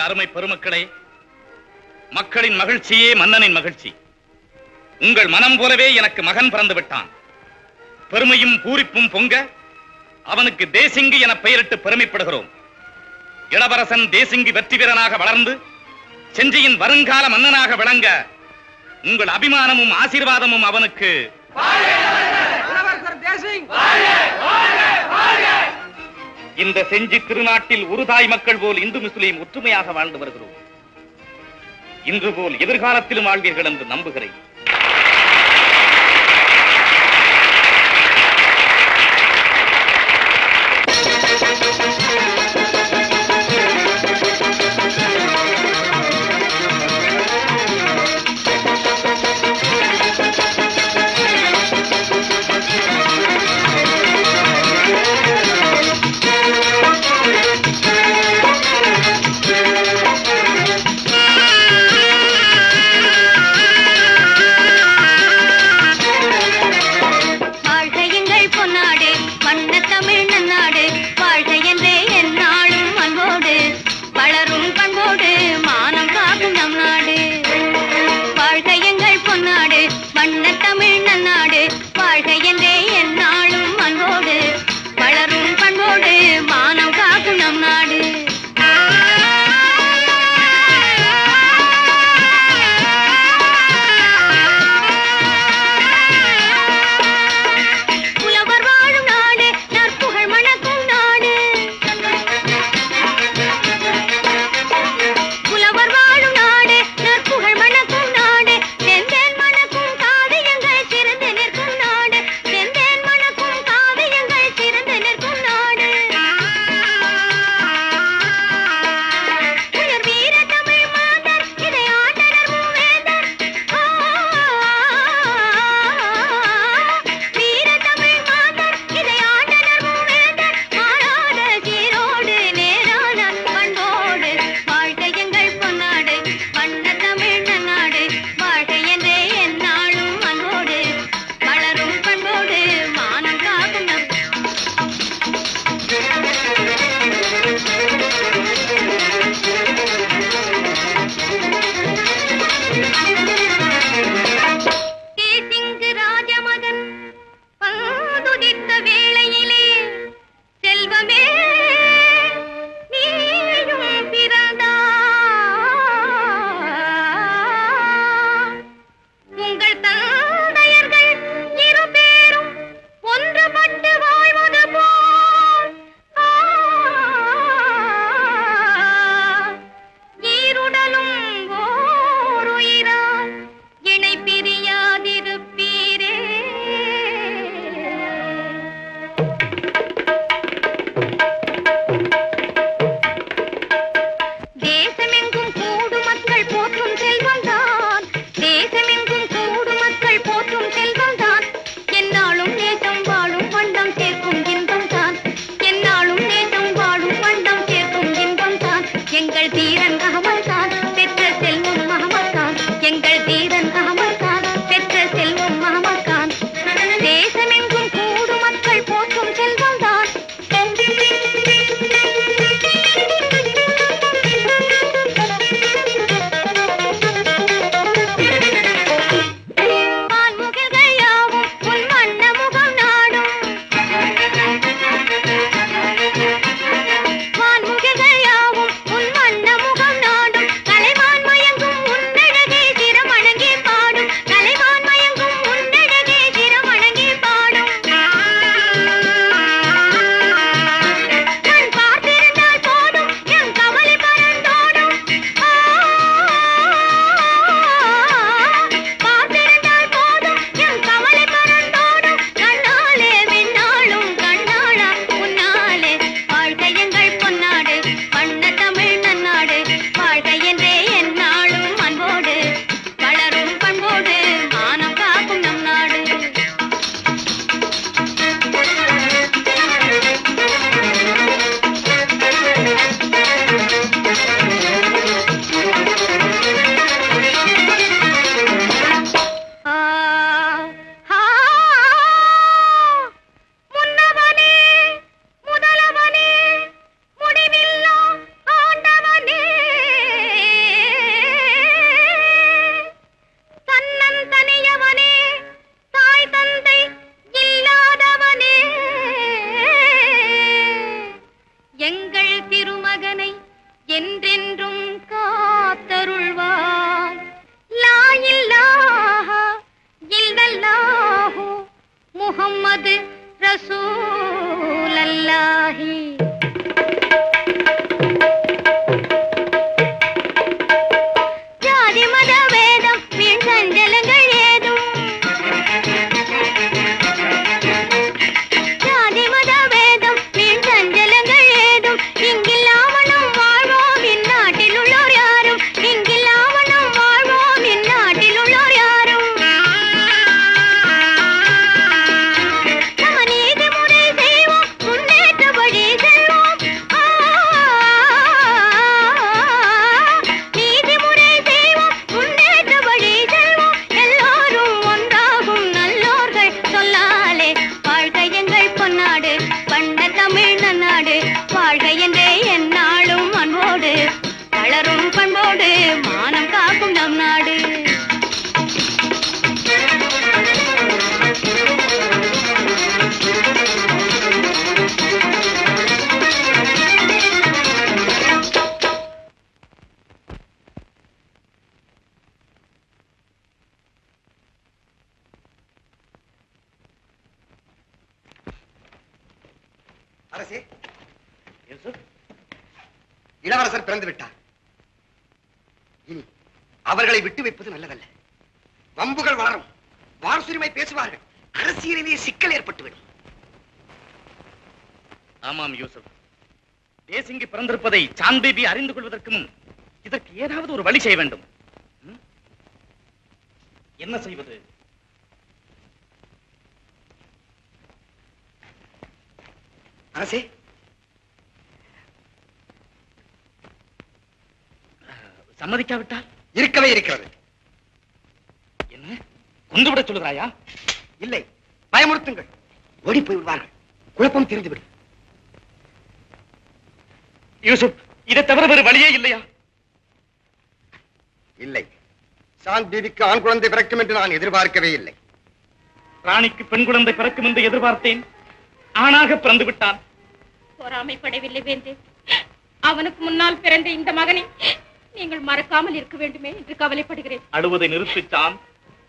அருமை பெருமக்களே மக்களின் மகிழ்ச்சியே மன்னனின் மகிழ்ச்சி உங்கள் மனம் போலவே எனக்கு மகன் பிறந்து விட்டான் பெருமையும் பூரிப்பும் பொங்க அவனுக்கு தேசிங்கு என பெயரிட்டு பெருமைப்படுகிறோம் இளவரசன் தேசிங்கு வெற்றி வீரனாக வளர்ந்து செஞ்சியின் வருங்கால மன்னனாக விளங்க உங்கள் அபிமானமும் ஆசீர்வாதமும் அவனுக்கு இளவரசர் தேசிங் இந்த செஞ்சி திருநாட்டில் ஒரு தாய் மக்கள் போல் இந்து முஸ்லீம் ஒற்றுமையாக வாழ்ந்து வருகிறோம் இன்று போல் எதிர்காலத்திலும் வாழ்வீர்கள் என்று நம்புகிறேன் ஆ முஹம்மது ரசூலல்லாஹி ஜாதி மத வேதம் வீண் சஞ்சலங்கள் ஏதும் ஜாதி மத வேதம் வீண் சஞ்சலங்கள் ஏதும் இங்கில்லாமலும் வாழ்வோம் இந்நாட்டில் உள்ளோர் யாரும் இங்கில்லாமலும் வாழ்வோம் இந்நாட்டில் உள்ளோர் யாரும் நம்ம நீதிமுறை செய்வோம் முன்னேற்றபடி செல்வோம் ஆ, நீதிமுறை செய்வோம் முன்னேற்றபடி செல்வோம் எல்லோரும் ஒன்றாகும் நல்லோர்கள் சொல்லாலே வாழ்க எங்கள் பொன்னாடு பண்ட தமிழ் நன்னாடு வாழ்க என்றே எந்நாளும் அன்போடு வளரும் பண்போடு மானம் காக்கும் நம் நாடு அரசே யூசுப் இளவரசர் பிறந்து விட்டார் இனி அவர்களை விட்டு வைப்பது நல்லதல்ல வம்புகள் வளரும் வாரசுரிமை பேசுவார்கள் அரசியலிலே சிக்கல் ஏற்பட்டுவிடும் ஆமாம் யூசுப் தேசிங்கி பிறந்திருப்பதை சாந்த் பேபி அறிந்து கொள்வதற்கு முன் இதற்கு ஏதாவது ஒரு வழி செய்ய வேண்டும் ம்? என்ன செய்வது அரசே சம்மதிக்காவிட்டால் இருக்கவே இருக்கிறது என்ன கொண்டு விட சொல்லுகிறாயா இல்லை பயமுறுத்துங்கள் ஓடி போய் விடுவார்கள் குழப்பம் தெரிந்துவிடும் யூசுப் இதை தவிர வேறு வழியே இல்லையா இல்லை சாந்த் பீவிக்கு ஆண் குழந்தை பிறக்கும் என்று நான் எதிர்பார்க்கவே இல்லை ராணிக்கு பெண் குழந்தை பிறக்கும் என்று எதிர்பார்த்தேன் ஆணாக பிறந்து விட்டான் பொறாமைப்படவில்லை வேந்தே அவனுக்கு முன்னால் பிறந்த இந்த மகனை நீங்கள் மறக்காமல் இருக்க வேண்டுமே என்று கவலைப்படுகிறேன் அழுவதை நிறுத்திச்சான்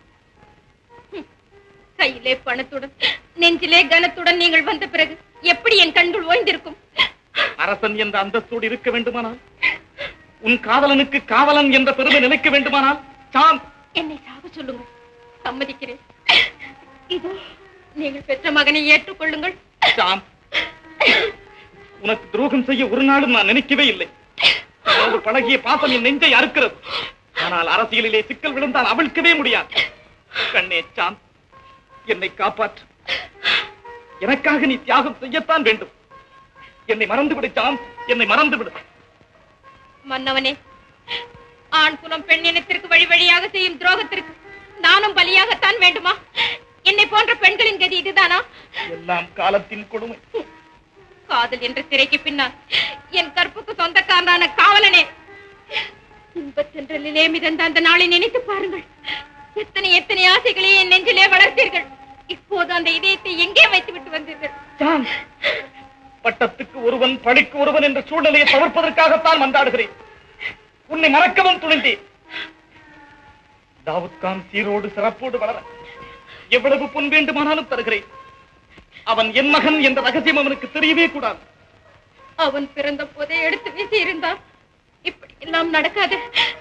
கையிலே பணத்துடன் நெஞ்சிலே கனத்துடன் நீங்கள் வந்த பிறகு எப்படி என் கண்கள் ஓய்ந்திருக்கும் அரசன் என்ற அந்தஸ்தோடு இருக்க வேண்டுமானால் உன் காதலனுக்கு காவலன் என்ற பெருமை நிலைக்க வேண்டுமானால் சாந்த் என்னை சாக சொல்லுங்கள் சம்மதிக்கிறேன் இதோ நீங்கள் பெற்ற மகனை ஏற்றுக்கொள்ளுங்கள் சாந்த் உனக்கு துரோகம் செய்ய ஒரு நாளும் நான் நினைக்கவே இல்லை உனது பழகிய பாசம் என் நெஞ்சை அறுக்கிறது ஆனால் அரசியலிலே சிக்கல் விழுந்தால் அவிழ்க்கவே முடியாது கண்ணே சாந்த் என்னை காப்பாற்று எனக்காக நீ தியாகம் செய்யத்தான் வேண்டும் என்னை மறந்து விடு சாந்த் என்னை மறந்து விடு மன்னவனே ஆண் குலம் பெண் இனத்திற்கு வழி வழியாக செய்யும் துரோகத்திற்கு நானும் பலியாகத்தான் வேண்டுமா என்னை போன்ற பெண்களின் கதி இதுதானா எல்லாம் காலத்தின் கொடுமை காதல் என்ற திரைக்கு பின்னால் என் கற்புக்கு சொந்தக்காரனான காவலனே இன்பத்தென்றலிலே மிதந்த அந்த நாளை நினைத்து பாருங்கள் எத்தனை எத்தனை ஆசைகளை என் நெஞ்சிலே வளர்த்தீர்கள் இப்போது அந்த இதயத்தை எங்கே வைத்து விட்டு வந்தீர்கள் சாந்த் பட்டத்துக்கு ஒருவன் பழிக்கு ஒருவன் என்ற சூழ்நிலையை தவிர்ப்பதற்காகத்தான் மன்றாடுகிறேன் உன்னை மறக்கவும் துணிந்தேன் தாவூத் கான் சீரோடு சிறப்போடு வளர எவ்வளவு பொன் வேண்டுமானாலும் தருகிறேன் அவன் என் மகன் என்ற ரகசியம் அவனுக்கு தெரியவே கூடாது அவன் பிறந்த போதே எடுத்து வீசி இருந்தான் இப்படி எல்லாம் நடக்காது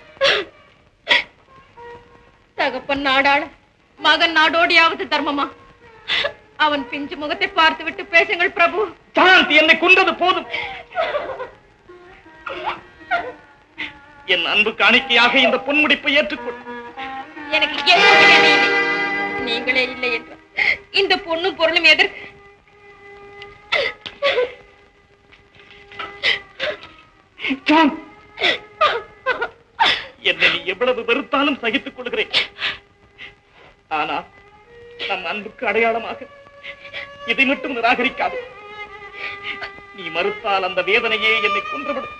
தகப்பன் நாடாள மகன் நாடோடியாவது தர்மமா அவன் பிஞ்சு முகத்தை பார்த்து விட்டு பேசுங்கள் பிரபு சாந்த் என்னை கொன்றது போதும் என் அன்பு காணிக்கையாக இந்த பொன்முடிப்பை ஏற்றுக்கொள் எனக்கு எதுவும் தேவை இல்லை நீங்களே இல்லை என்ற இந்த பொண்ணும் பொருளும் எதற்கு சாந்த் என்னை நீ எவ்வளவு வெறுத்தாலும் சகித்துக் கொள்கிறேன் ஆனா நம் அன்புக்கு அடையாளமாக இதை மட்டும் நிராகரிக்காது நீ மறுத்தால் அந்த வேதனையே என்னை கொன்றுவிடும்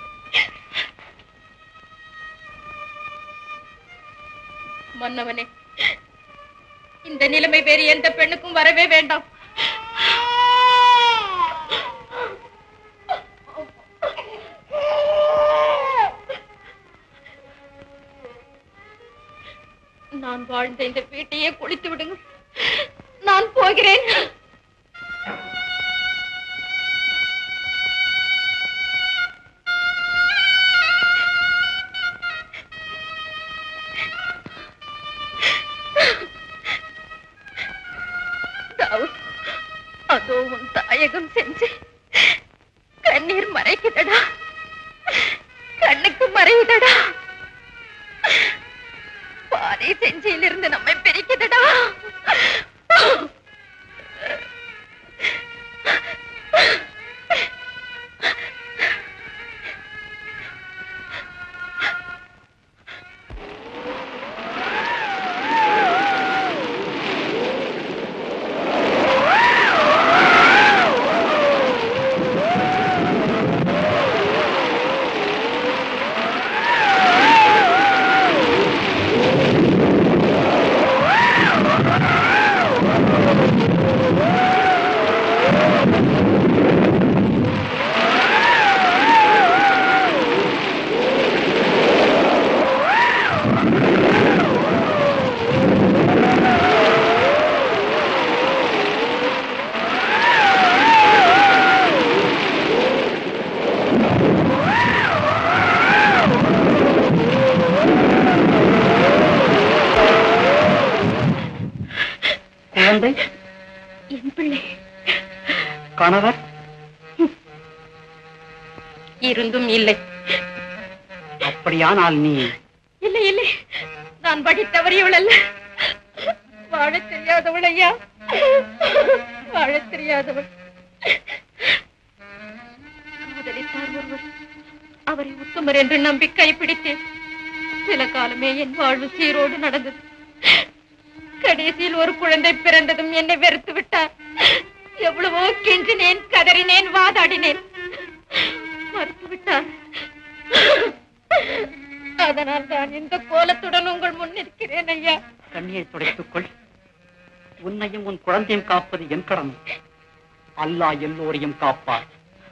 மன்னவனே இந்த நிலைமை வேறு எந்த பெண்ணுக்கும் வரவே வேண்டாம் நான் வாழ்ந்த இந்த வீட்டையே குளித்து விடுங்க நான் போகிறேன் தாவூத், அதோ உன் தாயகம் செஞ்சு கண்ணீர் மறைக்குதடா கண்ணுக்கு மறையுதடா பாதை செஞ்சியிலிருந்து நம்மை பிரிக்குதடா குழந்தை என் பிள்ளை கணவர் இருந்தும் இல்லை அப்படியானால் நீ இல்லை இல்லை நான் படி தவறியவள் அல்ல வாழ தெரியாதவள் ஐயா வாழ தெரியாதவள் முதலித்தார் ஒருவர் அவரை உத்தமர் என்று நம்பி கைப்பிடித்தேன் சில காலமே என் வாழ்வு சீரோடு நடந்தது கடைசியில் ஒரு குழந்தை பிறந்ததும் என்னை வெறுத்து விட்டார் எவ்வளவோ கெஞ்சினேன் கதறினேன் வாதாடினேன் மறுத்து விட்டார் அதனால் தான் இந்த கோலத்துடன் உங்கள் முன் நிற்கிறேன் ஐயா கண்ணியை துடைத்துக்கொள் உன்னையும் உன் குழந்தையும் காப்பது என் கடமை அல்லாஹ் எல்லோரையும் காப்பார்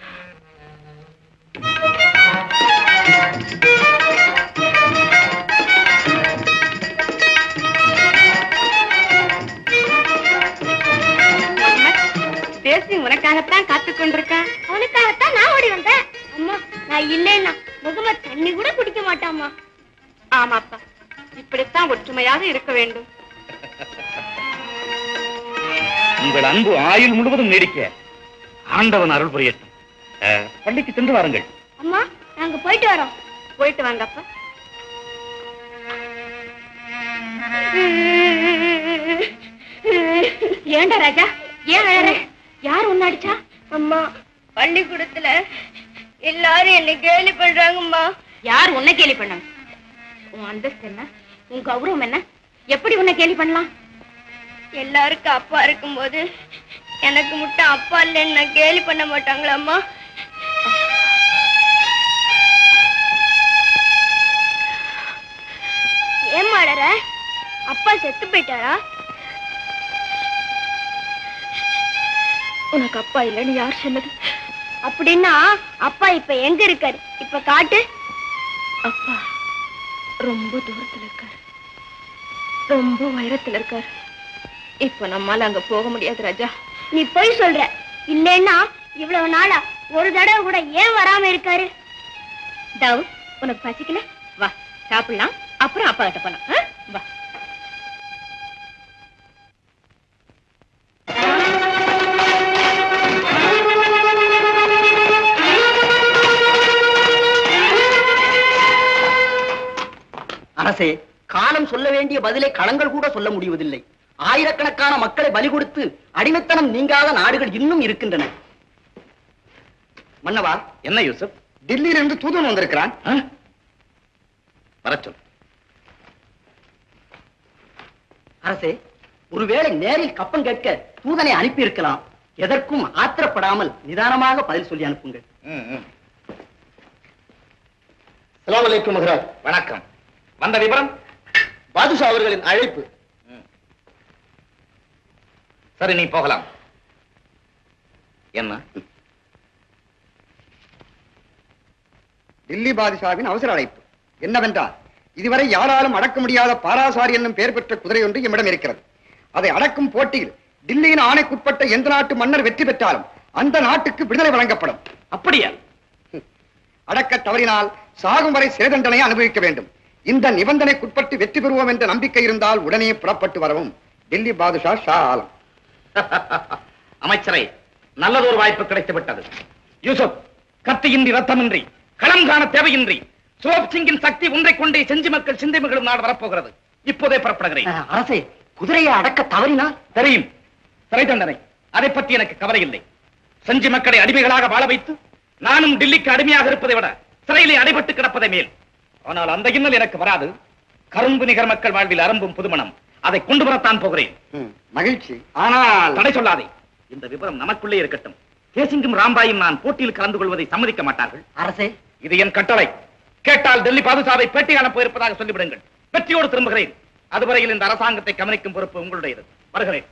பேசி உனக்காகத்தான் காத்து கொண்டிருக்கான் உனக்காகத்தான் நான் ஓடி வந்தேன் அம்மா நான் இல்லைன்னா முகமது தண்ணி கூட குடிக்க மாட்டாமா ஆமாப்பா இப்படித்தான் ஒற்றுமையாக இருக்க வேண்டும் உங்கள் அன்பு ஆயுள் முழுவதும் நீடிக்க ஆண்டவன் அருள் புரியட்டும் அஹ், பள்ளிக்கு சென்று வாருங்கள் அம்மா நாங்க போயிட்டு வரோம் போயிட்டு வாங்கப்பா ஏண்டா ராஜா ஏன் அழற யார் உன்ன அடிச்சா அம்மா பள்ளிக்கூடத்துல எல்லாரும் என்ன கேலி பண்றாங்கம்மா யார் உன்னை கேலி பண்ணாங்க உன் அந்தஸ்து என்ன உன் கௌரவம் என்ன எப்படி உன்னை கேலி பண்ணலாம் எல்லாருக்கும் அப்பா இருக்கும்போது எனக்கு மட்டும் அப்பா இல்லைன்னு நான் கேலி பண்ண மாட்டாங்களாம்மா ஏன் மாடற அப்பா செத்து போயிட்டாரா உனக்கு அப்பா இல்லைன்னு யார் சொன்னது அப்படின்னா அப்பா இப்ப எங்க இருக்காரு இப்ப காட்டு அப்பா ரொம்ப தூரத்துல இருக்காரு ரொம்ப உயரத்துல இருக்காரு இப்ப நம்மால அங்க போக முடியாது ராஜா நீ போய் சொல்ற இல்லைன்னா இவ்வளவு நாளா ஒரு தடவை கூட ஏன் வராம இருக்காரு தாவு உனக்கு பசிக்கல வா சாப்பிடலாம் அப்புறம் அப்பா கிட்ட போலாம் ஆ? வா அரசே காலம் சொல்ல வேண்டிய பதிலை களங்கள் கூட சொல்ல முடிவதில்லை ஆயிரக்கணக்கான மக்களை பலி கொடுத்து அடிமைத்தனம் நீங்காத நாடுகள் இன்னும் இருக்கின்றன மன்னவா என்ன யூசுப் டில்லியிலிருந்து தூதன் வந்திருக்கிறான் அஹ்? வரச் சொல் அரசே ஒருவேளை நேரில் கப்பம் கேட்க தூதனை அனுப்பி இருக்கலாம் எதற்கும் ஆத்திரப்படாமல் நிதானமாக பதில் சொல்லி அனுப்புங்கள் ம், ம். சலாம் அலைக்கும் மகராஜ் வணக்கம் வந்த விவரம் பாதுஷா அவர்களின் அழைப்பு சரி நீ போகலாம் என்ன டில்லி பாதுஷாவின் அவசர அழைப்பு என்னவென்றால் இதுவரை யாராலும் அடக்க முடியாத பாராசாரி என்னும் பெயர் பெற்ற குதிரை ஒன்று எம்மிடம் இருக்கிறது அதை அடக்கும் போட்டியில் டில்லியின் ஆணைக்குட்பட்ட எந்த நாட்டு மன்னர் வெற்றி பெற்றாலும் அந்த நாட்டுக்கு விடுதலை வழங்கப்படும் அப்படியா அடக்க தவறினால் சாகும் வரை சிறை தண்டனை அனுபவிக்க வேண்டும் இந்த நிபந்தனைக்குட்பட்டு வெற்றி பெறுவோம் என்ற நம்பிக்கை இருந்தால் உடனே புறப்பட்டு வரவும் டெல்லி பாதுஷா ஷா ஆலம் அமைச்சரை நல்லதொரு வாய்ப்பு கிடைத்து விட்டது யூசுப் கத்தியின்றி ரத்தமின்றி களம் காண தேவையின்றி சுலப் சிங்கின் சக்தி ஒன்றைக் கொண்டே செஞ்சி மக்கள் சிந்தை மகளும் நாடு வரப்போகிறது இப்போதே புறப்படுகிறேன் அஹ், அரசே குதிரையை அடக்க தவறினால் தெரியும் சிறை தண்டனை அதை பற்றி எனக்கு கவலை இல்லை செஞ்சி மக்களை அடிமைகளாக வாழ வைத்து நானும் டில்லிக்கு அடிமையாக இருப்பதை விட சிறையிலே அடைபட்டு கிடப்பதை மேல் ஆனால் அந்த இன்னல் எனக்கு வராது கரும்பு நிகர் மக்கள் வாழ்வில் அரும்பும் புதுமணம் அதை கொண்டு வரத்தான் போகிறேன் ம், மகிழ்ச்சி ஆனால் தடை சொல்லாதே இந்த விவரம் நமக்குள்ளே இருக்கட்டும் தேசிங்கும் ராம்பாயும் நான் போட்டியில் கலந்து கொள்வதை சம்மதிக்க மாட்டார்கள் அரசே இது என் கட்டளை கேட்டால் டெல்லி பாதுஷாவை பேட்டி காண போயிருப்பதாக சொல்லிவிடுங்கள் வெற்றியோடு திரும்புகிறேன் அதுவரையில் இந்த அரசாங்கத்தை கவனிக்கும் பொறுப்பு உங்களுடையது வருகிறேன்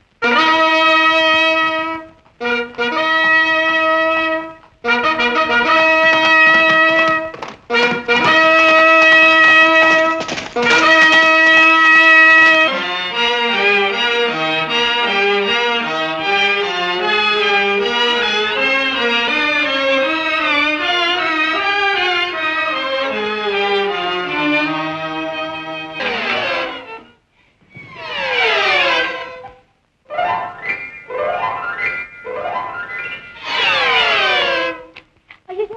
ஐயோ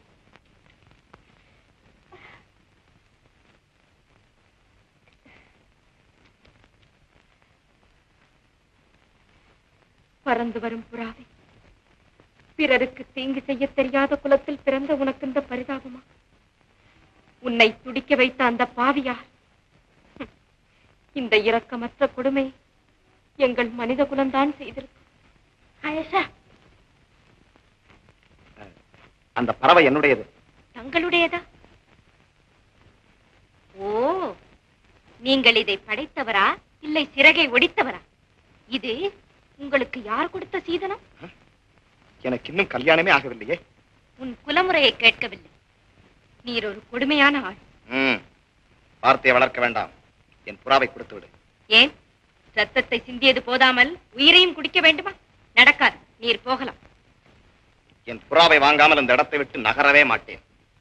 பறந்து வரும் புறாவை பிறருக்கு தீங்கு செய்ய தெரியாத குலத்தில் பிறந்த உனக்கு இந்த பரிதாபமா உன்னை துடிக்க வைத்த அந்த பாவியார் ஹம், இந்த இரக்கமற்ற கொடுமை எங்கள் மனித குலம்தான் செய்திருக்கும் ஆயேஷா அந்த பறவை என்னுடையது தங்களுடையதா ஓ நீங்கள் இதை படைத்தவரா இல்லை சிறகை ஒடித்தவரா இது உங்களுக்கு யார் கொடுத்த சீதனம் எனக்கு இன்னும் கல்யாணமே ஆகவில்லையே உன் குலமுறையை கேட்கவில்லை நீர் ஒரு கொடுமையான ஆள் ம் வார்த்தையை வளர்க்க வேண்டாம் என் புறாவை கொடுத்து விடு ஏன் ரத்தத்தை சிந்தியது போதாமல் உயிரையும் குடிக்க வேண்டுமா நடக்காது நீர் போகலாம் என் புறாவை வாங்காமல் இந்த இடத்தை விட்டு நகரவே மாட்டேன்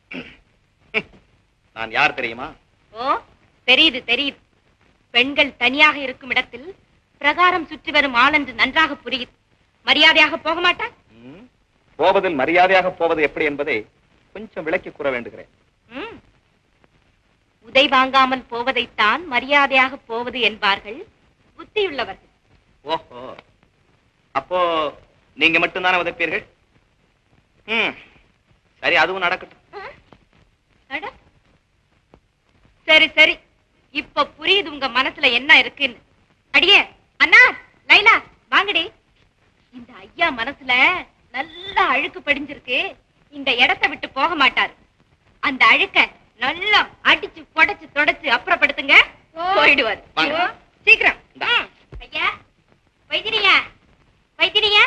நான் யார் தெரியுமா ஓ தெரியுது தெரியுது பெண்கள் தனியாக இருக்கும் இடத்தில் பிரகாரம் சுற்றி வரும் ஆளென்று நன்றாக புரியுது மரியாதையாக போக மாட்டான் ம், போவதில் மரியாதையாக போவது எப்படி என்பதை கொஞ்சம் விளக்கி கூற வேண்டுகிறேன் ம். உதை வாங்காமல் போவதைத்தான் மரியாதையாக போவது என்பார்கள் புத்தியுள்ளவர்கள் ஓஹோ அப்போ நீங்க மட்டும்தானே உதைப்பீர்கள் ம் சரி அதுவும் நடக்கட்டும் அட. சரி சரி இப்ப புரியுது உங்க மனசுல என்ன இருக்குன்னு அடியே அண்ணா லைலா வாங்கடி இந்த ஐயா மனசுல நல்ல அழுக்கு படிஞ்சிருக்கு இந்த இடத்தை விட்டு போக மாட்டாரு அந்த அழுக்க நல்லா அடிச்சு புடைச்சு தொடச்சு அப்புறப்படுத்துங்க போயிடுவாரு வாங்க. ஓ, சீக்கிரம் இந்தா. ம். ஐயா வைத்திரியா வைத்திரியா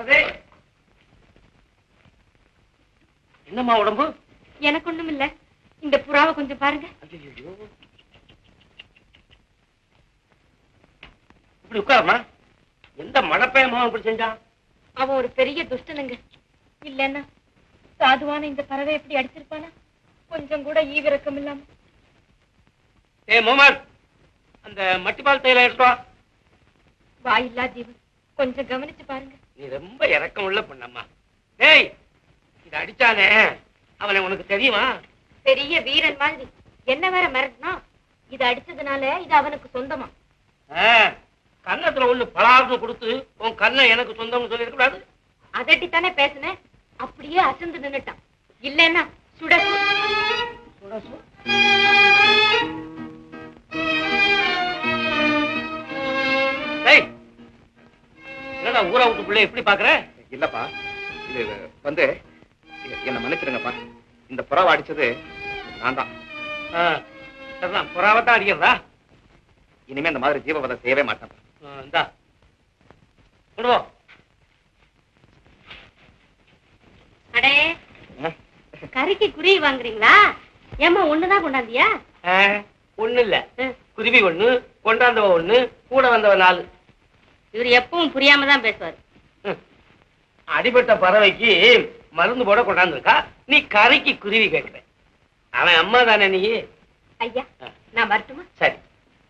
என்னம்மா உடம்பு எனக்கு ஒண்ணும் இல்ல இந்த புறாவை கொஞ்சம் பாருங்க இப்படி உட்காரமா எந்த மழப்பையமா இப்படி செஞ்சான் அவன் ஒரு பெரிய துஷ்டனுங்க இல்லன்னா சாதுவான இந்த பறவை எப்படி அடிச்சிருப்பானா கொஞ்சம் கூட ஈவிரக்கம் இல்லாம ஏ மோமன் அந்த மட்டிப்பால் தையில எடுத்துவா வாயில்லா ஜீவன் கொஞ்சம் கவனிச்சு பாருங்க நீ ரொம்ப இறக்கம் உள்ள பொண்ணம்மா டேய் இத அடிச்சானே அவனை உனக்கு தெரியுமா பெரிய வீரன் மாதிரி என்ன வேற மிரட்டினா இது அடிச்சதுனால இது அவனுக்கு சொந்தமா ஆ, கன்னத்துல ஒண்ணு பலார்னு கொடுத்து உன் கண்ணை எனக்கு சொந்தம்னு சொல்லி கூடாது அதட்டி தானே பேசினேன் அப்படியே அசந்து நின்னுட்டான் இல்லன்னா சுட டேய் என்னடா ஊரா விட்டு பிள்ளை எப்படி பாக்குற இல்லப்பா இது வந்து என்ன மன்னிச்சிருங்கப்பா இந்த புறாவை அடிச்சது நான் தான் ஆ, சரிதான் புறாவத்தான் அடிக்கிறதா இனிமே இந்த மாதிரி ஜீவவதை செய்யவே மாட்டேன் ஆ, இந்தா விடுவோம் அடே கறிக்கு குருவி வாங்குறீங்களா ஏமா ஒண்ணுதான் கொண்டாந்தியா ஒண்ணு இல்ல குருவி ஒண்ணு கொண்டாந்தவ ஒண்ணு கூட வந்தவ நாலு இவர் எப்பவும் புரியாம தான் பேசுவாரு அடிபட்ட பறவைக்கு மருந்து போட கொண்டாந்துருக்கா நீ கரைக்கு குருவி கேட்கிற அவன் அம்மா தானே நீ ஐயா நான் வரட்டுமா சரி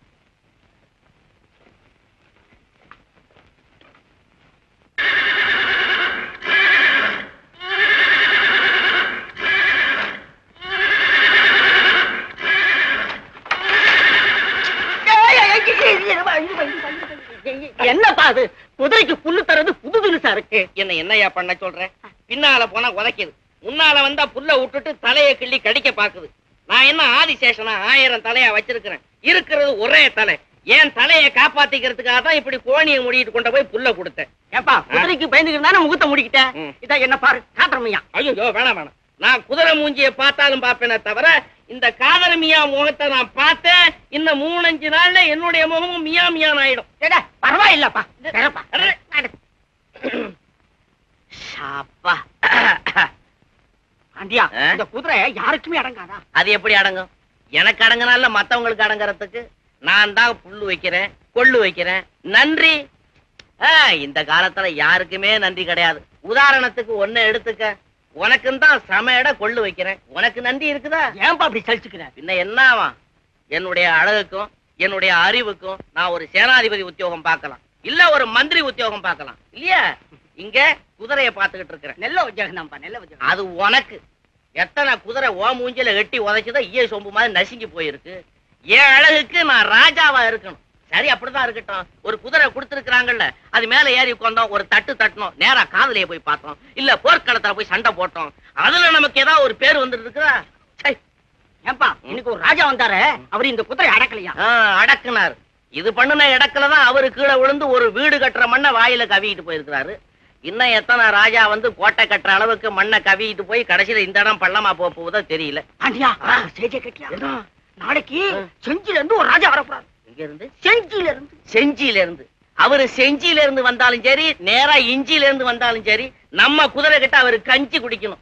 என்னப்பா அது குதிரைக்கு புல்லு தரது புது தினுசா இருக்கு என்ன என்னையா பண்ண சொல்ற பின்னால போனா உதைக்குது முன்னால வந்தா புல்ல விட்டுட்டு தலைய கிள்ளி கடிக்க பாக்குது நான் என்ன ஆதிசேஷனா ஆயிரம் தலையா வச்சிருக்கிறேன் இருக்கிறது ஒரே தலை என் தலையை காப்பாத்திக்கிறதுக்காக தான் இப்படி கோணியை முடிட்டு கொண்டு போய் புல்ல கொடுத்தேன் ஏப்பா குதிரைக்கு பயந்துக்கிட்டு தானே முகத்தை முடிக்கிட்டேன் ம். இதான் என்ன பாரு காத்திரமையா ஐயோ வேணாம் வேணாம் நான் குதிரை மூஞ்சியை பார்த்தாலும் பார்ப்பேனே தவிர இந்த காதலமியா முகத்தை நான் பார்த்தேன் இன்னும் மூணஞ்சு நாள்ல என்னுடைய முகமும் மியா மியான் ஆயிடும் ஏடா, பரவாயில்லப்பா திறப்பா. அடடே. நடு. சாப்பா. ஆண்டியா ஆ? இந்த குதிரை யாருக்குமே அடங்காதா அது எப்படி அடங்கும் எனக்கு அடங்கினால மத்தவங்களுக்கு அடங்கறதுக்கு நான் தான் புல்லு வைக்கிறேன் கொள்ளு வைக்கிறேன் நன்றி ஆ, இந்த காலத்துல யாருக்குமே நன்றி கிடையாது உதாரணத்துக்கு ஒண்ணு எடுத்துக்க உனக்கும் தான் சமையட கொள்ளு வைக்கிறேன் உனக்கு நன்றி இருக்குதா ஏன்பா அப்படி சலிச்சுக்கிற பின்ன என்னவா என்னுடைய அழகுக்கும் என்னுடைய அறிவுக்கும் நான் ஒரு சேனாதிபதி உத்தியோகம் பார்க்கலாம் இல்ல ஒரு மந்திரி உத்தியோகம் பார்க்கலாம் இல்லையா இங்க குதிரையை பார்த்துக்கிட்டு இருக்கிறேன் நெல்ல வஜகனாம்பா நெல்ல வஜகம் அது உனக்கு எத்தனை குதிரை ஓ மூஞ்சில வெட்டி உதைச்சுதா ஈய சொம்பு மாதிரி நசுங்கி போயிருக்கு என் அழகுக்கு நான் ராஜாவா இருக்கணும் சரி அப்படிதான் இருக்கட்டும் ஒரு குதிரை கொடுத்துருக்காங்கல்ல அது மேல ஏறி உட்காந்தோம் ஒரு தட்டு தட்டணும் நேரா காதலிய போய் பார்த்தோம் இல்ல போர்க்களத்துல போய் சண்டை போட்டோம் அதுல நமக்கு ஏதாவது ஒரு பேர் வந்துட்டு இருக்குதா சை, ஏன்பா இன்னைக்கு ஒரு ராஜா வந்தாரு அவர் இந்த குதிரை அடக்கலையா ஆ, அடக்குனார் இது பண்ணுன இடத்துல தான் அவரு கீழே விழுந்து ஒரு வீடு கட்டுற மண்ணை வாயில கவிக்கிட்டு போயிருக்கிறாரு இன்னும் எத்தனை ராஜா வந்து கோட்டை கட்டுற அளவுக்கு மண்ணை கவிக்கிட்டு போய் கடைசியில இந்த இடம் பள்ளமா போக போகுதோ தெரியல ஆண்டியா சேஜ கட்டியா நாளைக்கு செஞ்சில இருந்து ஒரு ராஜா வரப்போறாரு இங்க இருந்து செஞ்சில இருந்து செஞ்சியில இருந்து அவரு செஞ்சியில இருந்து வந்தாலும் சரி நேரா இஞ்சியில இருந்து வந்தாலும் சரி நம்ம குதிரை கிட்ட அவரு கஞ்சி குடிக்கணும்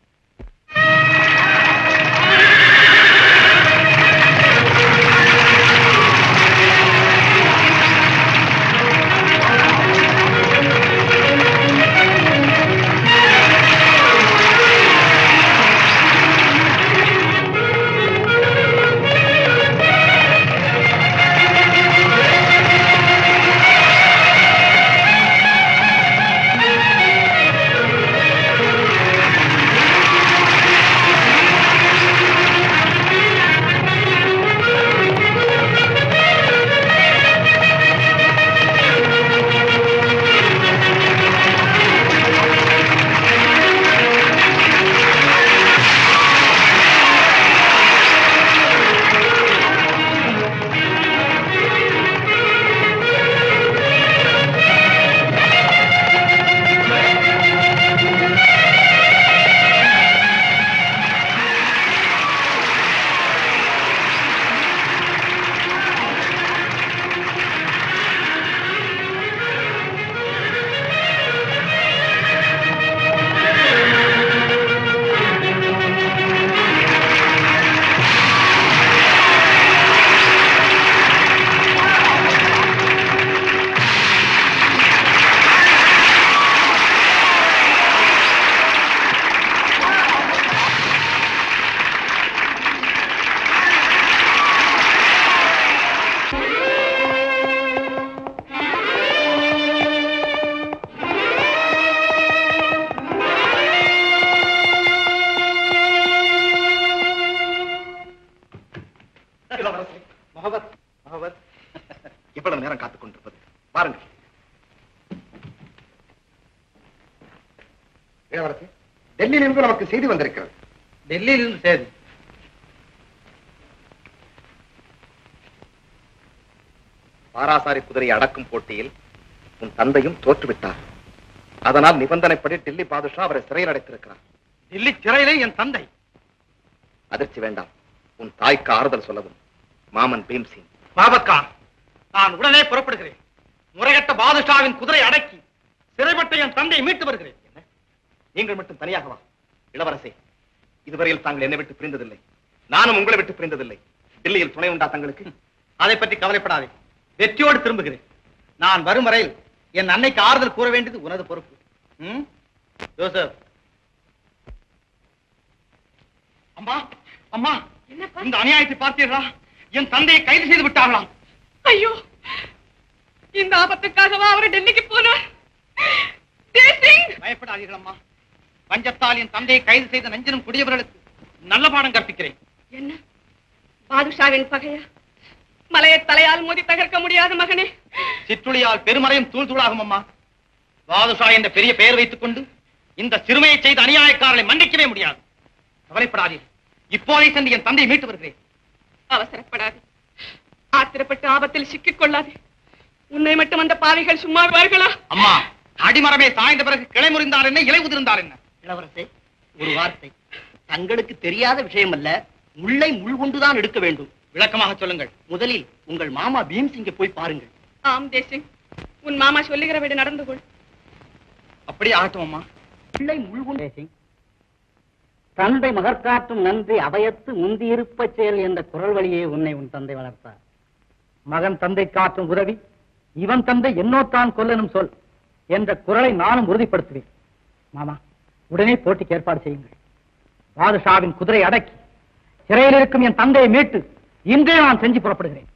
மகவத் மகவத் எவ்வளவு நேரம் காத்துக் கொண்டிருப்பது பாருங்கள் இளவரசி டெல்லியிலிருந்து நமக்கு செய்தி வந்திருக்கிறது டெல்லியிலிருந்து சேது பாராசாரி குதிரையை அடக்கும் போட்டியில் உன் தந்தையும் தோற்றுவிட்டார் அதனால் நிபந்தனைப்படி டெல்லி பாதுஷா அவரை சிறையில் அடைத்திருக்கிறார் டெல்லி சிறையிலே என் தந்தை அதிர்ச்சி வேண்டாம் உன் தாய்க்கு ஆறுதல் சொல்லவும் மாமன் பீம்சிங் பாபத்கான் நான் உடனே புறப்படுகிறேன் முறைகட்ட பாதுஷாவின் குதிரை அடக்கி சிறைப்பட்ட என் தந்தையை மீட்டு வருகிறேன் என்ன? நீங்கள் மட்டும் தனியாகவா இளவரசே இதுவரையில் தாங்கள் என்னை விட்டு பிரிந்ததில்லை நானும் உங்களை விட்டு பிரிந்ததில்லை டெல்லியில் துணை உண்டா தங்களுக்கு அதை பற்றி கவலைப்படாதே வெற்றியோடு திரும்புகிறேன் நான் வரும் வரையில் என் அன்னைக்கு ஆறுதல் கூற வேண்டியது உனது பொறுப்பு ம்? ஜோசப் அம்மா அம்மா இந்த அநியாயத்தை பார்த்தீர்களா என் தந்தையை கைது செய்து விட்டார்களாம் ஐயோ இந்த ஆபத்துக்காகவா அவர் டெல்லிக்கு போனார் தேசிங் பயப்படாதீர்கள் அம்மா பஞ்சத்தால் என் தந்தையை கைது செய்த நஞ்சனும் குடியவர்களுக்கு நல்ல பாடம் கற்பிக்கிறேன் என்ன பாதுஷாவின் பகையா மலையை தலையால் மோதி தகர்க்க முடியாத மகனே சிற்றுளியால் பெருமறையும் தூள் தூளாகும் அம்மா பாதுஷா என்ற பெரிய பெயர் வைத்துக் கொண்டு இந்த சிறுமையை செய்த அநியாயக்காரர்களை மன்னிக்கவே முடியாது கவலைப்படாதீர்கள் இப்போதே சென்று என் தந்தையை மீட்டு வருகிறேன் அவசரப்படாதே ஆத்திரப்பட்டு ஆபத்தில் சிக்கிக் கொள்ளாதே உன்னை மட்டும் அந்த பாவிகள் சும்மா வாழ்களா அம்மா அடிமரமே சாய்ந்த பிறகு கிளை முறிந்தார் என்ன இலை உதிர்ந்தார் என்ன இளவரசே ஒரு வார்த்தை தங்களுக்கு தெரியாத விஷயம் அல்ல முள்ளை முள் கொண்டுதான் எடுக்க வேண்டும் விளக்கமாக சொல்லுங்கள் முதலில் உங்கள் மாமா பீம்சிங்கை போய் பாருங்கள் ஆம் தேசிங் உன் மாமா சொல்லுகிறபடி நடந்து கொள் அப்படியே ஆகட்டும் அம்மா முள்ளை முள் கொண்டு தந்தை மகற்காற்றும் நன்றி அவையத்து முந்தியிருப்ப செயல் என்ற குரல் வழியே உன்னை உன் தந்தை வளர்த்தார் மகன் தந்தை காட்டும் உதவி இவன் தந்தை என்னோத்தான் கொல்லனும் சொல் என்ற குரலை நானும் உறுதிப்படுத்துவேன் மாமா உடனே போட்டிக்கு ஏற்பாடு செய்யுங்கள் பாதுஷாவின் குதிரை அடக்கி சிறையில் இருக்கும் என் தந்தையை மீட்டு இன்றே நான் செஞ்சு புறப்படுகிறேன்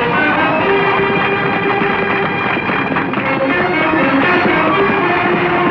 ஆ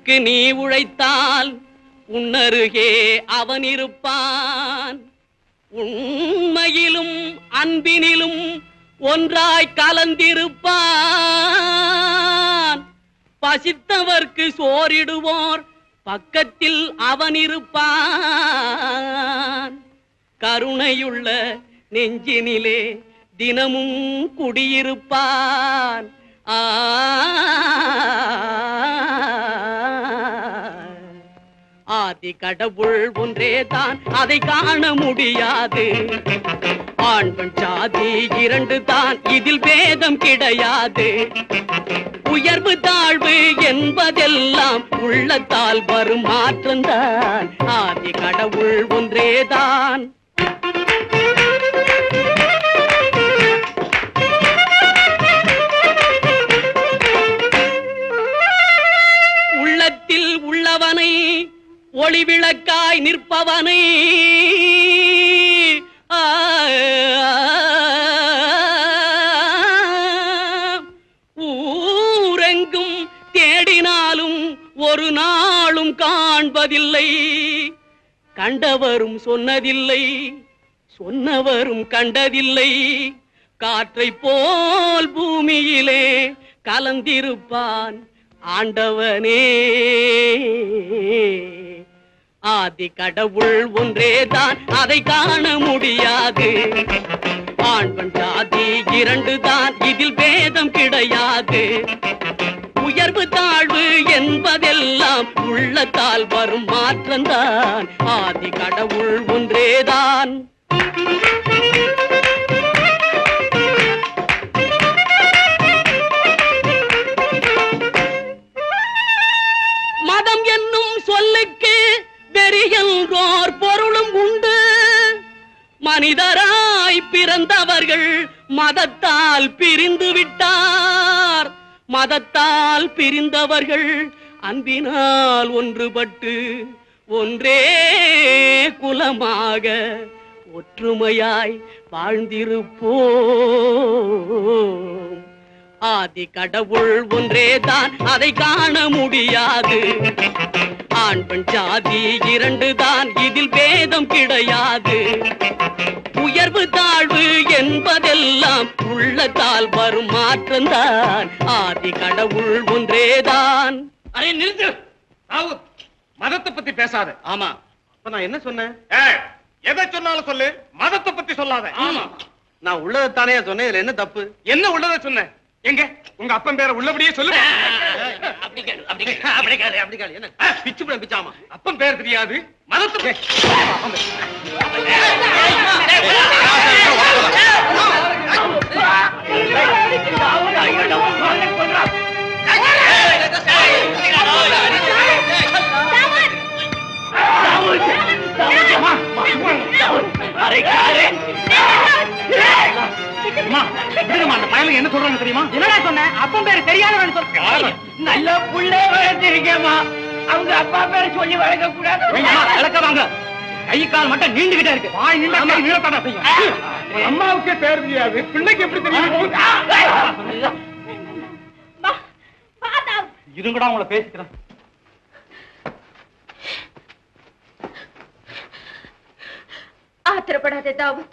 உனக்கு நீ உழைத்தால் உன்னருகே அவன் இருப்பான் உண்மையிலும் அன்பினிலும் ஒன்றாய் கலந்திருப்பான் பசித்தவர்க்கு சோறிடுவோர் பக்கத்தில் அவன் இருப்பான் கருணையுள்ள நெஞ்சினிலே தினமும் குடியிருப்பான் ஆ ஆதி கடவுள் ஒன்றே தான் அதை காண முடியாது ஆண் பெண் சாதி இரண்டு தான் இதில் பேதம் கிடையாது உயர்வு தாழ்வு என்பதெல்லாம் உள்ளத்தால் வரும் மாற்றம்தான் ஆதி கடவுள் ஒன்றேதான் உள்ளத்தில் உள்ளவனை ஒளி விளக்காய் நிற்பவனை ஆ, ஊரெங்கும் தேடினாலும் ஒரு நாளும் காண்பதில்லை கண்டவரும் சொன்னதில்லை சொன்னவரும் கண்டதில்லை காற்றை போல் பூமியிலே கலந்திருப்பான் ஆண்டவனே ஆதி கடவுள் ஒன்றேதான் அதை காண முடியாது ஆண் பெண் ஜாதி இரண்டு தான் இதில் பேதம் கிடையாது உயர்வு தாழ்வு என்பதெல்லாம் உள்ளத்தால் வரும் மாற்றம்தான் ஆதி கடவுள் ஒன்றேதான் மதம் என்னும் சொல்லுக்கு வெறியன்றோர் பொருளும் உண்டு மனிதராய் பிறந்தவர்கள் மதத்தால் பிரிந்து விட்டார் மதத்தால் பிரிந்தவர்கள் அன்பினால் ஒன்றுபட்டு ஒன்றே குலமாக ஒற்றுமையாய் வாழ்ந்திருப்போம் ஆதி கடவுள் ஒன்றேதான் அதை காண முடியாது ஆண் பெண் ஜாதி இரண்டு தான் இதில் பேதம் கிடையாது உயர்வு தாழ்வு என்பதெல்லாம் உள்ளத்தால் வரும் மாற்றம்தான் ஆதி கடவுள் ஒன்றேதான் அரே நிறுத்து ராவுத் மதத்தை பத்தி பேசாத ஆமா அப்ப நான் என்ன சொன்னேன் ஏய், எதை சொன்னாலும் சொல்லு மதத்தை பத்தி சொல்லாத ஆமா நான் உள்ளதைத்தானே சொன்னேன் இதுல என்ன தப்பு என்ன உள்ளதை சொன்ன எங்க உங்க அப்பன் பேரை உள்ளபடியே சொல்லு அப்படி கேளு அப்படி கேளு அப்படி கேளு அப்படி கேளு என்ன பிச்சு புடம் பிச்சாமா அப்பன் பேர் தெரியாது மதத்தை பத்தி- அம்மா, விடுங்கம்மா, அந்த பயலுங்க என்ன சொல்றாங்க தெரியுமா என்னடா சொன்னேன் அப்பன் பேரு தெரியாதவன் சொல்ற நல்ல புள்ளே வளர்த்திருக்கேம்மா அவங்க அப்பா பேரை சொல்லி வளர்க்க கூடாது விளக்க வாங்க கை கால் மட்டும் நீண்டுகிட்டே இருக்கு வாய் நீண்ட கை நீளத்தாடா செய்யும் அம்மாவுக்கே பேர் தெரியாது பிள்ளைக்கு எப்படி தெரியும் இருங்கடா உங்களை பேசிக்கிறேன் ஆத்திரப்படாதே தாவூத்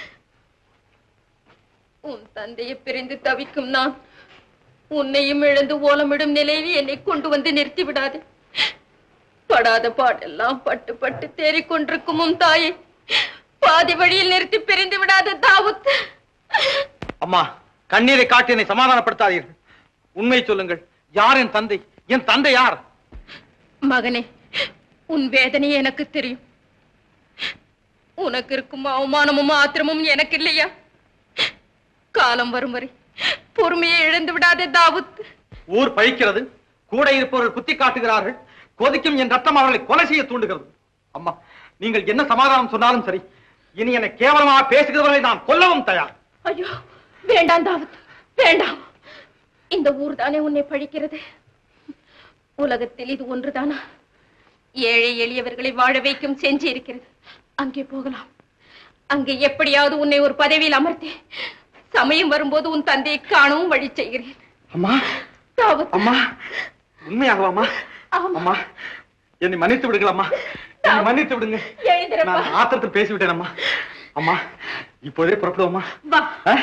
உன் தந்தையை பிரிந்து தவிக்கும் நான் உன்னையும் இழந்து ஓலமிடும் நிலையில் என்னை கொண்டு வந்து நிறுத்தி விடாதே படாத பாடெல்லாம் பட்டு பட்டு தேறிக் கொண்டிருக்கும் உன் தாயை பாதி வழியில் நிறுத்தி பிரிந்து விடாத தாவூத் அம்மா கண்ணீரை காட்டி என்னை சமாதானப்படுத்தாதீர்கள் உண்மை சொல்லுங்கள் யார் என் தந்தை என் தந்தை யார் மகனே உன் வேதனை எனக்கு தெரியும் உனக்கு இருக்கும் அவமானமும் ஆத்திரமும் எனக்கு இல்லையா காலம் வரும் வரை பொறுமையை இழந்து விடாதே தாவூத் ஊர் பழிக்கிறது கூட இருப்பவர்கள் குத்தி காட்டுகிறார்கள் கொதிக்கும் என் ரத்தம் அவர்களை கொலை செய்ய தூண்டுகிறது அம்மா நீங்கள் என்ன சமாதானம் சொன்னாலும் சரி இனி என்னை கேவலமாக பேசுகிறவர்களை நான் கொல்லவும் தயார் ஐயோ வேண்டாம் தாவூத் வேண்டாம் இந்த ஊர் தானே உன்னை பழிக்கிறது உலகத்தில் இது ஒன்றுதானா ஏழை எளியவர்களை வாழ வைக்கும் செஞ்சு இருக்கிறது அங்கே போகலாம் அங்கே எப்படியாவது உன்னை ஒரு பதவியில் அமர்த்தி சமயம் வரும்போது உன் தந்தையை காணவும் வழி செய்கிறேன் அம்மா தாவூத் அம்மா உண்மையாகவாமா அம்மா என்னை மன்னித்து விடுங்கள் அம்மா என்னை மன்னித்து விடுங்க எழுந்திரப்பா. நான் ஆத்திரத்தில் பேசிவிட்டேன் அம்மா அம்மா இப்போதே புறப்படுவோமா வா ஆ?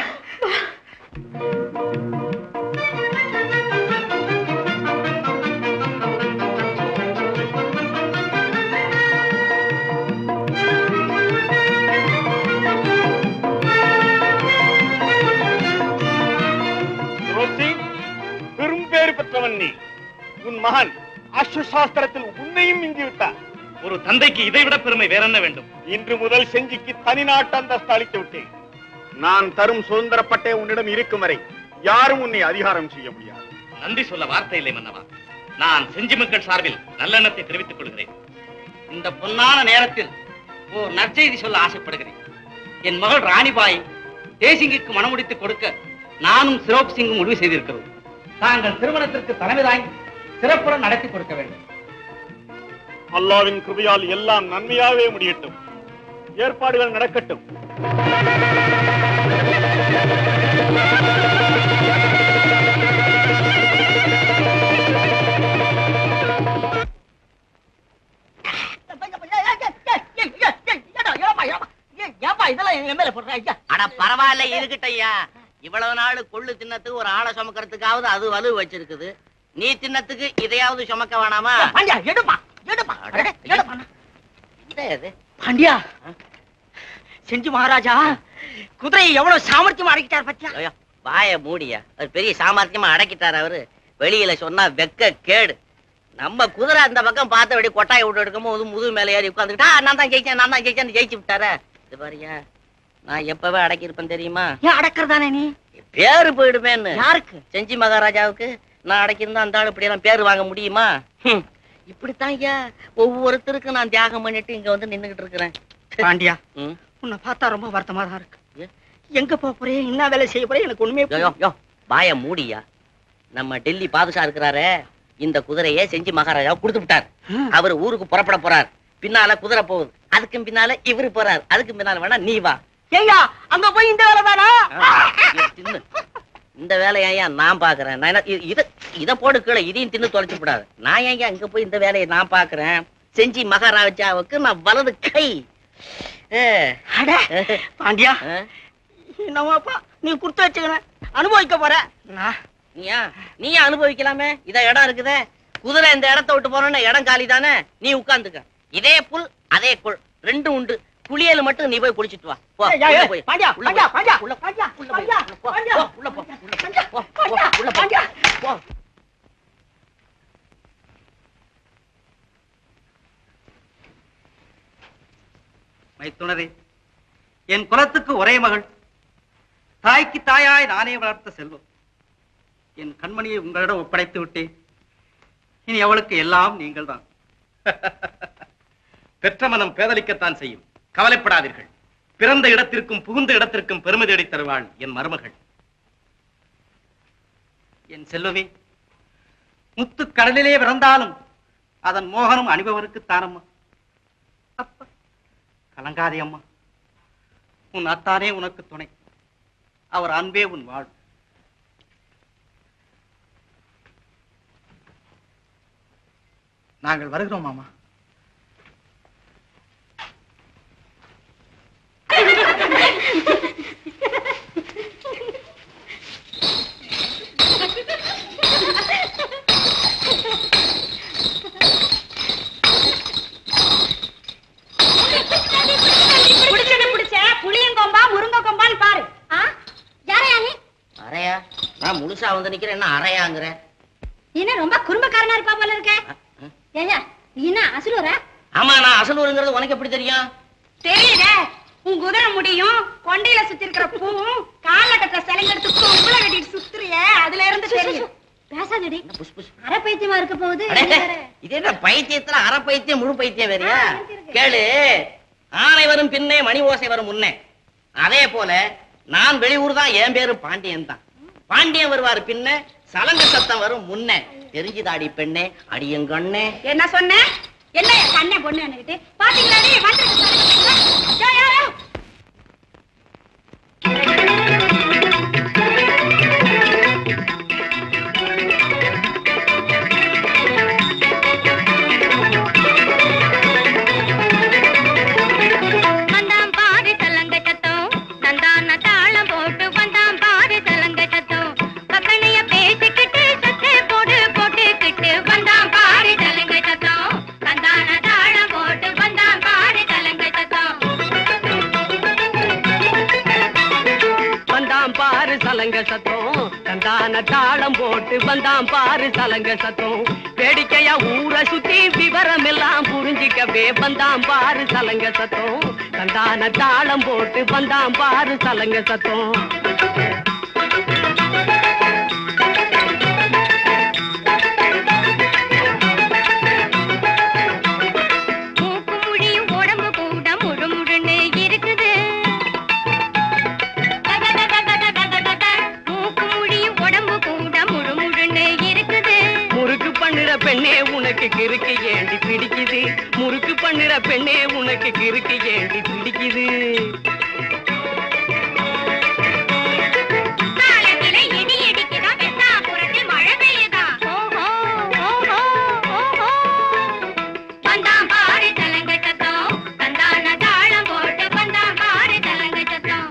ரோசி பெரும் பேறு பெற்றவன் நீ உன் மகன் அஸ்வசாஸ்திரத்தில் உன்னையும் மிஞ்சி விட்டான் ஒரு தந்தைக்கு இதைவிட பெருமை வேற என்ன வேண்டும் இன்று முதல் செஞ்சிக்கு தனி நாட்டு அந்தஸ்து அளித்து விட்டேன் நான் தரும் சுதந்திரப்பட்டே உன்னிடம் இருக்கும் வரை யாரும் உன்னை அதிகாரம் செய்ய முடியாது நன்றி சொல்ல வார்த்தை இல்லை மன்னவா நான் செஞ்சி மக்கள் சார்பில் நல்லெண்ணத்தை தெரிவித்துக் கொள்கிறேன் இந்த பொன்னான நேரத்தில் ஓர் நற்செய்தி சொல்ல ஆசைப்படுகிறேன் என் மகள் ராணிபாய் தேசிங்கிற்கு மனமுடித்து கொடுக்க நானும் சிரோப் சிங்கும் முடிவு செய்திருக்கிறோம் தாங்கள் திருமணத்திற்கு தலைமை தாங்கி சிறப்புடன் நடத்தி கொடுக்க வேண்டும் அல்லாவின் கிருபையால் எல்லாம் நன்மையாவே முடியட்டும் ஏற்பாடுகள் நடக்கட்டும் ஏப்பா இதெல்லாம் எங்க மேல போடுற ஐயா அட பரவாயில்ல இருக்கட்டும் ஐயா இவ்வளவு நாள் கொள்ளு தின்னத்துக்கு ஒரு ஆளை சுமக்கிறதுக்காவது அது வலு வச்சிருக்குது நீ தின்னத்துக்கு இதையாவது சுமக்க வேணாமா பாண்டியா எடுப்பா எடுப்பா அட, எடுப்பா என்ன இது பாண்டியா செஞ்சு மகாராஜா குதிரையை எவ்வளவு சாமர்த்தியமா அடக்கிட்டார் பத்தியா ஐயோ வாய மூடியா அவர் பெரிய சாமர்த்தியமா அடக்கிட்டாரு அவரு வெளியில சொன்னா வெக்க கேடு நம்ம குதிரை அந்த பக்கம் பார்த்து அப்படியே கொட்டாய் விட்டு எடுக்கும் போது முதுகு மேல ஏறி உட்காந்துக்கிட்டா நான் தான் ஜெயிச்சேன் நான் தான் ஜெயிச்சேன்னு ஜெயிச்சு விட்டாரே இது பாரியா நான் எப்பவே அடக்கியிருப்பேன் தெரியுமா ஏன் அடக்கிறதானே நீ பேரு போயிடுமேன்னு யாருக்கு செஞ்சி மகாராஜாவுக்கு நான் அடக்கியிருந்தா அந்த ஆள் இப்படி எல்லாம் பேர் வாங்க முடியுமா ஹம். இப்படித்தான் ஐயா ஒவ்வொருத்தருக்கும் நான் தியாகம் பண்ணிட்டு இங்க வந்து நின்னுகிட்டு இருக்கிறேன் பாண்டியா ம். உன்னை பார்த்தா ரொம்ப வருத்தமா தான் இருக்கு ஏன்? எங்க போக போறே என்ன வேலை செய்ய போறே எனக்கு ஒண்ணுமே யோ, யோ, யோ, வாய மூடியா நம்ம டெல்லி பாதுஷா இருக்கிறாரே இந்த குதிரையை செஞ்சு மகாராஜா கொடுத்து விட்டார் அவர் ஊருக்கு புறப்பட போறார் பின்னால குதிரை போகுது அதுக்கும் பின்னால இவரு போறார் அதுக்கும் பின்னால வேணா நீ வா ஏய்யா அங்க போய் இந்த வேலை தானா இது தின்னு. இந்த வேலையை ஏன் நான் பாக்குறேன் நான் என்ன இ- இத இத போடு கீழே இதையும் தின்னு தொலைச்சு விடாது நான் ஏன் அங்க போய் இந்த வேலையை நான் பாக்குறேன் செஞ்சி மகாராஜாவுக்கு நான் வலது கை ஏ, அட பாண்டியா ஆ, என்னவாப்பா நீ குடுத்து வச்சுக்கிறேன் அனுபவிக்க போற நான் நீயா நீ அனுபவிக்கலாமே இத இடம் இருக்குதே குதிரை இந்த இடத்த விட்டு போனோம்னா இடம் காலி தானே நீ உட்கார்ந்துக்க இதே புல் அதே குள் ரெண்டும் உண்டு குளியல் மட்டும் நீ போய் குளிச்சிட்டு வா போ ஏய், ஏய், உள்ள ஏய், போய் பாண்டியா, உள்ள பாண்டியா, போய். பாண்டியா, உள்ள போ. பாண்டியா, உள்ள போய். பாண்டியா, போ, பாண்டியா, போ, உள்ள போ. உள்ள போ. பாண்டியா, போ, போ, பாண்டியா, உள்ள போ. பாண்டியா. போ. மைத்துணரே என் குலத்துக்கு ஒரே மகள் தாய்க்கு தாயாய் நானே வளர்த்த செல்வம் என் கண்மணியை உங்களிடம் ஒப்படைத்து விட்டேன் இனி அவளுக்கு எல்லாம் நீங்கள்தான் பெற்ற மனம் பேதலிக்கத்தான் செய்யும் கவலைப்படாதீர்கள் பிறந்த இடத்திற்கும் புகுந்த இடத்திற்கும் பெருமை தேடித் தருவாள் என் மருமகள் என் செல்வமே முத்து கடலிலே பிறந்தாலும் அதன் மோகனம் அணிபவருக்கு தானம்மா அப்பா கலங்காதே அம்மா உன் அத்தானே உனக்கு துணை அவர் அன்பே உன் வாழ் நாங்கள் வருகிறோம் மாமா புடிச்சது புடிச்ச புளியங்கொம்பா முருங்கை கொம்பான்னு பாரு ஆ? யாரையா நீ அறையா நான் முழுசா வந்து நிக்கிறேன் என்ன அறையாங்கிற நீ என்ன ரொம்ப குறும்பக்காரனா இருப்பா போல இருக்க ஏயா நீ என்ன அசுரூரா ஆமா நான் அசலூருங்கிறது உனக்கு எப்படி தெரியும் தெரியல உன் குதிரை முடியும் கொண்டையில சுத்தி இருக்கிற பூவும் கால கட்ட சிலைங்கெடுத்து கொம்புல கட்டிட்டு சுத்துறிய அதுல இருந்து தெரியும் பேசாதடி என்ன புஷ் புஷ் அரை பைத்தியமா இருக்க போகுது அடே, நீ வேற. இது என்ன பைத்தியத்துல அரை பைத்தியம் முழு பைத்தியம் வேறையா ஆ, இருக்கு, இருக்கு. கேளு ஆனை வரும் பின்னே மணி ஓசை வரும் முன்னே அதே போல நான் வெளியூர் தான் என் பேரு பாண்டியன் தான் பாண்டியன் வருவாரு பின்ன சலங்க சத்தம் வரும் முன்னே தெரிஞ்சுதாடி பெண்ணே அடியங்கண்ணே என்ன சொன்ன என்ன கண்ணே பொண்ணு என்கிட்ட பாத்தீங்களாடி வந்து யோ, யோ, யோ. சலங்க சத்தம் தந்தான தாளம் போட்டு வந்தான் பாரு சலங்க சத்தம் வேடிக்கையா ஊரை சுத்தி விவரம் எல்லாம் புரிஞ்சிக்கவே வந்தான் பாரு சலங்க சத்தம் தந்தான தாளம் போட்டு வந்தான் பாரு சலங்க சத்தம் மூக்கு முடியும் உடம்பு கூட முழு முழுன்னு இருக்குது மூக்கு முடியும் உடம்பு கூட முழு முழுன்னு இருக்குது முறுக்கு பண்ணுற பெண்ணே உனக்கு கிறுக்கு ஏண்டி பிடிக்குது முறுக்கு பண்ணுற பெண்ணே உனக்கு கிறுக்கு ஏண்டி பிடிக்குது காலத்தில இடி இடிக்குதா வெத்தா புரண்டு மழை பெய்யுதா ஓஹோ ஓஹோ ஓஹோ வந்தான் பாரு தலங்க சத்தம் தந்தான தாளம் போட்டு வந்தான் பாரு தலங்க சத்தம்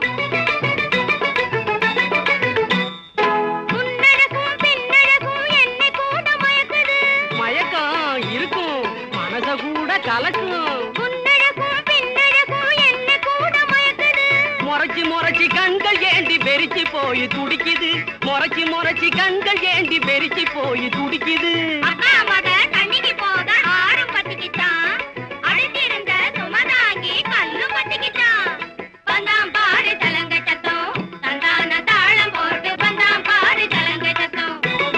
முன்னழகும் பின்னழகும் என்னை கூட மயக்குது மயக்கம் இருக்கும் மனச கூட கலக்கும் முன்னழகும் பின்னழகும் என்னை கூட மயக்குது முறைச்சி முறைச்சி கண்கள் ஏண்டி வெறிச்சு போய் துடிக்குது முறைச்சி முறைச்சி கண்கள் ஏண்டி வெறிச்சு போய் துடிக்குது அக்கா மக தண்ணிக்கு போக ஆறும் பத்திக்கிச்சான் அழுத்திருந்த சுமதாங்கி கல்லும் பத்திக்கிச்சான் வந்தான் பாரு தலங்க சத்தம் தந்தான தாளம் போட்டு வந்தான் பாரு தலங்க சத்தம்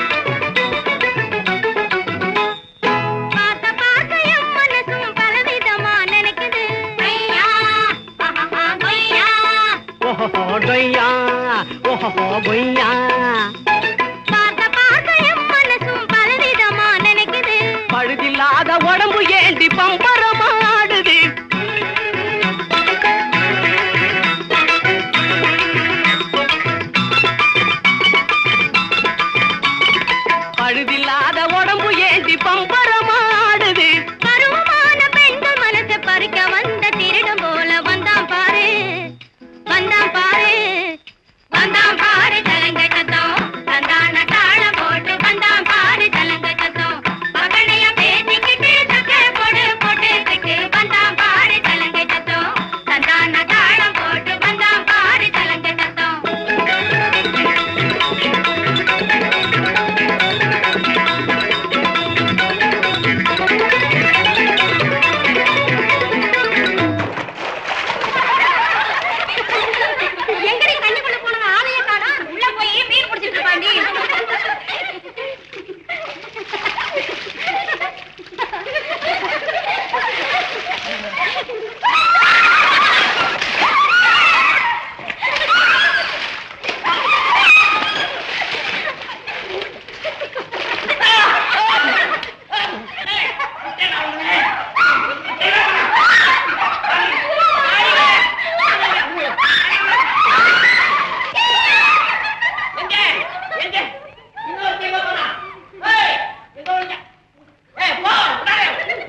பார்த்த பார்த்த என் மனசும் பலவிதமா நினைக்குது ஐயா ஆஹா பொய்யா ஓஹோ டொய்யா ஓஹோ பொய்யா பார்த்த பார்த்த என் மனசும் பலவிதமா நினைக்குது பழுதில்லாத உடம்பு ஏண்டி பம்பரமாடுது பழுதில்லாத உடம்பு ஏண்டி பம்பரமாடுது பருவமான பெண்கள் மனசை பறிக்க வந்த திருடம் போல வந்தான் பாரு வந்தான் பாரு வந்தான் பாரு தலங்க சத்தம் தந்தான தாளம் போட்டு வந்தான் பாரு தலங்க சத்தம் மகனைய பேசிக்கிட்டு சக்க போடு போட்டுக்கிட்டு வந்தான் பாரு தலங்க சத்தம் தந்தான தாளம் போட்டு வந்தான் பாரு தலங்க சத்தம் எங்கடி கண்ணுக்குள்ள போனவன் ஆளைய காணோம் உள்ள போய் மீன் பிடிச்சிட்டு இருப்பாண்டி எங்க எங்க இன்னொருத்தன் எங்க போனா ஏய் எங்க ஓடுங்க ஏய் போ உடாதே.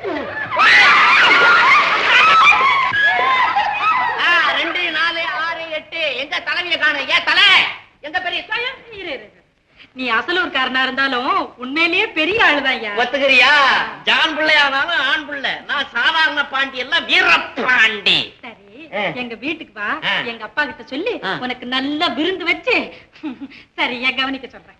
ஆ ரெண்டு நாலு ஆறு எட்டு எங்க தலைவிய காணு ஏன் தலை எங்க பெரிய நீ அசலூர்காரனா இருந்தாலும் உண்மையிலேயே பெரிய ஆளுதான் ஒத்துக்கிறியா ஜான் பிள்ளையானாலும் ஆண் பிள்ளை நான் சாதாரண பாண்டி எல்லாம் வீரப்பாண்டி சரி ஆ. எங்க வீட்டுக்கு வா ஆ. எங்க அப்பா கிட்ட சொல்லி ஆ. உனக்கு நல்லா விருந்து வச்சு சரியா கவனிக்க சொல்றேன்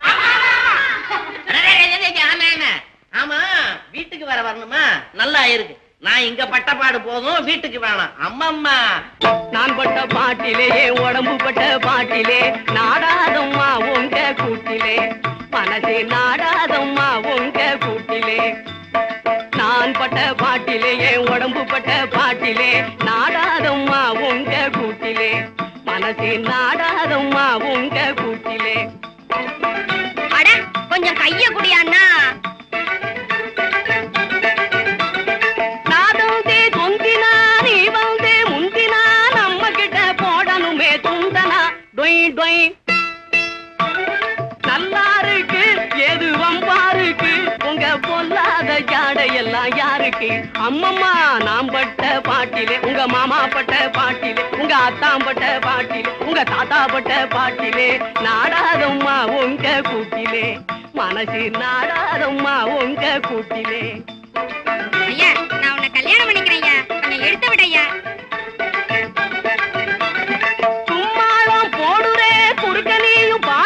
ஆமா ஆமா. ஆமா வீட்டுக்கு வர வரணுமா நல்லா இருக்கு நான் இங்க பட்டப்பாடு போதும் வீட்டுக்கு வேணாம் அம்மம்மா நான் பட்ட பாட்டிலே என் உடம்பு பட்ட பாட்டிலே நாடாதம்மா உங்க கூட்டிலே மனசே நாடாதம்மா உங்க கூட்டிலே நான் பட்ட பாட்டிலே என் உடம்பு பட்ட பாட்டிலே நாடாதம்மா உங்க கூட்டிலே மனசே நாடாதம்மா உங்க கூட்டிலே அட கொஞ்சம் கைய குடியாண்ணா நான் வந்து தொந்தினா நீ வந்து முந்தினா நம்ம கிட்ட போடணுமே துந்தனா டொய் டொய் நல்லா இருக்கு எது வம்பா இருக்கு உங்க பொல்லாத ஜாடையெல்லாம் யாருக்கு அம்மம்மா நாம் பட்ட பாட்டிலே உங்க மாமா பட்ட பாட்டிலே உங்க அத்தாம் பட்ட பாட்டிலே உங்க தாத்தா பட்ட பாட்டிலே நாடாதம்மா உங்க கூட்டிலே மனசு நாடாதம்மா உங்க கூட்டிலே ஐயா நான் உன்னை கல்யாணம் பண்ணிக்கிறேன் ஐயா கொஞ்சம் எடுத்து விடையா சும்மாளம் போடுறே குறுக்க நீயும் பா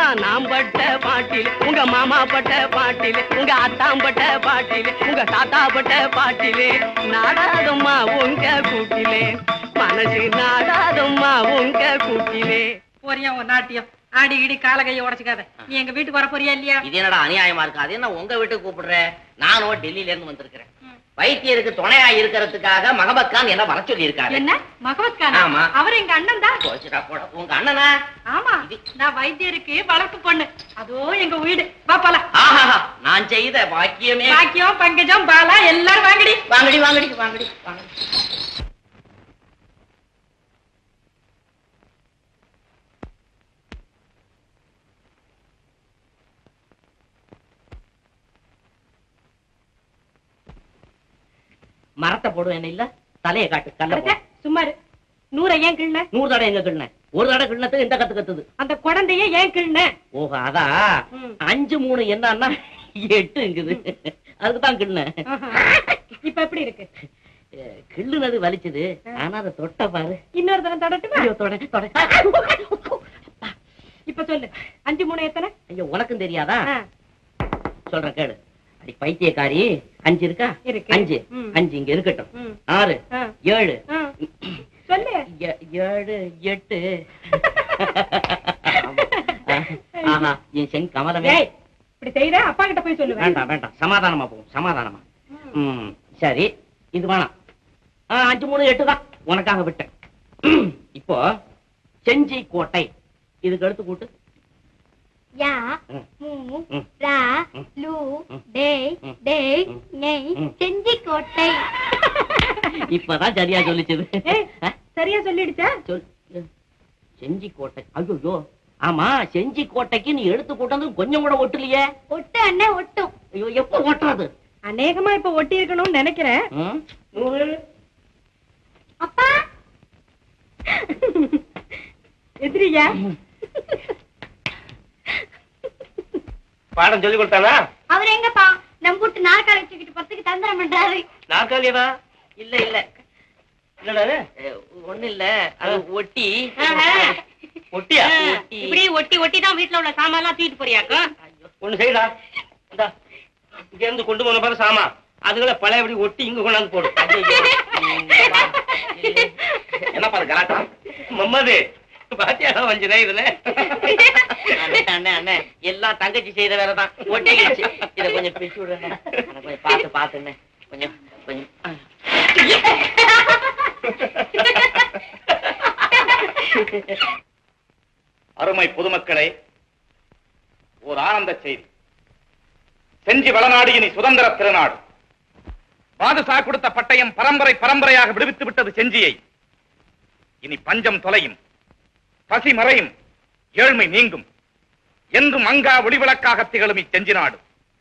நாம் பட்ட பாட்டிலே உங்க மாமா பட்ட பாட்டிலே உங்க அத்தாம் பட்ட பாட்டிலே உங்க தாத்தா பட்ட பாட்டிலே நாடாதம்மா உங்க கூட்டிலே மனசு நாடாதம்மா உங்க கூட்டிலே போறியா உன் நாட்டியம் ஆடி இடி கால கையை உடச்சுக்காத நீ எங்க வீட்டுக்கு வர போறியா இல்லையா இது என்னடா அநியாயமா இருக்கு அது என்ன உங்க வீட்டுக்கு கூப்பிடுற நானும் டெல்லியில இருந்து வந்திருக்கிறேன் வைத்தியருக்கு துணையா இருக்கிறதுக்காக மகபத் கான் என்ன வர சொல்லி இருக்காரு என்ன மகவத் கான் ஆமா. அவர் எங்க அண்ணன் தான் போச்சுடா போட உங்க அண்ணனா ஆமா நான் வைத்தியருக்கு வளர்ப்பு பொண்ணு அதோ எங்க வீடு வா போலாம் ஆஹா நான் செய்த பாக்கியமே பாக்கியம் பங்கஜம் பாலா எல்லாரும் வாங்கடி வாங்கடி வாங்கடி வாங்கடி வாங்கடி மரத்தை போடும் என்ன இல்ல தலையை காட்டு கல்ல அடச்சே, சும்மா இரு. நூறை ஏன் கிள்ளன நூறு தடவை எங்க கிண்ண ஒரு தடவை கிண்ணத்துக்கு இந்த கத்து கத்துது அந்த குழந்தைய ஏன் கிள்ளன ஓஹோ அதா ம். அஞ்சு மூணு என்னன்னா எட்டுங்குது அதுக்கு தான் கிண்ண இப்ப எப்படி இருக்கு கிள்ளுனது வலிச்சது ஆனா அதை தொட்ட பாரு இன்னொரு தரம் தொடட்டுமா ஐயோ, தொட தொட இப்ப சொல்லு அஞ்சு மூணு எத்தனை ஐயோ உனக்கும் தெரியாதா ஆ, சொல்றேன் கேளு அடி பைத்தியக்காரி அஞ்சு இருக்கா இருக்கு. அஞ்சு ம். அஞ்சு இங்க இருக்கட்டும் ம். ஆறு ஆ, ஏழு ஆ. சொல்லு ஏ- ஏழு எட்டு ஆஹா என் செங் கமலமே ஏய் இப்படி செய்யற அப்பா கிட்ட போய் சொல்லுவேன் வேண்டாம் வேண்டாம் சமாதானமா போகும் சமாதானமா ம் சரி இது வேணாம் ஆ, அஞ்சு மூணு எட்டு தான் உனக்காக விட்டேன் இப்போ செஞ்சி கோட்டை இதுக்கு எடுத்து கூட்டு யா ம். மூ ம். ரா ம். லூ ம். டேய் ம். டேய் ம். நெய் ம். செஞ்சி கோட்டை இப்பதான் சரியா சொல்லிச்சது ஏய், சரியா சொல்லிடுச்சா சொல் செஞ்சி கோட்டை ஐயோ ஆமா செஞ்சி கோட்டைக்கு நீ எடுத்து கூட்டது கொஞ்சம் கூட ஒட்டலையே ஒட்டு அண்ணே ஒட்டும் ஐயோ எப்ப ஒட்டுறது அநேகமா இப்ப ஒட்டி இருக்கணும்னு நினைக்கிறேன் ம்? அப்பா எதிரியா பாடம் சொல்லி கொடுத்தானா அவர் எங்கப்பா நம்ம வீட்டு நாற்காலி வச்சுக்கிட்டு பத்துக்கு தந்திரம் பண்றாரு நாற்காலியவா இல்ல இல்ல என்னடா இது? ஒண்ணு இல்ல அது ஒட்டி ஒட்டியா ஒட்டி இப்படி ஒட்டி ஒட்டி தான் வீட்டுல உள்ள சாமான்லாம் தூக்கிட்டு போறியாக்கும் ஒண்ணு செய்யடா இந்தா இங்க இருந்து கொண்டு போன பாரு சாமா அதுகளை பழையபடி ஒட்டி இங்க கொண்டாந்து போடு என்ன பாரு கலாட்டா மம்மது பாத்தியா வஞ்சினா இதுல அண்ணே, அண்ணே அண்ணே எல்லாம் தங்கச்சி செய்த வேலை தான் ஒட்டிக்கிடுச்சு இத கொஞ்சம் பிரிச்சு விடுறேன் கொஞ்சம் பார்த்து பார்த்துண்ணே கொஞ்சம் கொஞ்சம் அருமை பொதுமக்களே ஓர் ஆனந்த செய்தி செஞ்சி வளநாடு இனி சுதந்திர திருநாடு பாதுஷா கொடுத்த பட்டயம் பரம்பரை பரம்பரையாக விடுவித்து விட்டது செஞ்சியை இனி பஞ்சம் தொலையும் பசி மறையும் ஏழ்மை நீங்கும் என்றும் மங்கா ஒளிவிளக்காக திகழும் இச்செஞ்சி நாடு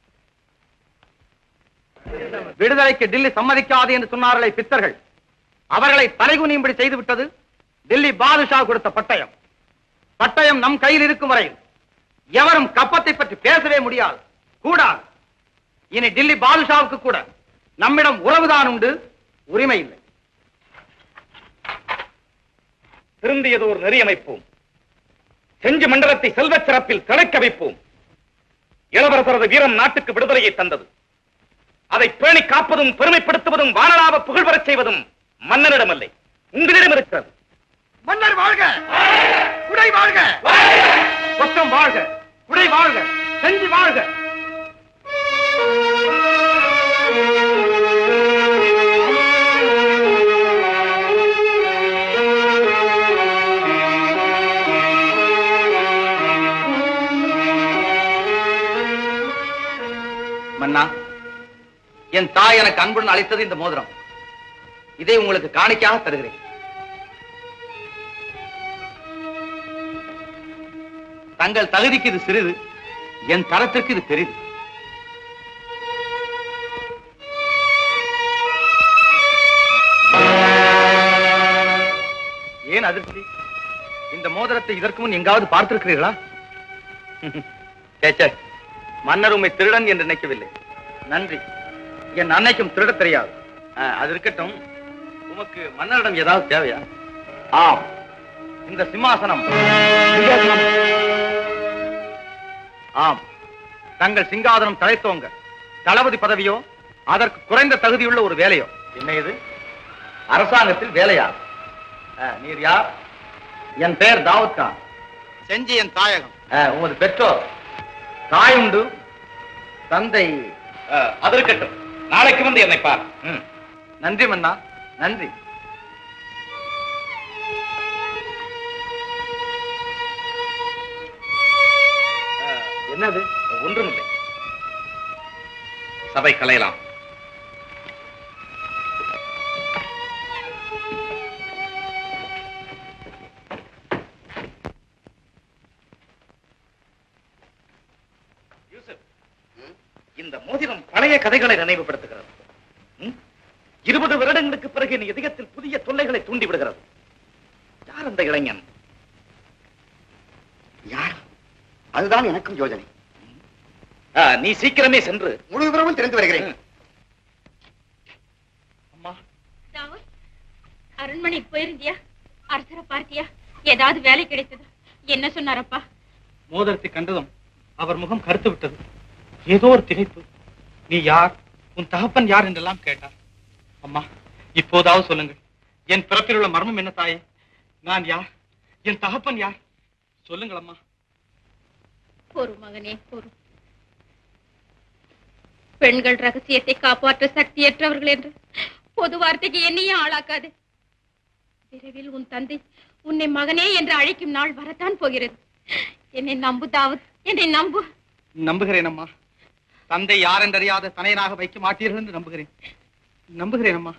விடுதலைக்கு டில்லி சம்மதிக்காது என்று சொன்னார்களே பித்தர்கள் அவர்களை தலைகுனியும்படி செய்து விட்டது டில்லி பாதுஷா கொடுத்த பட்டயம் பட்டயம் நம் கையில் இருக்கும் வரையில் எவரும் கப்பத்தை பற்றி பேசவே முடியாது கூடாது இனி டில்லி பாதுஷாவுக்கு கூட நம்மிடம் உறவுதான் உண்டு உரிமை இல்லை திருந்தியதோர் நெறியமைப்போம் செஞ்சி மண்டலத்தை செல்வச் சிறப்பில் திளைக்க வைப்போம் இளவரசரது வீரம் நாட்டுக்கு விடுதலையை தந்தது அதை பேணி காப்பதும் பெருமைப்படுத்துவதும் வானலாவ புகழ் பெறச் செய்வதும் மன்னனிடமில்லை உங்களிடம் இருக்கிறது மன்னர் வாழ்க குடை வாழ்க கொத்தம் வாழ்க குடை வாழ்க செஞ்சு வாழ்க மன்னா என் தாய் எனக்கு அன்புடன் அளித்தது இந்த மோதிரம் இதை உங்களுக்கு காணிக்கையாக தருகிறேன் தங்கள் தகுதிக்கு இது சிறிது என் தரத்திற்கு இது பெரிது ஏன் அதிர்ச்சி இந்த மோதிரத்தை இதற்கு முன் எங்காவது பார்த்திருக்கிறீர்களா சே, சே. மன்னர் உம்மை திருடன் என்று நினைக்கவில்லை நன்றி என் அன்னைக்கும் திருடத் தெரியாது ஆ, அது இருக்கட்டும் உமக்கு மன்னரிடம் ஏதாவது தேவையா ஆம் இந்த சிம்மாசனம் சிங்காசனம் ஆம் தங்கள் சிங்காதனம் தழைத்தோங்க தளபதி பதவியோ அதற்கு குறைந்த தகுதியுள்ள ஒரு வேலையோ என்ன இது அரசாங்கத்தில் வேலையா ஆ, நீர் யார் என் பெயர் தாவூத் கான் செஞ்சி என் தாயகம் ஆ, உமது பெற்றோர் தாய் உண்டு தந்தை அஹ், அது இருக்கட்டும் நாளைக்கு வந்து என்னை பார் ம். நன்றி மன்னா நன்றி அஹ், என்னது ஒன்றுமில்லை சபை கலையலாம் யூசுப், இந்த மோதிரம் பழைய கதைகளை நினைவுபடுத்துகிறது ம்? இருபது வருடங்களுக்கு பிறகு என் இதயத்தில் புதிய தொல்லைகளை தூண்டி விடுகிறது யார் அந்த இளைஞன் யார் அதுதான் எனக்கும் யோஜனை ஆ, நீ சீக்கிரமே சென்று முழு விவரமும் தெரிந்து வருகிறேன் தாவூத், அரண்மனைக்கு போயிருந்தியா அரசரை பார்த்தியா ஏதாவது வேலை கிடைத்ததா என்ன சொன்னாரப்பா மோதிரத்தை கண்டதும் அவர் முகம் கருத்து விட்டது ஏதோ ஒரு திகைப்பு நீ யார் உன் தகப்பன் யார் என்றெல்லாம் கேட்டார் அம்மா இப்போதாவது சொல்லுங்கள் என் பிறப்பில் உள்ள மர்மம் என்ன தாயே நான் யார் என் தகப்பன் யார் சொல்லுங்கள் அம்மா பொறு மகனே பொறு பெண்கள் ரகசியத்தை காப்பாற்ற சக்தியற்றவர்கள் என்று பொது வார்த்தைக்கு என்னையும் ஆளாக்காது விரைவில் உன் தந்தை உன்னை மகனே என்று அழைக்கும் நாள் வரத்தான் போகிறது என்னை நம்பு தாவத் என்னை நம்பு நம்புகிறேன் அம்மா தந்தை யார் என்றறியாத தனையனாக வைக்க மாட்டீர்கள் என்று நம்புகிறேன் நம்புகிறேன் அம்மா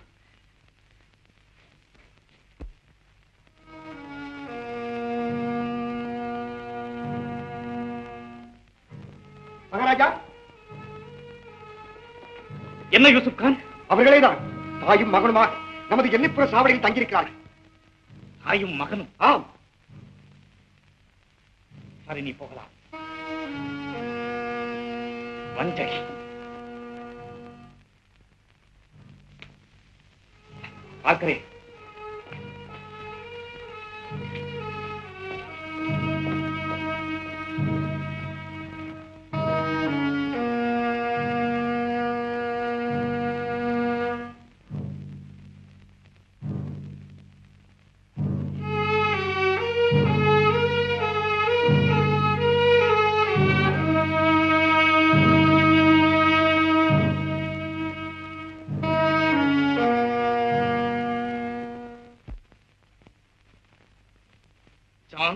மகாராஜா என்ன யூசுப் கான் அவர்களே தான் தாயும் மகனுமாக நமது எண்ணிப்புற சாவடியில் தங்கியிருக்கிறார்கள் தாயும் மகனும் ஆம் சரி நீ போகலாம் வஞ்சகி பார்க்கிறேன் ஜான்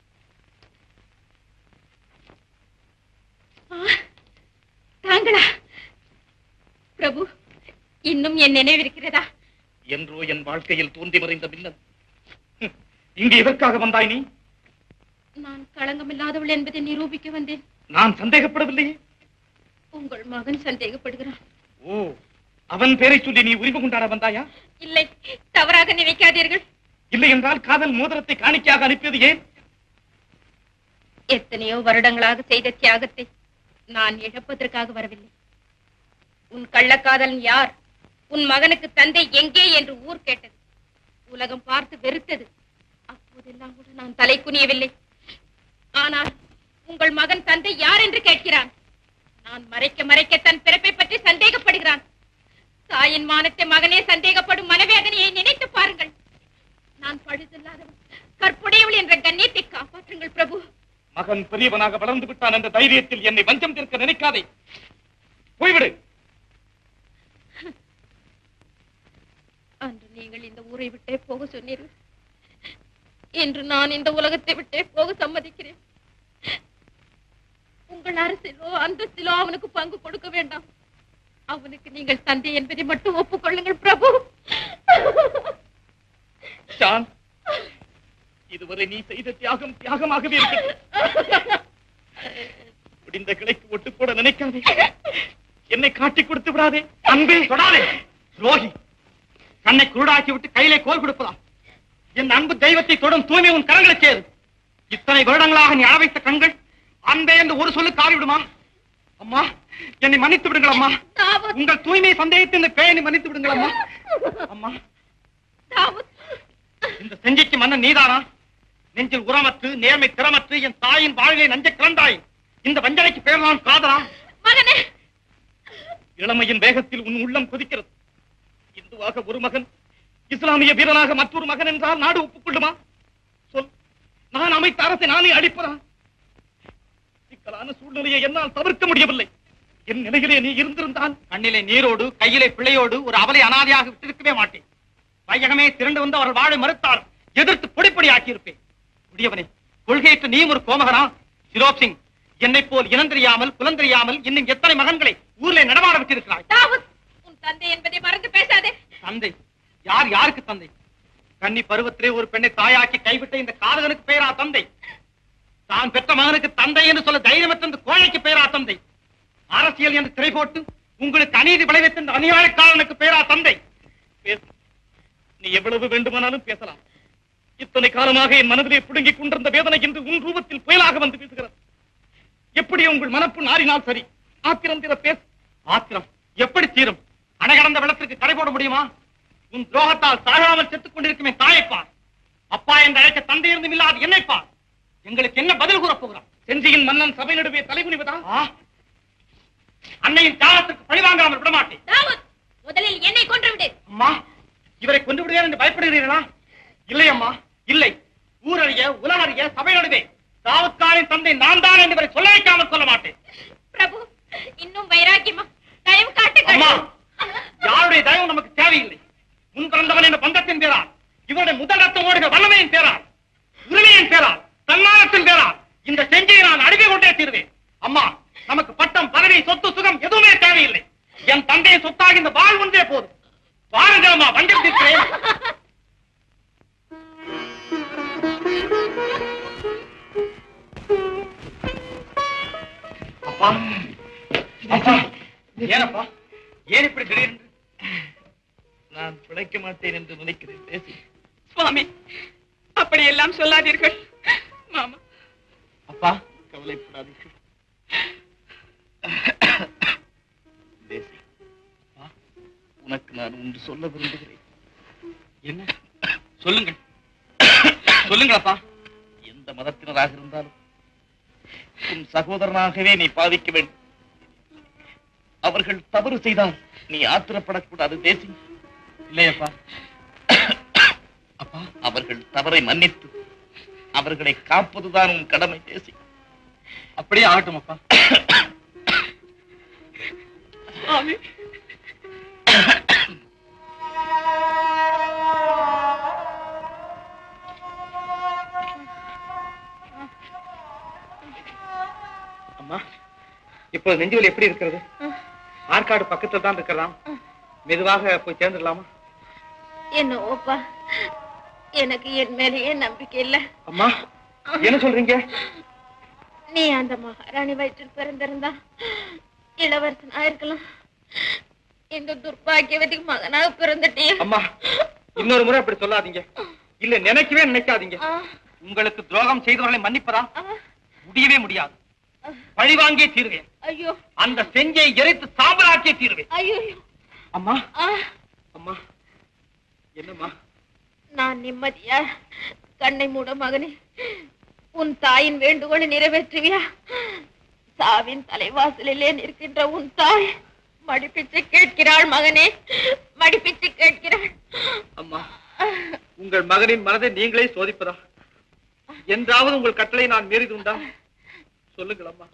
தாங்களா பிரபு இன்னும் என் நினைவிருக்கிறதா என்றோ என் வாழ்க்கையில் தோன்றி மறைந்த மின்னல் ஹம், இங்கே எதற்காக வந்தாய் நீ நான் களங்கமில்லாதவள் என்பதை நிரூபிக்க வந்தேன் நான் சந்தேகப்படவில்லையே உங்கள் மகன் சந்தேகப்படுகிறான் ஓ அவன் பேரை சொல்லி நீ உரிமை கொண்டாட வந்தாயா இல்லை தவறாக நினைக்காதீர்கள் இல்லை என்றால் காதல் மோதிரத்தை காணிக்கையாக அனுப்பியது ஏன் எத்தனையோ வருடங்களாக செய்த தியாகத்தை நான் இழப்பதற்காக வரவில்லை உன் கள்ளக்காதலன் யார் உன் மகனுக்கு தந்தை எங்கே என்று ஊர் கேட்டது உலகம் பார்த்து வெறுத்தது அப்போதெல்லாம் கூட நான் தலை குனியவில்லை ஆனால் உங்கள் மகன் தந்தை யார் என்று கேட்கிறான் நான் மறைக்க மறைக்க தன் பிறப்பை பற்றி சந்தேகப்படுகிறான் தாயின் மானத்தை மகனே சந்தேகப்படும் மனவேதனையை நினைத்து பாருங்கள் நான் பழுதில்லாதவன் கற்புடையவள் என்ற கண்ணியத்தை காப்பாற்றுங்கள் பிரபு மகன் பெரியவனாக வளர்ந்து விட்டான் என்ற தைரியத்தில் என்னை வஞ்சம் தீர்க்க நினைக்காதே போய்விடு அன்று நீங்கள் இந்த ஊரை விட்டே போக சொன்னீர்கள் இன்று நான் இந்த உலகத்தை விட்டே போக சம்மதிக்கிறேன் உங்கள் அரசிலோ அந்தஸ்திலோ அவனுக்கு பங்கு கொடுக்க வேண்டாம் அவனுக்கு நீங்கள் தந்தை என்பதை மட்டும் ஒப்புக்கொள்ளுங்கள் பிரபு ஜான் இதுவரை நீ செய்த தியாகம் தியாகமாகவே இருக்கட்டும் முடிந்த கிளைக்கு ஒட்டு போட நினைக்காதே என்னை காட்டி கொடுத்து விடாதே அன்பே தொடாதே துரோகி கண்ணை குருடாக்கி விட்டு கையிலே கோல் கொடுப்பதாம் என் அன்பு தெய்வத்தை தொடும் தூய்மை உன் கரங்களை சேரு இத்தனை வருடங்களாக நீ அளவைத்த கண்கள் அன்பே என்று ஒரு சொல்லு காவி விடுமா அம்மா என்னை மன்னித்து விடுங்கள் அம்மா உங்கள் தூய்மை சந்தேகத்தை இந்த பேயனை மன்னித்து விடுங்கள் அம்மா அம்மா இந்த செஞ்சிக்கு மன்னன் நீதானா நெஞ்சில் உரமற்று நேர்மை திறமற்று என் தாயின் வாழ்வை நஞ்ச கிளந்தாய் இந்த வஞ்சனைக்கு பேர் நான் காதலா மகனே இளமையின் வேகத்தில் உன் உள்ளம் கொதிக்கிறது இந்துவாக ஒரு மகன் இஸ்லாமிய வீரனாக மற்றொரு மகன் என்றால் நாடு ஒப்புக்கொள்ளுமா சொல் நான் அமைத்த அரசை நானே அழிப்பதா சிக்கலான சூழ்நிலையை என்னால் தவிர்க்க முடியவில்லை என் நிலையிலே நீ இருந்திருந்தால் கண்ணிலே நீரோடு கையிலே பிள்ளையோடு ஒரு அவலை அனாதையாக விட்டிருக்கவே மாட்டேன் வையகமே திரண்டு வந்து அவர்கள் வாழை மறுத்தார் எதிர்த்து பொடிப்பொடி ஆக்கியிருப்பேன் முடியவனே கொள்கையற்ற நீயும் ஒரு கோமகனா சிரோப் சிங் என்னை போல் இனந்தெரியாமல் புலந்தெரியாமல் இன்னும் எத்தனை மகன்களை ஊரிலே நடமாட விட்டிருக்கிறாய் தாவூத் உன் தந்தை என்பதை மறந்து பேசாதே தந்தை யார் யாருக்கு தந்தை கன்னி பருவத்திலே ஒரு பெண்ணை தாயாக்கி கைவிட்ட இந்த காதகனுக்கு பெயரா தந்தை தான் பெற்ற மகனுக்கு தந்தை என்று சொல்ல தைரியமற்ற இந்த கோழைக்கு பெயரா தந்தை அரசியல் என்று திரை போட்டு உங்களுக்கு அநீதி விளைவித்த இந்த அநியாயக்காரனுக்கு பெயரா தந்தை பேசு நீ எவ்வளவு வேண்டுமானாலும் பேசலாம் இத்தனை காலமாக என் மனதிலே புடுங்கிக் கொண்டிருந்த வேதனை இன்று உன் ரூபத்தில் புயலாக வந்து வீசுகிறது எப்படி உங்கள் மனப்பு நாறினால் சரி ஆத்திரம் தீர பேசு ஆத்திரம் எப்படி தீரும் அணை கடந்த வெள்ளத்திற்கு கடை போட முடியுமா உன் துரோகத்தால் சாகாமல் செத்துக் கொண்டிருக்கும் என் தாயைப்பார் அப்பா என்று அழைக்க தந்தை இருந்தும் இல்லாத என்னைப்பார் எங்களுக்கு என்ன பதில் கூறப் போகிறான் செஞ்சியின் மன்னன் சபை நடுவே தலைகுனிவதா ஆ? அன்னையின் தியாகத்திற்கு பழிவாங்காமல் விடமாட்டேன் தாவூத் முதலில் என்னை கொன்று விடு அம்மா இவரை கொண்டு விடுவேன் என்று பயப்படுகிறீர்களா இல்லை அம்மா இல்லை ஊரறிய உலகறிய சபை நடுவே தாவத்காரின் தந்தை நான் தான் என்று இவரை சொல்ல வைக்காமல் சொல்ல மாட்டேன் பிரபு இன்னும் வைராக்கியமா தயவு காட்டுங்கள் அம்மா யாருடைய தயவு நமக்கு தேவையில்லை முன் பிறந்தவன் என்ற பந்தத்தின் பேரால் இவருடைய முதல் ரத்தம் ஓடுகிற வல்லமையின் பேரால் உரிமையின் பேரால் தன்மானத்தின் பேரால் இந்த செஞ்சியை நான் அடிமை கொண்டே தீர்வேன் அம்மா நமக்கு பட்டம் பதவி சொத்து சுகம் எதுவுமே தேவையில்லை என் தந்தையை சொத்தாக இந்த வாழ் ஒன்றே போதும் வாருங்கள் அம்மா வஞ்சம் தீர்க்கிறேன் அப்பா அப்பா ஏனப்பா ஏன் இப்படி திடீர்னு நான் பிழைக்க மாட்டேன் என்று நினைக்கிறேன் பேசி சுவாமி அப்படியெல்லாம் சொல்லாதீர்கள் மாமா அப்பா கவலைப்படாதீர்கள் தேசி உனக்கு நான் ஒன்று சொல்ல விரும்புகிறேன் என்ன சொல்லுங்கள் சொல்லுங்களப்பா எந்த மதத்தினராக இருந்தாலும் உன் சகோதரனாகவே நீ பாதிக்க வேண்டும் அவர்கள் தவறு செய்தால் நீ ஆத்திரப்படக்கூடாது தேசி இல்லையப்பா அப்பா அவர்கள் தவறை மன்னித்து அவர்களை காப்பதுதான் உன் கடமை தேசி அப்படியே ஆகட்டும் அப்பா சுவாமி அம்மா இப்போ நெஞ்சுவலி எப்படி இருக்கிறது ஆற்காடு பக்கத்துல தான் இருக்கிறதாம் மெதுவாக போய் சேர்ந்துடலாமா என்ன ஓப்பா எனக்கு என் மேலேயே நம்பிக்கை இல்ல அம்மா என்ன சொல்றீங்க நீ அந்த மகாராணி வயிற்றில் பிறந்திருந்தா இளவரசன் ஆயிருக்கலாம் இந்த துர்பாகியவதிக்கு மகனாக பிறந்துட்டியே அம்மா இன்னொரு முறை அப்படி சொல்லாதீங்க இல்ல நினைக்கவே நினைக்காதீங்க ஆ, உங்களுக்கு துரோகம் செய்தவர்களை மன்னிப்பதா ஆ, முடியவே முடியாது பழி வாங்கியே தீருவேன் ஐயோ அந்த செஞ்சை எரித்து சாம்பலாக்கியே தீருவேன் ஐயோ அம்மா ஆ, அம்மா என்னம்மா நான் நிம்மதியா கண்ணை மூட மகனே உன் தாயின் வேண்டுகோளை நிறைவேற்றுவியா சாவின் தலைவாசலிலே நிற்கின்ற உன் தாய் மடிப்பிச்சு கேட்கிறாள் மகனே மடிப்பிச்சு கேட்கிறாள் அம்மா உங்கள் மகனின் மனதை நீங்களே சோதிப்பதா என்றாவது உங்கள் கட்டளை நான் மீறிதுண்டா சொல்லுங்கள் அம்மா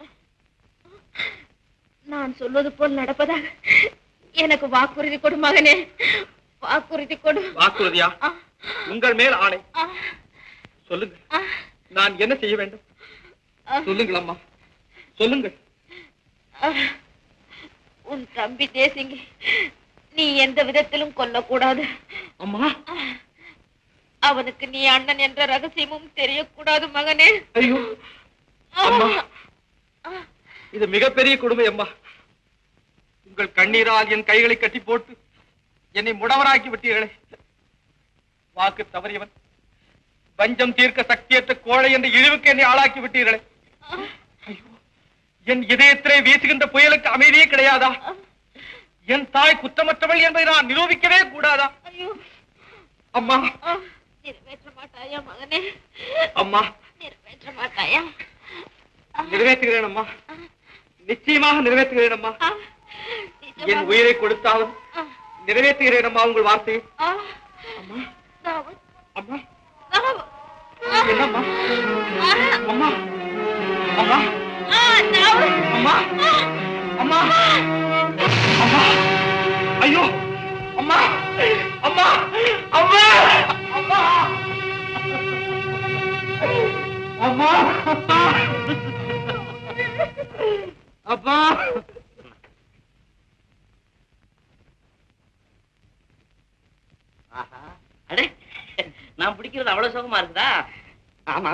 நான் சொல்வது போல் நடப்பதாக எனக்கு வாக்குறுதி கொடு மகனே வாக்குறுதி கொடு வாக்குறுதியா ஆ, உங்கள் மேல் ஆணை ஆ, சொல்லுங்கள் ஆ, நான் என்ன செய்ய வேண்டும் ஆ. சொல்லுங்கள் அம்மா சொல்லுங்கள் ஆ. உன் தம்பி தேசிங்கி நீ எந்த விதத்திலும் கொல்லக்கூடாது அம்மா அவனுக்கு நீ அண்ணன் என்ற ரகசியமும் தெரியக்கூடாது மகனே ஐயோ அம்மா இது மிகப்பெரிய கொடுமை அம்மா உங்கள் கண்ணீரால் என் கைகளை கட்டி போட்டு என்னை முடவராக்கி விட்டீர்களே வாக்கு தவறியவன் பஞ்சம் தீர்க்க சக்தியற்ற கோழை என்ற இழிவுக்கு என்னை ஆளாக்கி விட்டீர்களே ஐயோ என் இதயத்திலே வீசுகின்ற புயலுக்கு அமைதியே கிடையாதா என் தாய் குற்றமற்றவள் என்பதை நான் நிரூபிக்கவே கூடாதா ஐயோ அம்மா ஆ, நிறைவேற்ற மாட்டாயா மகனே அம்மா நிறைவேற்ற மாட்டாயா நிறைவேற்றுகிறேன் அம்மா நிச்சயமாக நிறைவேற்றுகிறேன் அம்மா என் உயிரை கொடுத்தாலும் நிறைவேற்றுகிறேன் அம்மா உங்கள் வார்த்தையை அம்மா அம்மா என்னம்மா அம்மா அம்மா அம்மா அம்மா அம்மா ஐயோ அம்மா அம்மா அம்மா அம்மா அம்மா அப்பா ஆஹா. அடே நான் பிடிக்கிறது அவ்வளவு சுகமா இருக்குதா ஆமா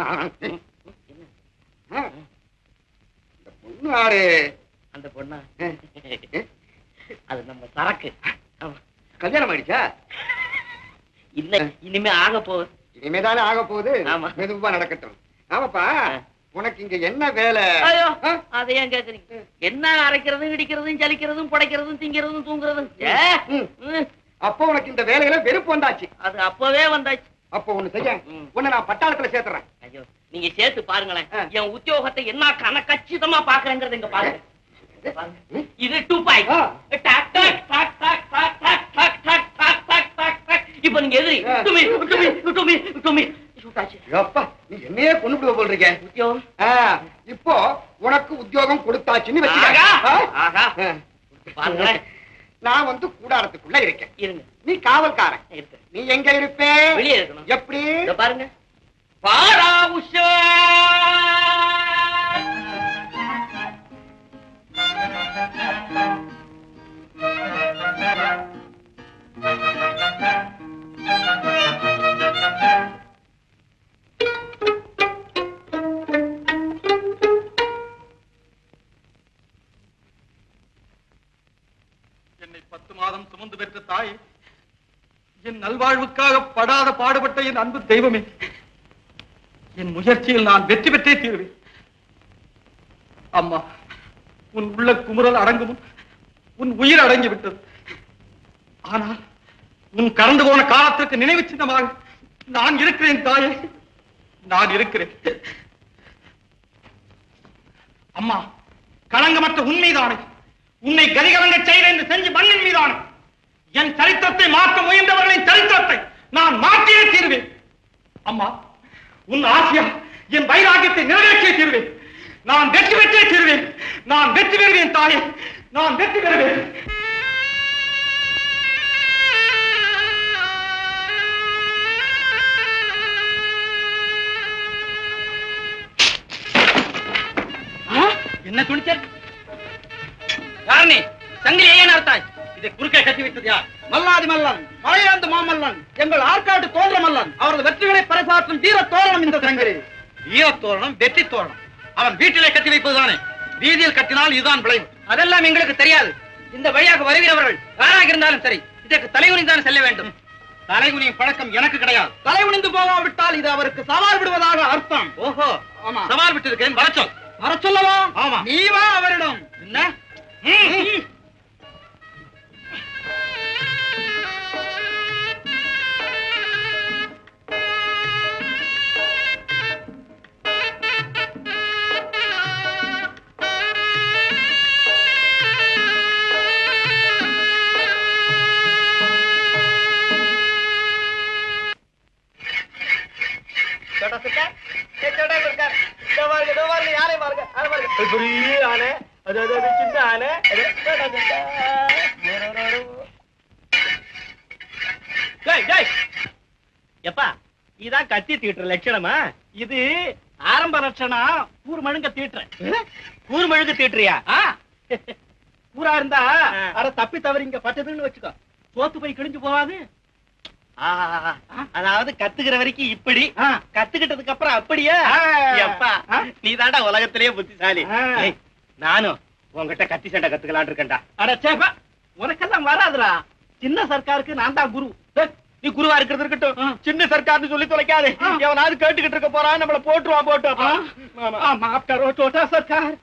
இந்த பொண்ணு ஆறு அந்த பொண்ணா அது நம்ம சரக்கு ஆமா. கல்யாணம் ஆயிடுச்சா இல்ல இனிமே ஆக போகுது இனிமேதானே ஆக போகுது ஆமா. மெதுவா நடக்கட்டும் ஆமாப்பா உனக்கு இங்க என்ன வேலை ஐயோ அதை ஏன் கேக்குறீங்க என்ன அரைக்கிறதும் இடிக்கிறதும் ஜலிக்கிறதும் புடைக்கிறதும் திங்கிறதும் தூங்குறதும் ஏ, ம். அப்போ உனக்கு இந்த வேலையில வெறுப்பு வந்தாச்சு அது அப்பவே வந்தாச்சு அப்போ ஒண்ணு செய்ய உன்னை நான் பட்டாளத்துல சேர்த்துறேன் ஐயோ நீங்க சேர்த்து பாருங்களேன் என் உத்தியோகத்தை என்ன கன கச்சிதமா பாக்குறேங்கிறது இங்க பாருங்க இங்க பாருங்க. இது டூ பாய் டாக் டாக் டாக் டாக் டாக் டாக் டாக் டாக் டாக் டாக் டாக் டாக். இப்ப நீங்க எதிரி டுமி டுமி டுமி டுமி சுட்டாச்சு அப்பா நீ என்னையே கொண்டு விடுவ போல் இருக்க உத்தியோகம் ஆ, இப்போ உனக்கு உத்தியோகம் கொடுத்தாச்சுன்னு ஆகா. வச்சுக்க ஆகா. ஆ. பாருங்களேன். நான் வந்து கூடாரத்துக்குள்ள இருக்கேன் இருங்க நீ காவல்காரன் இருக்கு நீ எங்க இருப்ப வெளியே இருக்கணும் எப்படி இத பாருங்க பாரா உஷா என்னை பத்து மாதம் சுமந்து பெற்ற தாய் என் நல்வாழ்வுக்காக படாத பாடுபட்ட என் அன்பு தெய்வமே என் முயற்சியில் நான் வெற்றி பெற்றே தீருவேன் அம்மா உன் உள்ள குமுறல் அடங்கும் முன் உன் உயிர் அடங்கி விட்டது ஆனால் உன் கடந்து போன காலத்திற்கு நினைவு சின்னமாக நான் இருக்கிறேன் தாயே நான் இருக்கிறேன் அம்மா களங்கமற்ற உண்மைதானே உன்னை கதிகலங்க செய்கிறேன் என்று செஞ்சு மண்ணின் மீதானே என் சரித்திரத்தை மாற்ற முயன்றவர்களின் சரித்திரத்தை நான் மாற்றியே தீர்வேன் அம்மா உன் ஆசியா என் வைராக்கியத்தை நிறைவேற்றியே தீர்வேன் நான் வெற்றி பெற்றே தீர்வேன் நான் வெற்றி பெறுவேன் தாயே நான் வெற்றி பெறுவேன் என்ன துணிச்சல் யார் நீ சங்கிலி ஏன் அர்த்தாய் இதை குறுக்கே கட்டி வைத்தது யார் மல்லாதி மல்லன் மலையாந்து மாமல்லன் எங்கள் ஆற்காட்டு தோன்ற மல்லன் அவரது வெற்றிகளை பறைசாற்றும் வீர தோரணம் இந்த சங்கிலி ஈரத்தோரணம் வெற்றி தோரணம் அவன் வீட்டிலே கட்டி வைப்பதுதானே வீதியில் கட்டினால் இதுதான் விளைவு அதெல்லாம் எங்களுக்கு தெரியாது இந்த வழியாக வருகிறவர்கள் யாராக இருந்தாலும் சரி இதற்கு தலைகுனிந்து தான் செல்ல வேண்டும் தலைகுனியும் பழக்கம் எனக்கு கிடையாது தலைகுனிந்து போகாவிட்டால் இது அவருக்கு சவால் விடுவதாக அர்த்தம் ஓஹோ ஆமா சவால் விட்டிருக்கேன் வர சொல் வர சொல்லவா ஆமா நீ வா அவரிடம் என்ன ம். छोटा सरकार ये छोटा सरकार दो बार दो बार यार मार के अरे मार के बड़ी आने अरे अरे अरे चिंता आने अरे छोटा सरकार டேய் டேய் எப்பா இதான் கத்தி தீட்டுற லட்சணமா இது ஆரம்ப லட்சணம் கூர் மழுங்க தீட்டுறேன் கூர் மழுங்க தீட்டுறியா கூரா இருந்தா அட தப்பி தவறி இங்க பட்டதுன்னு வச்சுக்கோ சோத்து போய் கிழிஞ்சு போவாது அதாவது கத்துக்கிற வரைக்கும் இப்படி கத்துக்கிட்டதுக்கு அப்புறம் அப்படியா எப்பா நீ தாண்டா உலகத்திலேயே புத்திசாலி ஏய், நானும் உன்கிட்ட கத்தி சண்டை கத்துக்கலான் இருக்கேன்டா அட சேப்பா உனக்கெல்லாம் வராதுடா சின்ன சர்க்காருக்கு நான் தான் குரு டேய், நீ குருவா இருக்கிறது இருக்கட்டும் சின்ன சர்க்கார்னு சொல்லி தொலைக்காதே எவனாவது கேட்டுக்கிட்டு இருக்க போறான் நம்மள போட்டுருவான் போட்டு அப்புறம் மாப் கரோ டோட்டா சர்க்கார்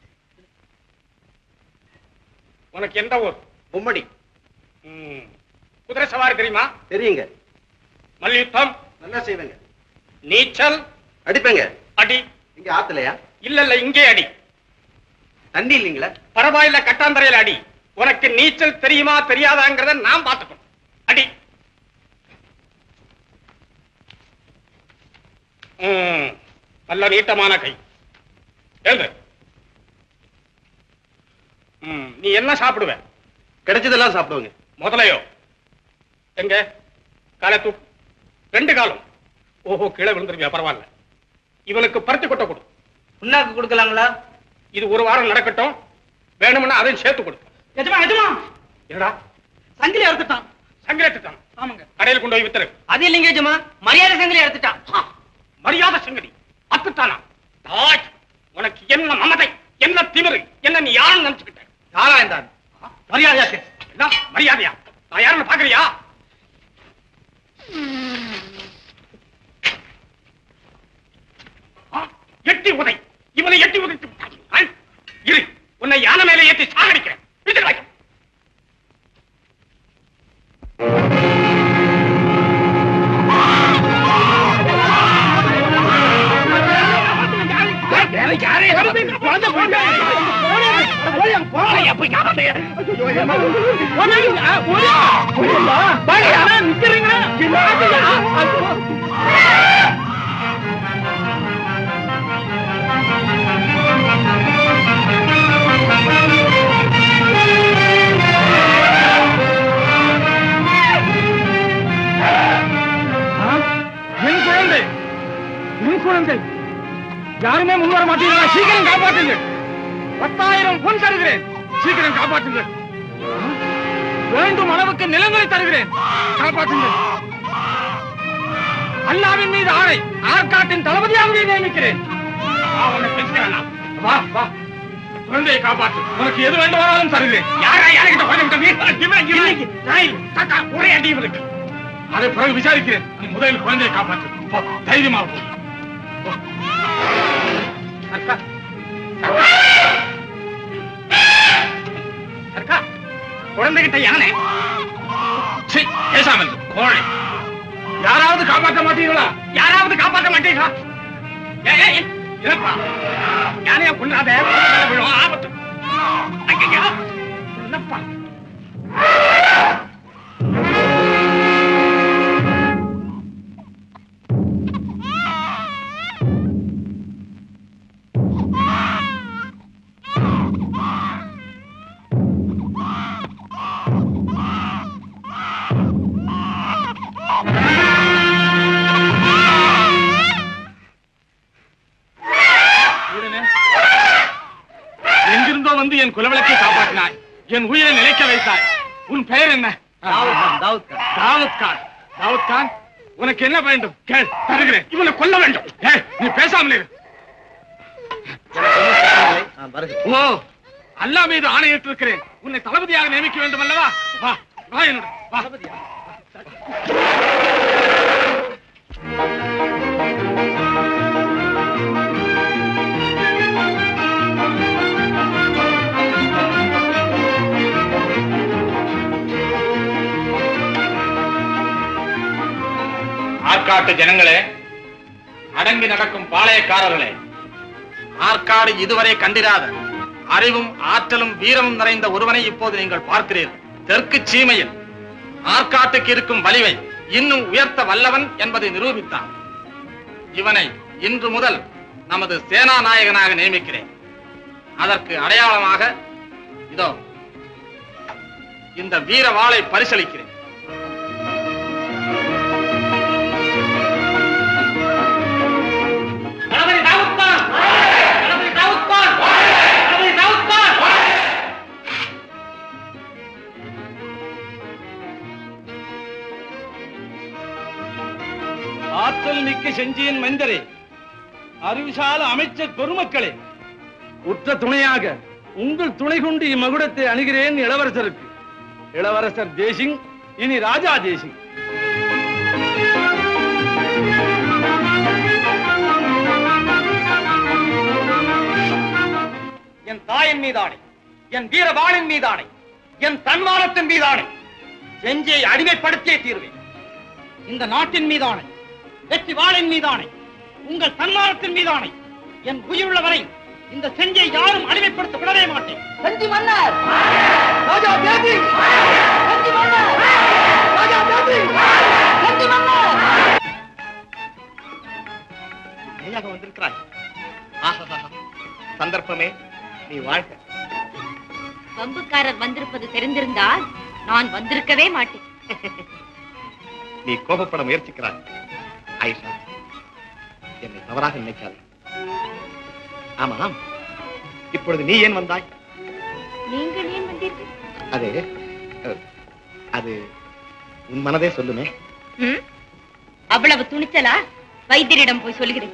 உனக்கு எந்த ஊர் பொம்மடி ம். குதிரை சவாரி தெரியுமா தெரியுங்க மல்யுத்தம் நல்லா செய்வேங்க நீச்சல் அடிப்பேங்க அடி இங்க ஆத்துலையா இல்ல இல்ல இங்கே அடி தண்ணி இல்லைங்களா பரவாயில்ல கட்டாந்தரையில் அடி உனக்கு நீச்சல் தெரியுமா தெரியாதாங்கிறத நான் பார்த்துக்கணும் அடி ம், நல்ல நீட்டமான கை எழுது ம், நீ என்ன சாப்பிடுவ கிடைச்சதெல்லாம் சாப்பிடுவாங்க முதலையோ எங்க காலை தூக்கு ரெண்டு காலம் ஓஹோ கீழே விழுந்துருவியா பரவாயில்ல இவனுக்கு பருத்தி கொட்டை கொடு புண்ணாக்கு கொடுக்கலாங்களா இது ஒரு வாரம் நடக்கட்டும் வேணும்னா அதையும் சேர்த்து கொடு எஜமா எஜமா என்னடா சங்கிலி அறுத்துட்டான் சங்கிலி எடுத்துட்டான் ஆமாங்க கடையில் கொண்டு போய் வித்துரு அது இல்லைங்க எஜமா மரியாதை சங்கிலி அறுத்துட்டான் மரியாதை சங்கதி அத்துட்டானா தாய் உனக்கு என்ன மமதை என்ன திமிரு என்ன நீ யாருன்னு நினைச்சுக்கிட்ட யாரா இருந்தார் மரியாதையா பேசு. என்ன மரியாதையா நான் யாருன்னு பாக்குறியா ஆ, எட்டி உதை இவனை எட்டி உதைத்து விட்டாய். ஆ, இரு உன்னை யானை மேலே ஏற்றி சாகடிக்கிறேன் இது வாய். என் குழந்தை என் குழந்தை யாருமே முன்வர மாட்டீங்களா சீக்கிரம் காப்பாற்றுங்க பத்தாயிரம் பொன் தருகிறேன் சீக்கிரம் காப்பாற்றுங்க வேண்டும் அளவுக்கு நிலங்களை தருகிறேன் காப்பாற்றுங்க அல்லாவின் மீது ஆணை ஆற்காட்டின் தளபதியாகவே நியமிக்கிறேன் நான் உன்னை பேசுகிறேனா? வா வா குழந்தையை காப்பாற்று உனக்கு எது வேண்டுமானாலும் தருகிறேன் யாரா யாருக்கிட்ட குழந்தை விட்டது? இவன், இவன், நாய், காக்கா, ஒரே அடி இவனுக்கு அதை பிறகு விசாரிக்கிறேன் நீ முதலில் குழந்தையை காப்பாற்று போ, தைரியமா போ. போ. சர்க்கா சர்க்கா குழந்தைகிட்ட யானை சீ, பேசாம இரு, கோழை யாராவது காப்பாற்ற மாட்டீங்களா யாராவது காப்பாற்ற மாட்டீங்களா ஏய், ஏய், ஏய், இல்லப்பா யானைய கொண்டாத குழந்தை மேல விழும் ஆபத்து ஐயா என்னப்பா வீரனே, எங்கிருந்தோ வந்து என் குலவிளக்கை காப்பாற்றினாய் என் உயிரை நிலைக்க வைத்தாய் உன் பெயர் என்ன தாவூத் கான், தாவூத் கான். தாவூத் கான் தாவூத் கான் உனக்கு என்ன வேண்டும் கேள் தருகிறேன் இவனை கொல்ல வேண்டும் ஏய், நீ பேசாமல் இரு ஓ அல்லா மீது ஆணையிட்டு இருக்கிறேன் உன்னை தளபதியாக நியமிக்க வேண்டும் அல்லவா வா வா என்னோட வா ஆற்காட்டு ஜனங்களே அடங்கி நடக்கும் பாளையக்காரர்களே ஆற்காடு இதுவரை கண்டிராத அறிவும் ஆற்றலும் வீரமும் நிறைந்த ஒருவனை இப்போது நீங்கள் பார்க்கிறீர்கள் தெற்கு சீமையில் ஆற்காட்டுக்கு இருக்கும் வலிவை இன்னும் உயர்த்த வல்லவன் என்பதை நிரூபித்தான் இவனை இன்று முதல் நமது சேனா நாயகனாக நியமிக்கிறேன் அதற்கு அடையாளமாக இதோ இந்த வீர வாளை பரிசளிக்கிறேன் தளபதி தாவூத் கான் தளபதி தாவூத் கான் தளபதி தாவூத் கான் ஆற்றல் மிக்க செஞ்சியின் மைந்தரே அறிவுசால அமைச்சர் பெருமக்களே உற்ற துணையாக உங்கள் துணை கொண்டு இம்மகுடத்தை அணுகிறேன் இளவரசருக்கு இளவரசர் தேசிங் இனி ராஜா தேசிங் என் தாயின் மீதானை என் வீரவாளின் மீதானை என் தன்மானத்தின் மீதானை செஞ்சியை அடிமைப்படுத்தியே தீர்வேன் இந்த நாட்டின் மீதானை வெற்றி வாளின் மீதானை உங்கள் தன்மானத்தின் மீதானை என் உயிருள்ள வரை இந்த செஞ்சை யாரும் அடிமைப்படுத்த விடவே மாட்டேன் செஞ்சி மன்னர் ராஜா தேவி செஞ்சி மன்னர் ராஜா தேவி செஞ்சி மன்னர் ஐயாக வந்திருக்கிறாய் ஆஹா சந்தர்ப்பமே நீ வாழ்க வம்புக்காரர் வந்திருப்பது தெரிந்திருந்தால் நான் வந்திருக்கவே மாட்டேன் நீ கோபப்பட முயற்சிக்கிறாய் ஆயிஷா என்னை தவறாக நினைக்காதே ஆமாம் இப்பொழுது நீ ஏன் வந்தாய் நீங்கள் ஏன் வந்தீர்கள் அது அஹ், அது உன் மனதே சொல்லுமே ம்? அவ்வளவு துணிச்சலா வைத்தியரிடம் போய் சொல்கிறேன்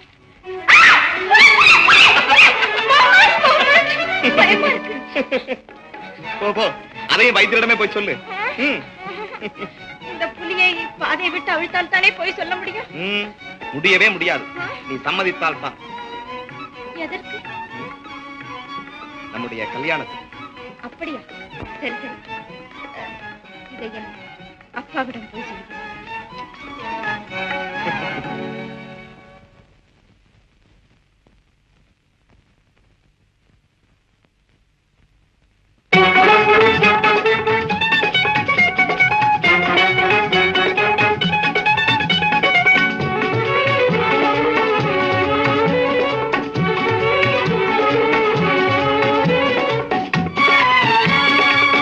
போ போ அதையும் வைத்தியரிடமே போய் சொல்லு ம், இந்த புலியை பாதை விட்டு அவிழ்த்தால் தானே போய் சொல்ல முடியும் ம், முடியவே முடியாது நீ சம்மதித்தால் தான் எதற்கு நம்முடைய கல்யாணத்துக்கு அப்படியா சரி சரி அஹ், இதை என் அப்பாவிடம் போய் சொல்கிறேன்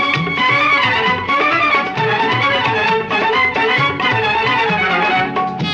ஆ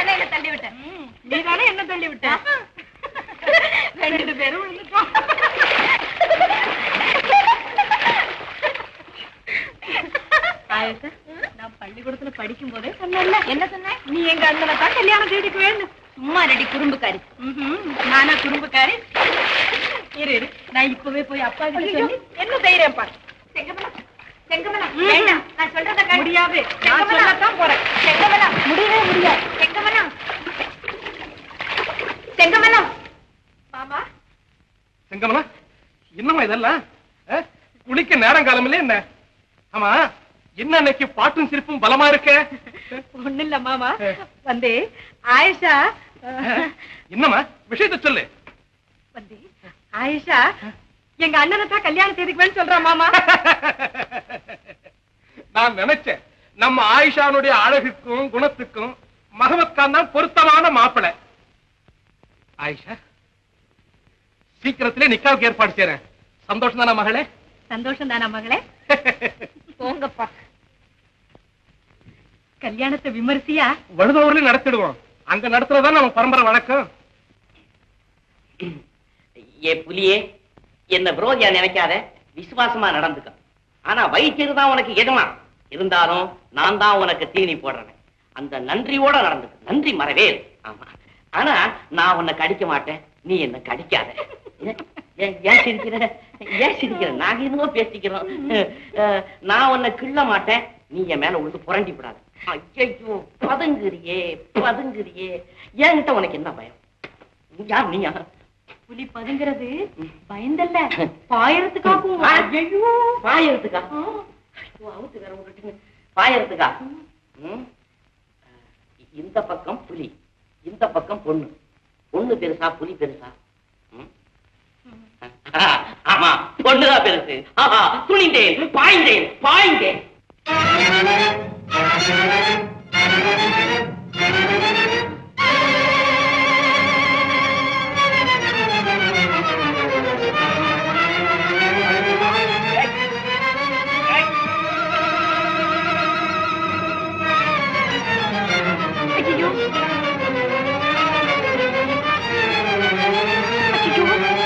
தானே என்ன தள்ளி விட்ட நீ தானே என்ன தள்ளி விட்ட ரெண்டு பேரும் விழுந்துட்டோம் ஆயத்த நான் பள்ளிக்கூடத்துல படிக்கும் போதே சொன்னேன்ல என்ன சொன்ன நீ எங்க அண்ணனை தான் கல்யாணம் தேடிக்கு வேணும் சும்மா ரெடி குறும்புக்காரி நானா குறும்புக்காரி இரு இரு நான் இப்பவே போய் அப்பா கிட்ட சொல்லி என்ன தைரியம் பாரு செங்கமலம் செங்கமலம் வேண்டாம் நான் சொல்றத முடியாது நான் சொல்லத்தான் போறேன் செங்கமலம் முடியவே முடியாது செங்கமலம் செங்கமலம் மாமா செங்கமலா என்னம்மா இதெல்லாம் அஹ்? குளிக்க நேரம் காலமில்ல என்ன ஆமா என்ன இன்னைக்கு பாட்டும் சிரிப்பும் பலமா இருக்க ஒண்ணு இல்ல மாமா வந்து ஆயிஷா என்னம்மா விஷயத்த சொல்லு வந்து ஆயிஷா எங்க அண்ணனை தான் கல்யாணம் தேதிக்குவேன்னு சொல்றா மாமா நான் நினைச்சேன் நம்ம ஆயிஷானுடைய அழகுக்கும் குணத்துக்கும் மகமத் கான் தான் பொருத்தமான மாப்பிளை ஆயிஷா சீக்கிரத்திலே நிக்காவுக்கு ஏற்பாடு செய்றேன் சந்தோஷம் தானே மகளே சந்தோஷம் தானா மகளே போங்கப்பா கல்யாணத்தை விமர்சியா வழுதூர்லயும் நடத்திடுவோம் அங்க நடத்துறதுதான் நம்ம பரம்பரை வழக்கம் ஏ புலியே என்ன விரோதியா நினைக்காத விசுவாசமா நடந்துக்க ஆனா வைத்தியர் தான் உனக்கு எதுமா இருந்தாலும் நான் தான் உனக்கு தீனி போடுறேன் அந்த நன்றியோட நடந்துக்க நன்றி மறவே இல்லை. ஆமா ஆனா நான் உன்னை கடிக்க மாட்டேன் நீ என்ன கடிக்காத ஏன், ஏன் ஏன் சிரிக்கிற ஏன் சிரிக்கிற நாங்க இன்னும் பேசிக்கிறோம் அஹ், நான் உன்னை கிள்ள மாட்டேன் நீ என் மேல உழுந்து புரண்டி விடாத ஐயோ பதுங்குறியே பதுங்குறியே என்கிட்ட உனக்கு என்ன பயம் யார் நீயா புலி பதுங்கிறது பயந்தல்ல பாயறதுக்காகும் ஐயோ பாயறதுக்கா ஐயோ, அவுத்து வேற விட்டுட்டுங்க பாயறதுக்கா ம்? இந்த பக்கம் புலி இந்த பக்கம் பொண்ணு பொண்ணு பெருசா புலி பெருசா ம்? ஆமா பொண்ணுதான் பெருசு ஆஹா துணிந்தேன் பாய்ந்தேன் பாய்ந்தேன் ஐயோ ஐயோ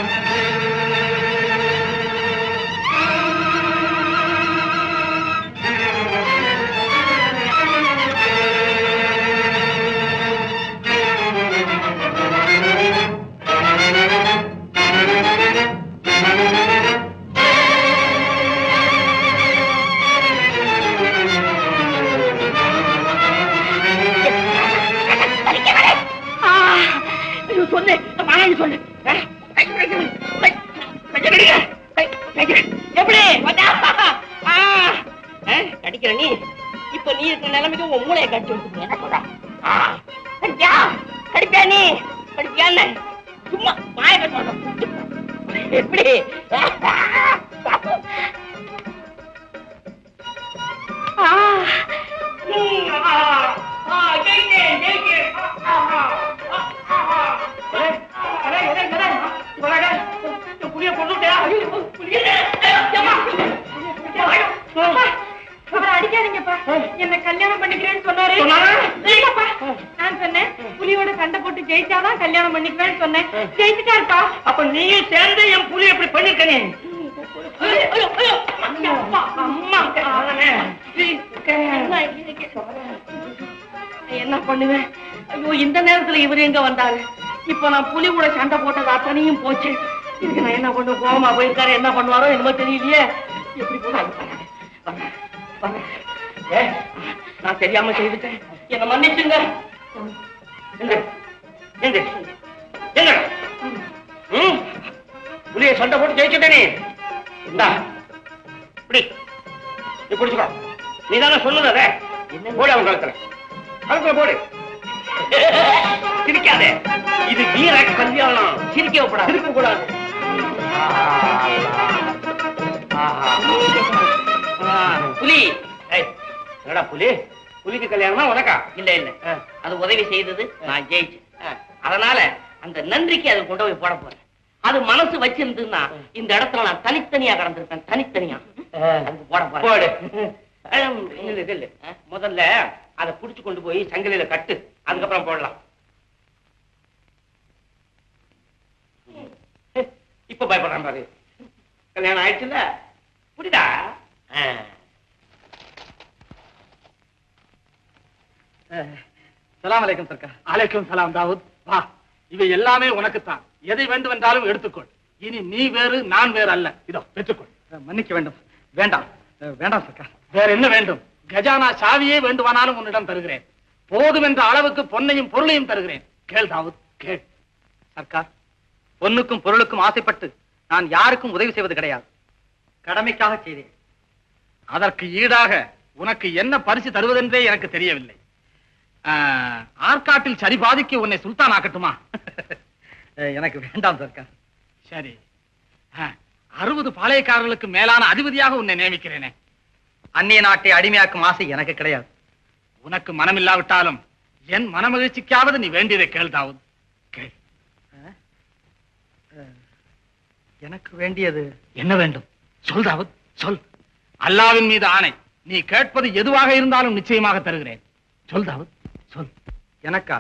ஆ, ஐயோ, சொன்னேன் வாங்கன்னு சொல்லு ஆ, ஐயோ, ஐயோ, ஐ, கொஞ்சம் கடிக்க. ஐ, ஐயோ, எப்படி வந்தா? ஆ, ஆ, கடிக்கிற நீ இப்ப நீ இருக்கிற நிலைமைக்கு உன் மூளையை கடிச்சு விட்டு என்ன சொல்ற ஆ, கடிப்பியா கடிப்பியா நீ கடிப்பியா என்ன சும்மா வாய கட்டு எப்படி ஆ, ம், ஆ, ஆ, ஜெயிச்சேன், ஜெயிச்சேன். ஆ, ஆ, ஆ, ஆ, ஆ. ஏய், ஏய், ஏய், ஏய், ஏய், உலக, இந்த புலியை கொன்னுட்டியா? ஐயோ, புலியை, ஏய், ஏம்மா. அப்பா, அவரை அடிக்காதீங்கப்பா என்ன கல்யாணம் பண்ணிக்கிறேன்னு சொன்னாரு சொன்னாரா? இல்லப்பா நான் சொன்னேன் புலியோட சண்டை போட்டு ஜெயிச்சாதான் கல்யாணம் பண்ணிக்குவேன்னு சொன்னேன் ஜெயிச்சுட்டாருப்பா அப்ப நீயும் சேர்ந்து என் புலி எப்படி பண்ணிருக்க நீ ஐயோ, ஐயோ, ஐயோ. அம்மா, அம்மா, அவனே. என்ன பண்ணுவேன் ஐயோ இந்த நேரத்துல இவர் எங்க வந்தாரு இப்ப நான் புலி கூட சண்டை போட்டது அத்தனையும் போச்சு இதுக்கு நான் என்ன பண்ணு கோவமா போயிருக்காரு என்ன பண்ணுவாரோ என்னமோ தெரியலையே எப்படி போனா ஏ நான் தெரியாம செய்துட்டேன் என்ன மன்னிச்சுங்க எங்க எங்க எங்க ம் புலிய சண்டை போட்டு ஜெயிச்சுட்டே இந்தா இப்படி நீ குடிச்சுக்கோ நீ தானே சொன்னது அதை போடு அவன் கழுத்துல கழுத்துல போடு சிரிக்காதே இது வீர கல்யாணம் சிரிக்க கூடாது சிரிக்க கூடாது புலி ஏய், என்னடா புலி புலிக்கு கல்யாணமா உனக்கா இல்ல இல்ல அது உதவி செய்தது நான் ஜெயிச்சேன் அதனால அந்த நன்றிக்கு அதை கொண்டு போய் போட போறேன் அது மனசு வச்சிருந்ததுன்னா இந்த இடத்துல நான் தனித்தனியா கடந்திருப்பேன் தனித்தனியா அதுக்கு போட போறேன் போடு முதல்ல அதை புடிச்சு கொண்டு போய் சங்கிலியில கட்டு அதுக்கப்புறம் போடலாம் இப்ப பயப்படுறான் பாரு கல்யாணம் ஆயிடுச்சுல்ல புரியுதா ஆ. சலாம் அலைக்கும் சர்க்கார் அலைக்கும் சலாம் தாவூத் வா இவை எல்லாமே உனக்குத்தான் எதை வேண்டுமென்றாலும் எடுத்துக்கொள் இனி நீ வேறு நான் வேறு அல்ல இதோ பெற்றுக்கொள் மன்னிக்க வேண்டும் வேண்டாம் அஹ், வேண்டாம் சர்க்கார் வேற என்ன வேண்டும் கஜானா சாவியே வேண்டுமானாலும் உன்னிடம் தருகிறேன் போதும் என்ற அளவுக்கு பொன்னையும் பொருளையும் தருகிறேன் கேள் தாவூத் கேள் சர்க்கார் பொன்னுக்கும் பொருளுக்கும் ஆசைப்பட்டு நான் யாருக்கும் உதவி செய்வது கிடையாது கடமைக்காக செய்தேன் அதற்கு ஈடாக உனக்கு என்ன பரிசு தருவதென்றே எனக்கு தெரியவில்லை ஆஹ், ஆற்காட்டில் சரி பாதிக்கு உன்னை சுல்தான் ஆக்கட்டுமா அஹ், எனக்கு வேண்டாம் சர்க்கார் சரி அறுபது பாளையக்காரர்களுக்கு மேலான அதிபதியாக உன்னை நியமிக்கிறேனே அந்நிய நாட்டை அடிமையாக்கும் ஆசை எனக்கு கிடையாது உனக்கு மனமில்லாவிட்டாலும் என் மனமகிழ்ச்சிக்காவது நீ வேண்டியதை கேள் தாவூத் கேள் எனக்கு வேண்டியது என்ன வேண்டும் சொல் தாவூத் சொல் அல்லாவின் மீது ஆணை நீ கேட்பது எதுவாக இருந்தாலும் நிச்சயமாக தருகிறேன் சொல் தாவூத் சொல் எனக்கா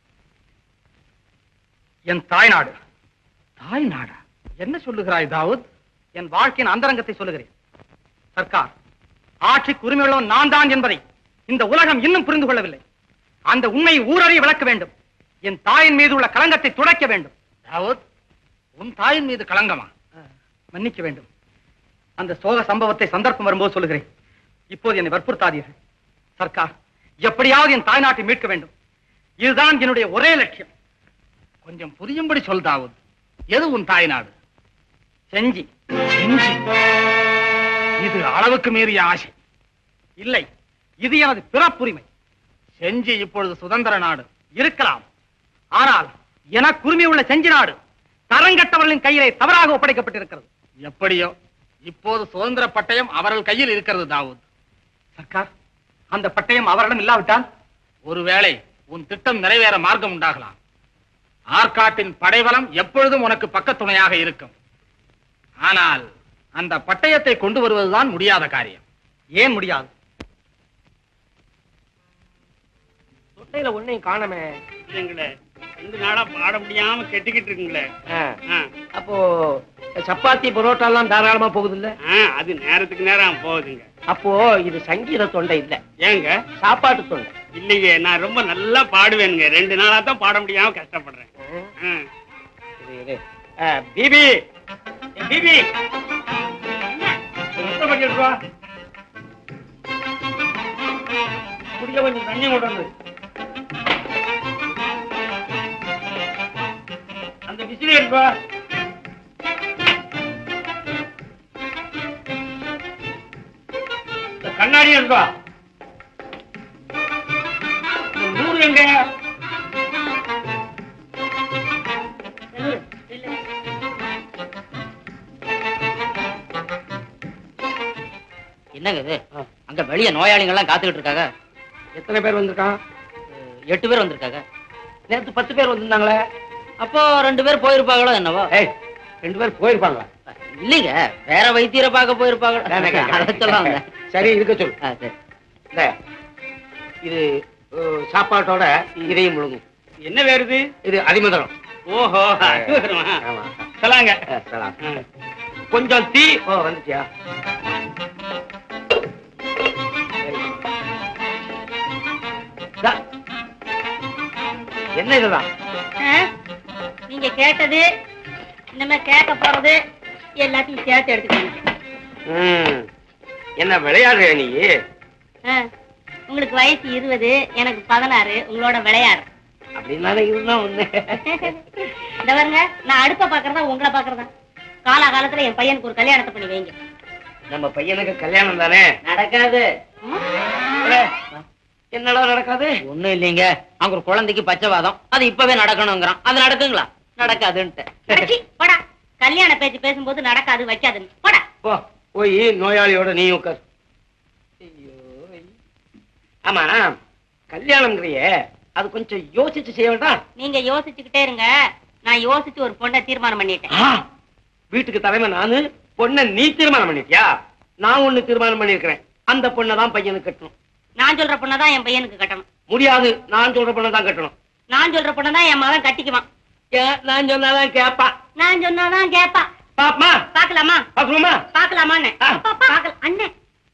என் தாய்நாடு தாய் நாடா என்ன சொல்லுகிறாய் தாவூத் என் வாழ்க்கையின் அந்தரங்கத்தை சொல்லுகிறேன் சர்க்கார் ஆட்சிக்கு உரிமையுள்ளவன் நான் தான் என்பதை இந்த உலகம் இன்னும் புரிந்து கொள்ளவில்லை அந்த உண்மையை ஊரறிய விளக்க வேண்டும் என் தாயின் மீது உள்ள களங்கத்தை துடைக்க வேண்டும் தாவூத் உன் தாயின் மீது களங்கமா மன்னிக்க வேண்டும் அந்த சோக சம்பவத்தை சந்தர்ப்பம் வரும்போது சொல்லுகிறேன் இப்போது என்னை வற்புறுத்தாதீர்கள் சர்க்கார் எப்படியாவது என் தாய்நாட்டை மீட்க வேண்டும் இதுதான் என்னுடைய ஒரே லட்சியம் கொஞ்சம் புரியும்படி சொல் தாவூத் எது உன் தாய் நாடு செஞ்சி செஞ்சி இது அளவுக்கு மீறிய ஆசை இல்லை இது எனது பிறப்புரிமை செஞ்சி இப்பொழுது சுதந்திர நாடு இருக்கலாம் ஆனால் எனக்கு உரிமை உள்ள செஞ்சி நாடு தரங்கட்டவர்களின் கையிலே தவறாக ஒப்படைக்கப்பட்டிருக்கிறது எப்படியோ இப்போது சுதந்திர பட்டயம் அவர்கள் கையில் இருக்கிறது தாவூத் சர்க்கார் அந்த பட்டயம் அவரிடம் இல்லாவிட்டால் ஒருவேளை உன் திட்டம் நிறைவேற மார்க்கம் உண்டாகலாம் ஆற்காட்டின் படைபலம் எப்பொழுதும் உனக்கு பக்கத்துணையாக இருக்கும் ஆனால் அந்த பட்டயத்தை கொண்டு வருவதுதான் முடியாத காரியம் ஏன் முடியாது தொட்டையில ஒன்னையும் காணமே இல்லைங்களே ரெண்டு நாளா பாட முடியாம கெட்டுக்கிட்டு இருக்குங்களே ஆ. அப்போ சப்பாத்தி பரோட்டா எல்லாம் தாராளமா போகுது இல்ல ஆ, அது நேரத்துக்கு நேரம் போகுதுங்க அப்போ இது சங்கீத தொண்டை இல்ல ஏங்க சாப்பாட்டு தொண்டை இல்லைங்க நான் ரொம்ப நல்லா பாடுவேனுங்க ரெண்டு நாளா தான் பாட முடியாம கஷ்டப்படுறேன் ஆ. இரு, இரு. ஆ, பிபி ஏ, பிபி ஒரு முட்டை பக்கெட் ரூபா குடிக்க கொஞ்சம் தண்ணி கொண்டு வந்து அந்த விசிறி எடுப்பா இந்த கண்ணாடி எடுப்பா இந்த நூறு எங்க என்னங்க இது அங்க வெளிய நோயாளிங்க எல்லாம் காத்துக்கிட்டு இருக்காங்க எத்தனை பேர் வந்திருக்கான் எட்டு பேர் வந்திருக்காங்க நேத்து பத்து பேர் வந்திருந்தாங்களே அப்போ ரெண்டு பேர் போயிருப்பாங்களோ என்னவோ ஏய் ரெண்டு பேர் போயிருப்பாங்களா இல்லைங்க வேற வைத்தியரை பார்க்க போயிருப்பாங்க அதை சொல்ல வந்தேன். சரி இருக்க சொல்லு ஆ, சரி. இந்த, இது அஹ், சாப்பாட்டோட இதையும் முழுங்கும் என்ன வேறுது இது அதிமதுரம் ஓஹோ அது வருமா? ஆமா சொல்லாங்க அஹ், சலாம். கொஞ்சம் தீ ஓ வந்துட்டியா தா. என்ன இதுதான் ஆ? நீங்க கேட்டது இனிமே கேட்க போறது எல்லாத்தையும் சேர்த்து எடுத்துக்கோங்க ம். என்ன விளையாடுறியா நீ ஆ. உங்களுக்கு வயசு இருபது எனக்கு பதினாறு உங்களோட விளையாடு அப்படின்னாலே இதுதான் ஒண்ணு இந்த பாருங்க நான் அடுப்ப பாக்குறதா உங்களை பாக்குறதா காலாகாலத்துல என் பையனுக்கு ஒரு கல்யாணத்தை பண்ணி வைங்க நம்ம பையனுக்கு கல்யாணம் தானே நடக்காது என்னடா நடக்காது ஒண்ணும் இல்லைங்க அங்க ஒரு குழந்தைக்கு பச்சைவாதம் அது இப்பவே நடக்கணுங்கிறான் அது நடக்குங்களா நடக்காதுன்ட்டு அடச்சி, போடா கல்யாண பேச்சு பேசும்போது நடக்காது வைக்காதுன்னு போடா போ போய் நோயாளியோட நீ உட்கார் ஐயோ. ஆமா கல்யாணம்ங்கிறியே அது கொஞ்சம் யோசிச்சு செய்ய வேண்டாம் நீங்க யோசிச்சுக்கிட்டே இருங்க நான் யோசிச்சு ஒரு பொண்ணை தீர்மானம் பண்ணிட்டேன் ஆ, வீட்டுக்கு தலைமை நானு பொண்ணை நீ தீர்மானம் பண்ணிட்டியா நான் ஒண்ணு தீர்மானம் பண்ணிருக்கிறேன் அந்த பொண்ணை தான் பையனுக்கு கட்டணும் நான் சொல்ற பொண்ணதான் என் பையனுக்கு கட்டணும் முடியாது நான் சொல்ற பொண்ணை தான் கட்டணும் நான் சொல்ற பொண்ணதான் என் மகன் கட்டிக்குவான் ஏன் நான் சொன்னாதான் கேப்பா நான் சொன்னாதான் கேப்பா பாப்பமா பாக்கலாமா பாக்கணுமா பாக்கலாமான்னு பாக்கலாம் அண்ணே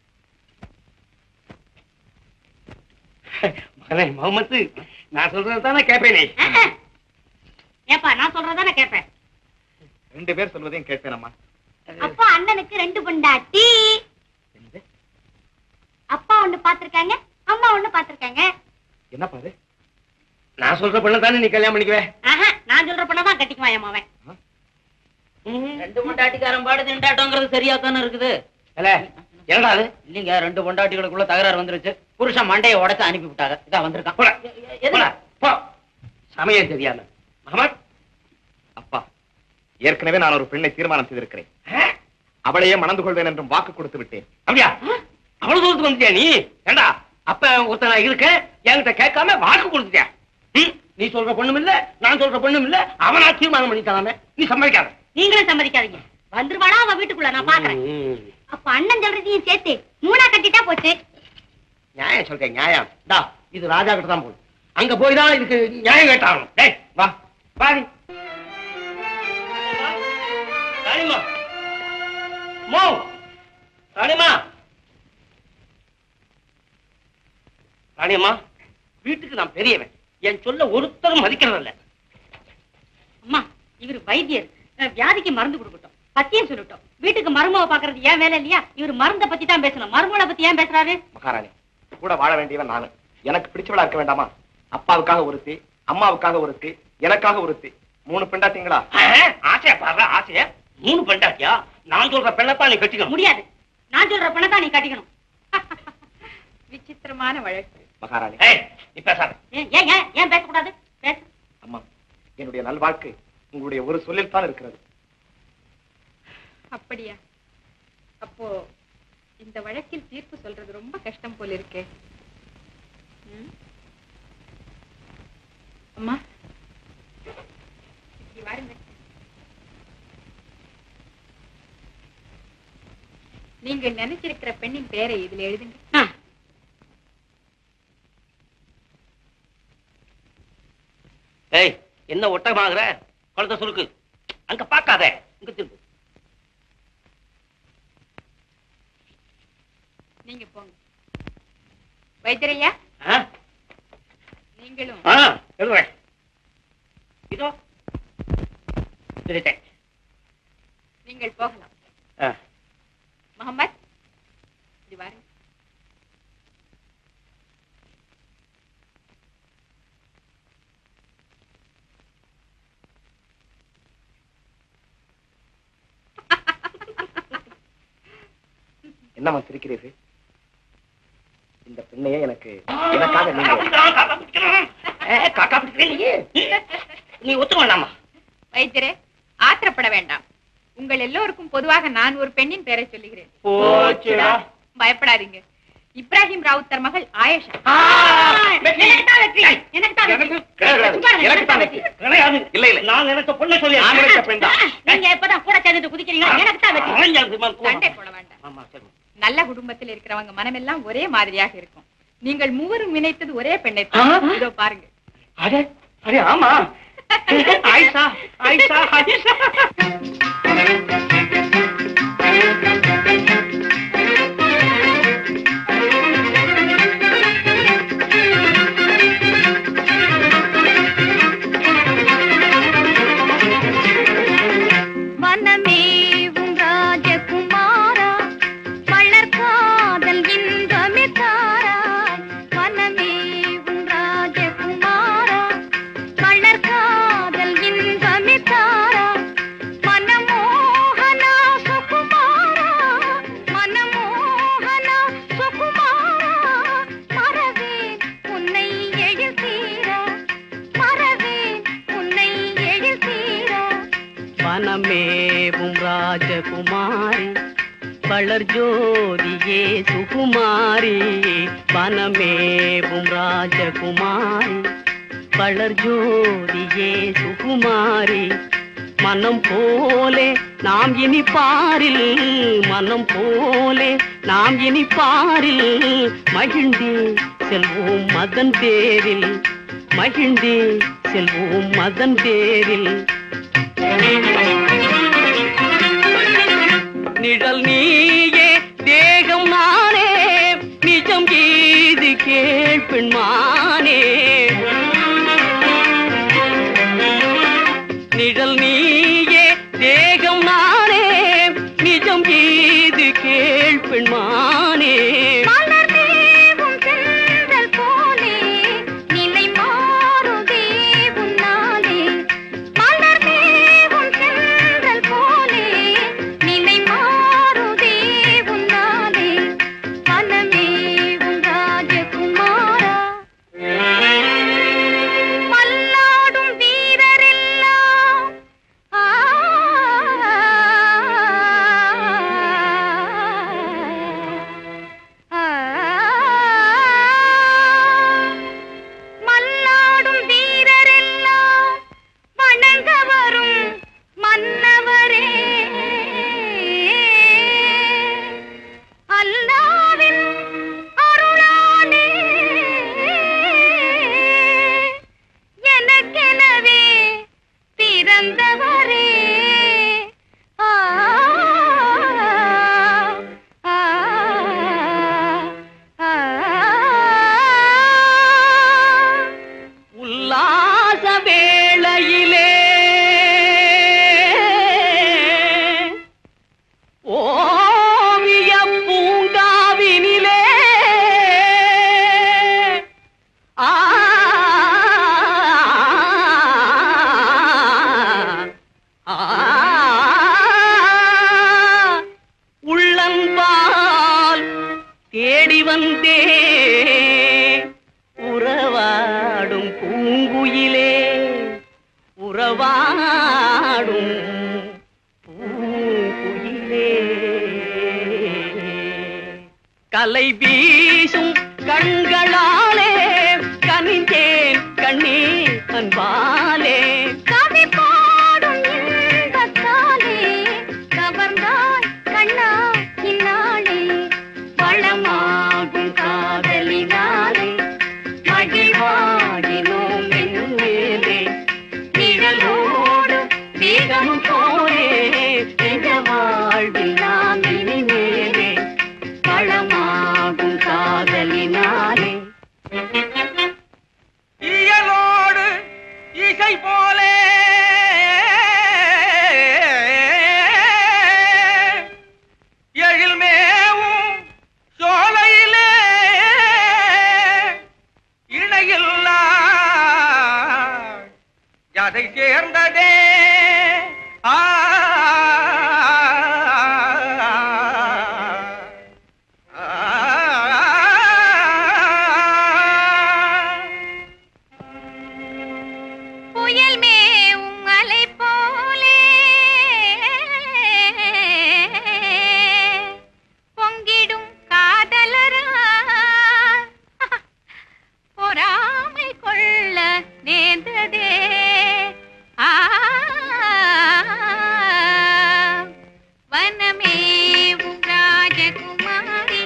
மகனே முகமது நான் சொல்றது தானே கேப்பேனே ஏப்பா நான் சொல்றதானே கேட்பேன் ரெண்டு பேர் சொல்வதையும் கேட்பேனம்மா அப்பா அண்ணனுக்கு ரெண்டு பொண்டாட்டி அப்பா ஒண்ணு பாத்திருக்காங்க அம்மா ஒண்ணு பாத்திருக்காங்க என்னப்பா அது நான் சொல்ற பொண்ணை தானே நீ கல்யாணம் பண்ணிக்குவே ஆஹா, நான் சொல்ற பொண்ணதான் கட்டிக்குவான் என் மவன் ரெண்டு பொண்டாட்டிக்காரன் பாடு திண்டாட்டங்கிறது சரியா தானே இருக்குது இல்ல என்னடா அது இல்லைங்க ரெண்டு பொண்டாட்டிகளுக்குள்ள தகராறு வந்துருச்சு புருஷன் மண்டையை உடைச்சு அனுப்பி விட்டாங்க இதா வந்திருக்கான் போடா, எதுல? போடா, போ. சமயம் தெரியாம மகமத் அப்பா ஏற்கனவே நான் ஒரு பெண்ணை தீர்மானம் செய்திருக்கிறேன் அவளையே மணந்து கொள்வேன் என்றும் வாக்கு கொடுத்து விட்டேன் அப்படியா அவ்வளவு தூரத்துக்கு வந்துட்டியா நீ ஏண்டா அப்ப ஒருத்தன் நான் இருக்கேன் என்கிட்ட கேட்காம வாக்கு கொடுத்துட்டியா ம், நீ சொல்ற பொண்ணும் இல்ல நான் சொல்ற பொண்ணும் இல்ல அவனா தீர்மானம் பண்ணிட்டாமே நீ சம்மதிக்காத நீங்களும் சம்மதிக்காதீங்க வந்துருவாடா அவன் வீட்டுக்குள்ள நான் பாக்குறேன் ம், அப்ப அண்ணன் சொல்றதையும் சேர்த்து மூணா கட்டிட்டா போச்சு நியாயம் சொல்றேன் நியாயம் டா இது ராஜா கிட்ட தான் போகுது அங்க போய் தான் இதுக்கு நியாயம் கேட்டாகணும் டேய் வா வாடி ராணிமா மோ ராணிமா ராணியம்மா வீட்டுக்கு நான் பெரியவன் என் சொல்ல ஒருத்தரும் மதிக்கிறதில்ல அம்மா இவர் வைத்தியர் அஹ், வியாதிக்கு மருந்து கொடுக்கட்டும் பத்தியம் சொல்லட்டும் வீட்டுக்கு மருமக பாக்குறது ஏன் வேலை இல்லையா இவர் மருந்த பத்தி தான் பேசணும் மருமகளை பத்தி ஏன் பேசுறாரு மகாராணி கூட வாழ வேண்டியவன் நானு எனக்கு பிடிச்சவளா இருக்க வேண்டாமா அப்பாவுக்காக ஒருத்தி அம்மாவுக்காக ஒருத்தி எனக்காக ஒருத்தி மூணு பெண்டாட்டிங்களா ஆசையா பாரு ஆசையா மூணு பெண்டாட்டியா நான் சொல்ற பெண்ணத்தான் நீ கட்டிக்கணும் முடியாது நான் சொல்ற பொண்ணை தான் நீ கட்டிக்கணும் விசித்திரமான வழக்கு மகாராணி ஏய் நீ பேசாத ஏன் ஏன் ஏன் ஏன் பேசக்கூடாது பேச அம்மா என்னுடைய நல்வாழ்க்கை உங்களுடைய ஒரு சொல்லில் தான் இருக்கிறது அப்படியா அப்போ இந்த வழக்கில் தீர்ப்பு சொல்றது ரொம்ப கஷ்டம் போல இருக்கே ம்? அம்மா இப்படி வாருங்க நீங்க நினைச்சிருக்கிற பெண்ணின் பெயரை இதுல எழுதுங்க ஏய் என்ன ஒட்டமாகற குழந்தை சுருக்கு அங்க பார்க்காத இங்க திருப்பு நீங்க போங்க வைத்திரையா ஆ? நீங்களும் ஆ, எழுதுறேன் இதோ எழுதிட்டேன் நீங்கள் போகலாம் ஆ. முகமது இப்படி வாருங்க என்னம்மா சிரிக்கிறீர்கள் இந்த பெண்ணையே எனக்கு எனக்காக நீங்க ஏ, காக்கா பிடிக்கிறேன் நீ நீ ஒத்துக்க வேண்டாமா வைத்தியரே ஆத்திரப்பட வேண்டாம் உங்கள் எல்லோருக்கும் பொதுவாக நான் ஒரு பெண்ணின் பெயரை சொல்லுகிறேன் போச்சுடா. பயப்படாதீங்க இப்ராஹிம் ராவுத்தர் மகள் ஆயஷா எனக்கு தான் வெற்றி எனக்கு தான் வெற்றி கிடையாது. எனக்கு தான் வெற்றி. கிடையாது. இல்ல இல்ல நான் நினைச்ச பொண்ணை சொல்லி நான் நினைச்ச பெண் தான் நீங்க இப்பதான் கூட சேர்ந்துட்டு குதிக்கிறீங்க எனக்கு தான் வெற்றி சண்டை போட வேண்டாம் நல்ல குடும்பத்தில் இருக்கிறவங்க மனமெல்லாம் ஒரே மாதிரியாக இருக்கும் நீங்கள் மூவரும் நினைத்தது ஒரே பெண்ணை இதோ பாருங்க அடே அடே ஆமா ஆயிஷா ஆயிஷா ஆயிஷா வனமேவும் ராஜகுமாரா வளர்காதல் இன்பமே தாராய் வனமேவும் ராஜகுமாரா வளர்காதல் இன்பமே தாராய் மனமோகனா சுகுமாரா மனமோகனா சுகுமாரா மறவேன் உன்னை எழில் தீரா மறவேன் உன்னை எழில் தீரா வனமேவும் ராஜகுமாரி வளர் ஜோதியே சுகுமாரி வனமேவும் ராஜகுமாரி வளர் ஜோதியே சுகுமாரி மனம் போலே நாம் இனி பாரில் மனம் போலே நாம் இனி பாரில் மகிழ்ந்தே செல்வோம் மதன் தேரில் மகிழ்ந்தே செல்வோம் மதன் தேரில் நிழல் நீயே தேகம் நானே நிஜம் கீது கேள்பெண்மானே நிழல் நீயே தேகம் நானே நிஜம் கீது கேள்பெண்மானே மலர்தேவும் செந்தல் போலே நிலை மாறுதே உன்னாலே மலர்தேவும் செந்தல் போலே நிலை மாறுதே உன்னாலே மனமே உன் ராஜகுமாரா மல்லாடும் வீரரெல்லாம் ஆ மல்லாடும் வீரரெல்லாம் வணங்க வரும் மன்னவரே அல்லாவின் அருளாலே எனக்கெனவே பிறந்தவரே ஆ ஆ ஆ உல்லாச வேளையிலே ஓவிய பூங்காவினிலே ஆ ஆ உள்ளன்பால் தேடி வந்தே உறவாடும் பூங்குயிலே உறவாடும் பூங்குயிலே கலை வீசும் கண்களாலே கனிந்தேன் கண்ணே அன்பாலே கவி பாடும் இன்பத்தாலே கவர்ந்தாய் கண்ணா இந்நாளே வளமாகும் காதலினாலே மகிழ்வாகினோம் என்னும் மேலே நிழலோடு வேகமும் போலே என்ற வாழ்வில் நாம் இனிமேலே வளமாகும் காதலினாலே இயலோடு இசை போலே எழில் மேவும் சோலையிலே இணையில்லா அதை சேர்ந்ததே ஆ புயல் மேவும் அலை போலே பொங்கிடும் காதலரா பொறாமை கொள்ள நேர்ந்ததே ஆ வனமேவும் ராஜகுமாரி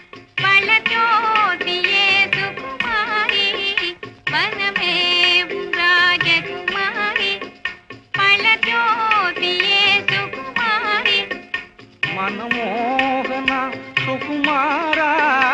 பழஜோதியே சுகுமாரி வனமேவும் ராஜகுமாரி பழஜோதியே சுகுமாரி மனமோகன சுகுமாரா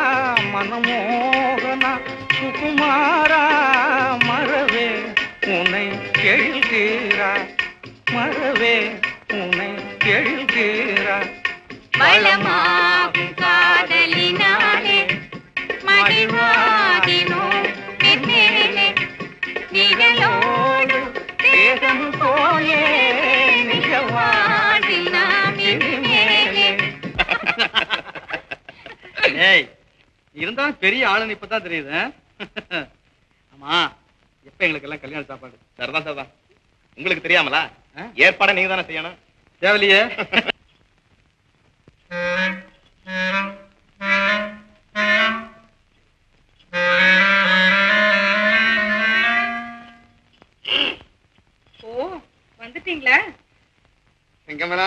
மனமோகன சுகுமாரா மறவே உன்னை எழுகிறா மறவே உன்னை எழுகிறா வளமாகும் காதலினாலே மகிழ்வாகினோம் மென்மேலே நிழலோடு தேகம் போலே நிஜவாழ்வில் நாம் இனிமேலே ஏய் இருந்தாலும் பெரிய ஆளுன்னு இப்பதான் தெரியுது ஆ? ஆமா எப்ப எங்களுக்கு எல்லாம் கல்யாண சாப்பாடு சரிதான் சரிதான் உங்களுக்கு தெரியாமலா ஏற்பாடை நீங்க தானே செய்யணும் தேவலையே ஓ வந்துட்டீங்களா செங்கமலா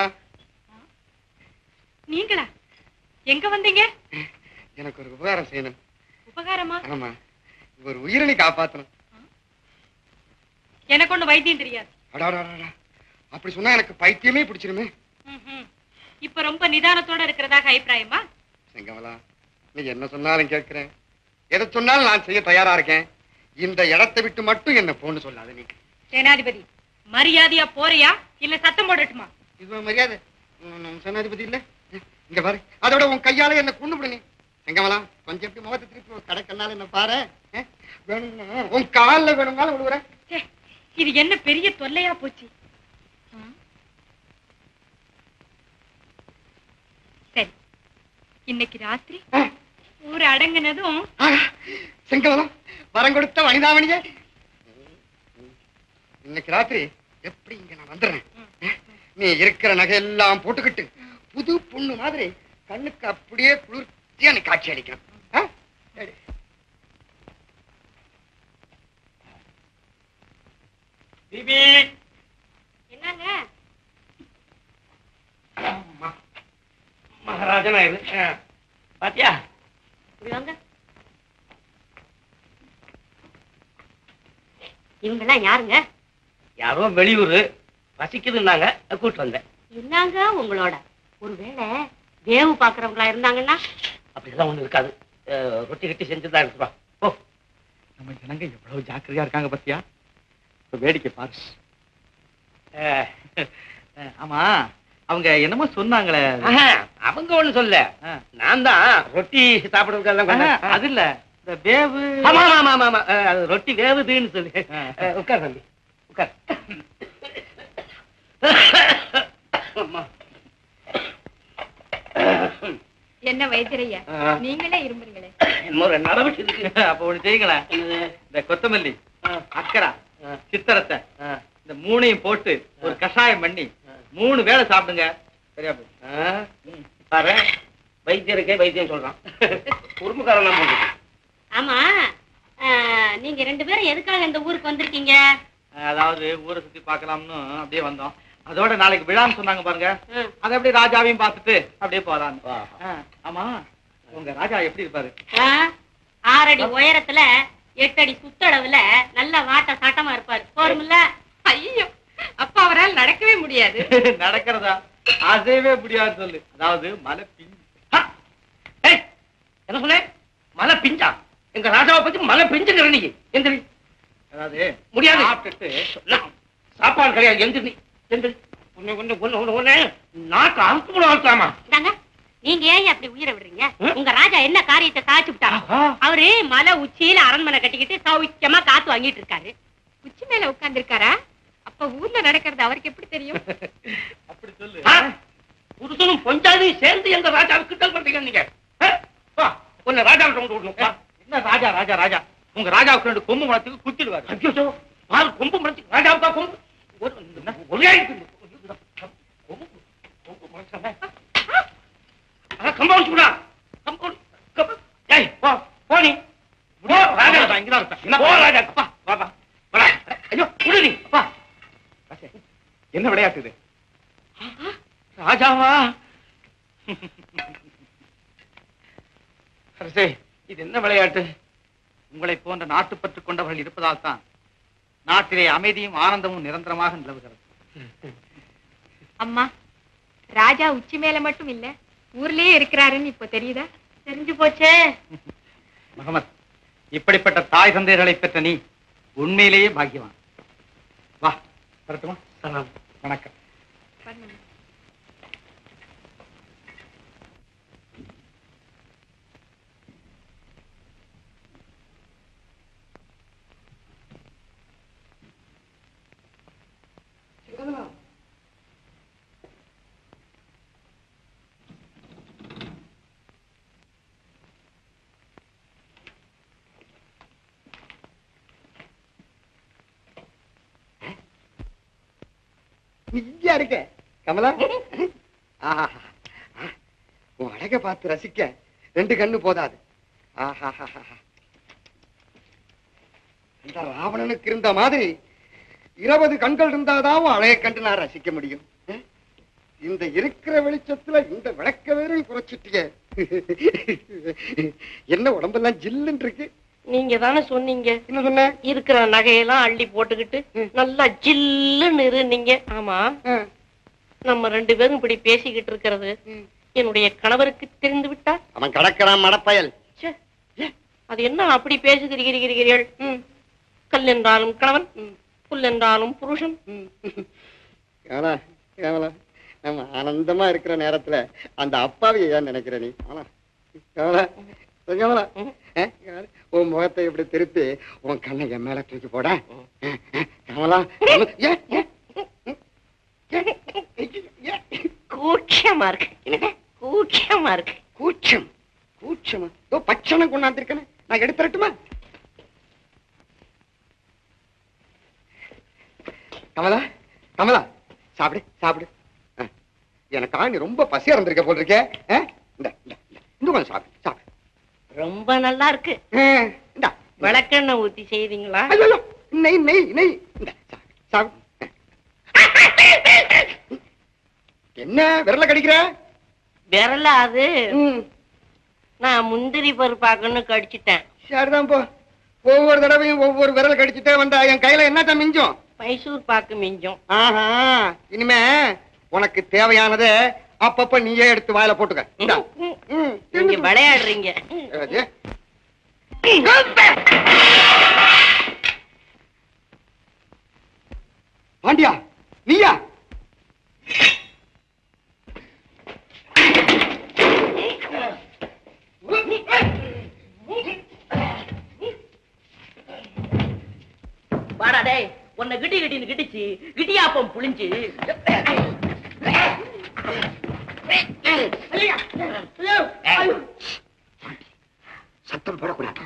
நீங்களா எங்க வந்தீங்க எனக்கு ஒரு உபகாரம் செய்யணும் உபகாரமா ஆமா ஒரு உயிரினை காப்பாத்தணும் எனக்கு ஒண்ணு வைத்தியம் தெரியாது அடாடாடா அப்படி சொன்னா எனக்கு பைத்தியமே பிடிச்சிருமே ம்ஹும். இப்ப ரொம்ப நிதானத்தோட இருக்கிறதாக அபிப்பிராயமா செங்கமலா நீ என்ன சொன்னாலும் கேட்கிறேன் எதை சொன்னாலும் நான் செய்ய தயாரா இருக்கேன் இந்த இடத்தை விட்டு மட்டும் என்ன போன்னு சொல்லாத நீ சேனாதிபதி மரியாதையா போறியா இல்ல சத்தம் போடட்டுமா இது மரியாதை உம், உம், சேனாதிபதி இல்ல இங்க பாரு அதோட உன் கையால என்ன கொண்டு விடு நீ செங்கமலா கொஞ்சம் எப்படி முகத்தை திருப்பி ஒரு கடைக்கண்ணால என்ன பாரு அஹ், வேணும்னா உன் காலில் வேணும்னாலும் விடுறேன் ச்சே, இது என்ன பெரிய தொல்லையா போச்சு ஆ? சரி இன்னைக்கு ராத்திரி ஊர் அடங்குனதும் செங்கமலம் வரம் கொடுத்த வனிதாமணியே இன்னைக்கு ராத்திரி எப்படி இங்க நான் வந்துடுறேன் அஹ், நீ இருக்கிற நகையெல்லாம் போட்டுக்கிட்டு புது பொண்ணு மாதிரி கண்ணுக்கு அப்படியே குளிர்ச்சியா நீ காட்சி அளிக்கணும் அஹ்? சரி. பிபி என்னங்க மகாராஜனா இது ஆ. பாத்தியா இப்படி வாங்க இவங்கெல்லாம் யாருங்க யாரோ வெளியூர் பசிக்குதுன்னாங்க கூட்டு வந்தேன் என்னங்க உங்களோட ஒருவேளை தேவு பாக்குறவங்களா இருந்தாங்கன்னா அப்படிலாம் ஒண்ணு இருக்காது அஹ், ரொட்டி கட்டி செஞ்சுதான் இருக்குப்பா ஓ நம்ம ஜனங்க எவ்வளவு ஜாக்கிரதையா இருக்காங்க பத்தியா இப்ப வேடிக்கை பாரு அஹ், அஹ், ஆமா அவங்க என்னமோ சொன்னாங்களே ஆஹா, அவங்க ஒண்ணு சொல்ல நான் தான் ரொட்டி சாப்பிடுறதுக்கெல்லாம் ஆஹா, கொண்டாந்து- அது இல்ல இந்த வேவு ஆமா ஆமா ஆமா ஆமா அஹ், அது ரொட்டி வேவுதுன்னு சொல்லி அஹ், உட்கார் தம்பி உட்கார் அம்மா. என்ன வைத்திரையா ஆ. நீங்களே இருமுறீங்களே இன்னும் ரெண்டு நாள் விட்டு இருக்கு அப்ப ஒண்ணு செய்யுங்களேன் இந்த கொத்தமல்லி அக்கரா சித்தரத்தை இந்த மூணையும் போட்டு ஒரு கஷாயம் பண்ணி மூணு வேளை சாப்பிடுங்க சரியா போய் பாரு வைத்தியருக்கே வைத்தியம் சொல்றான் குறும்புக்காரன் தான் போட்டு ஆமா ஆஹ், நீங்க ரெண்டு பேரும் எதுக்காக இந்த ஊருக்கு வந்திருக்கீங்க அதாவது ஊரை சுத்தி பார்க்கலாம்னு அப்படியே வந்தோம் அதோட நாளைக்கு விழான்னு சொன்னாங்க பாருங்க அதை அப்படியே ராஜாவையும் பார்த்துட்டு அப்படியே போறாங்க ஆ, ஆமா உங்க ராஜா எப்படி இருப்பாரு ஆஹ், ஆறடி உயரத்துல எட்டு அடி சுத்தளவுல நல்ல வாட்ட சாட்டமா இருப்பாரு போருமில்ல ஐயோ அப்ப அவரால் நடக்கவே முடியாது நடக்கிறதா அசையவே முடியாது சொல்லு அதாவது மலை பிஞ்சு என்ன சொன்ன மலை பிஞ்சா எங்க ராஜாவை பத்தி மலை பிஞ்சுங்கிற நீ எந்திரி அதாவது முடியாது சாப்பிட்டுட்டு நான் சாப்பாடு கிடையாது எந்திரி நீ எந்திரி ஒண்ணு ஒண்ணு ஒண்ணு ஒண்ணு ஒண்ணு நாக்கு அமுக்கு கூட வளர்க்கலாமா இந்தாங்க நீங்க ஏன் அப்படி உயிரை விடுறீங்க உங்க ராஜா என்ன காரியத்தை சாதிச்சு விட்டாரு அவரு மலை உச்சியில அரண்மனை கட்டிக்கிட்டு சௌக்கியமா காத்து வாங்கிட்டு இருக்காரு உச்சி மேல உட்கார்ந்திருக்காரா அப்ப ஊர்ல நடக்கிறது அவருக்கு எப்படி தெரியும் அப்படி சொல்லு புருஷனும் பொஞ்சாதையும் சேர்ந்து எங்க ராஜாவுக்கு கிட்டல் பண்றீங்க நீங்க ஆ? வா, உன்னை ராஜாவுக்கு கொண்டு விடணும் வா. என்ன ராஜா ராஜா ராஜா உங்க ராஜாவுக்கு ரெண்டு கொம்பு முளத்துக்கு குத்திடுவாரு ஐயோ பாரு கொம்பு முளைச்சு ராஜாவுக்கா கொம்பு ஒரு ஒரே கொம்பு கொம்பு முளைச்சாமே. அதான் கம்பவுண்ட் கூட கம்பவுண்ட் கம்ப- ஏய் போ போ நீ போ ராஜா இங்கதான் இருப்பேன் போ ராஜா அப்பா வா வா வாடா. ஐயோ விடு நீ அப்பா என்ன விளையாட்டு இது ராஜாவா அரசே இது என்ன விளையாட்டு உங்களை போன்ற நாட்டுப்பற்று கொண்டவர்கள் இருப்பதால் தான் நாட்டிலே அமைதியும் ஆனந்தமும் நிரந்தரமாக நிலவுகிறது அம்மா ராஜா உச்சி மேல மட்டும் இல்ல ஊர்லயே இருக்கிறாருன்னு இப்ப தெரியுதா தெரிஞ்சு போச்சே முகமது இப்படிப்பட்ட தாய் தந்தையர்களை பெற்ற நீ உண்மையிலேயே பாக்கியவான் வா வரட்டுமா சலாம் வணக்கம் நீ இங்கேயா இருக்க கமலா ஆஹா உன் அழக பார்த்து ரசிக்க ரெண்டு கண்ணு போதாது ஆஹாஹாஹா. இந்த ராவணனுக்கு இருந்த மாதிரி இருபது கண்கள் இருந்தாதான் உன் அழகை கண்டு நான் ரசிக்க முடியும் அஹ்? இந்த இருக்கிற வெளிச்சத்துல இந்த விளக்க வேற குறைச்சிட்டிய என்ன உடம்பெல்லாம் ஜில்லுன்னு இருக்கு நீங்க தானே சொன்னீங்க என்ன சொன்ன இருக்கிற நகையெல்லாம் அள்ளி போட்டுக்கிட்டு நல்லா ஜில்லுன்னு இருந்தீங்க ஆமா நம்ம ரெண்டு பேரும் இப்படி பேசிக்கிட்டு இருக்கிறது என்னுடைய கணவருக்கு தெரிந்து விட்டா அவன் கடக்கிறான் மடப்பயல் ச்சே, அது என்ன அப்படி பேசுகிறீர்கள் கல் என்றாலும் கணவன் புல் என்றாலும் புருஷன் கேவலா கேவலா நம்ம ஆனந்தமா இருக்கிற நேரத்துல அந்த அப்பாவியை ஏன் நினைக்கிற நீ ஆனா கேவலா கேவலா ஆ, கேவலா. உன் முகத்தை இப்படி திருப்பி உன் கண்ணை என் மேல தூக்கி போட கமலா ஏன் ஏன் கூச்சமா இருக்கு என்னங்க கூச்சமா இருக்கு கூச்சம் கூச்சமா ஓ பச்சனை கொண்டாந்துருக்கேன் நான் எடுத்துறட்டுமா கமலா கமலா சாப்பிடு சாப்பிடு ஆ, எனக்கா நீ ரொம்ப பசியா இருந்திருக்க போல் இருக்கே ஆ? இந்தா, இந்தா, இந்தா. இன்னும் கொஞ்சம் சாப்பிடு சாப்பிடு ரொம்ப நல்லா இருக்கு ஆ, இந்தா. விளக்கெண்ணெய் ஊத்தி செய்தீங்களா ஐயோ, ஐயோ, நெய் நெய் நெய் இந்தா, சாப்பிடு சாப்பிடு என்ன விரல கடிக்கிற விரல அது நான் முந்திரி பருப்பாக்குன்னு கடிச்சிட்டேன் சரிதான் போ ஒவ்வொரு தடவையும் ஒவ்வொரு விரல் கடிச்சிட்டே வந்தா என் கையில என்னத்த மிஞ்சும் மைசூர் பாக்கு மிஞ்சும் ஆஹா இனிமே உனக்கு தேவையானதை அப்பப்ப நீயே எடுத்து வாயில போட்டுக்க இந்தா. ம், நீங்க விளையாடுறீங்க அது. பாண்டியா நீயா வாடா டேய் உன்னை கிட்டி கிட்டின்னு கிட்டிச்சு கிட்டியாப்பம் புளிஞ்சு சத்தம் போடக்கூடாது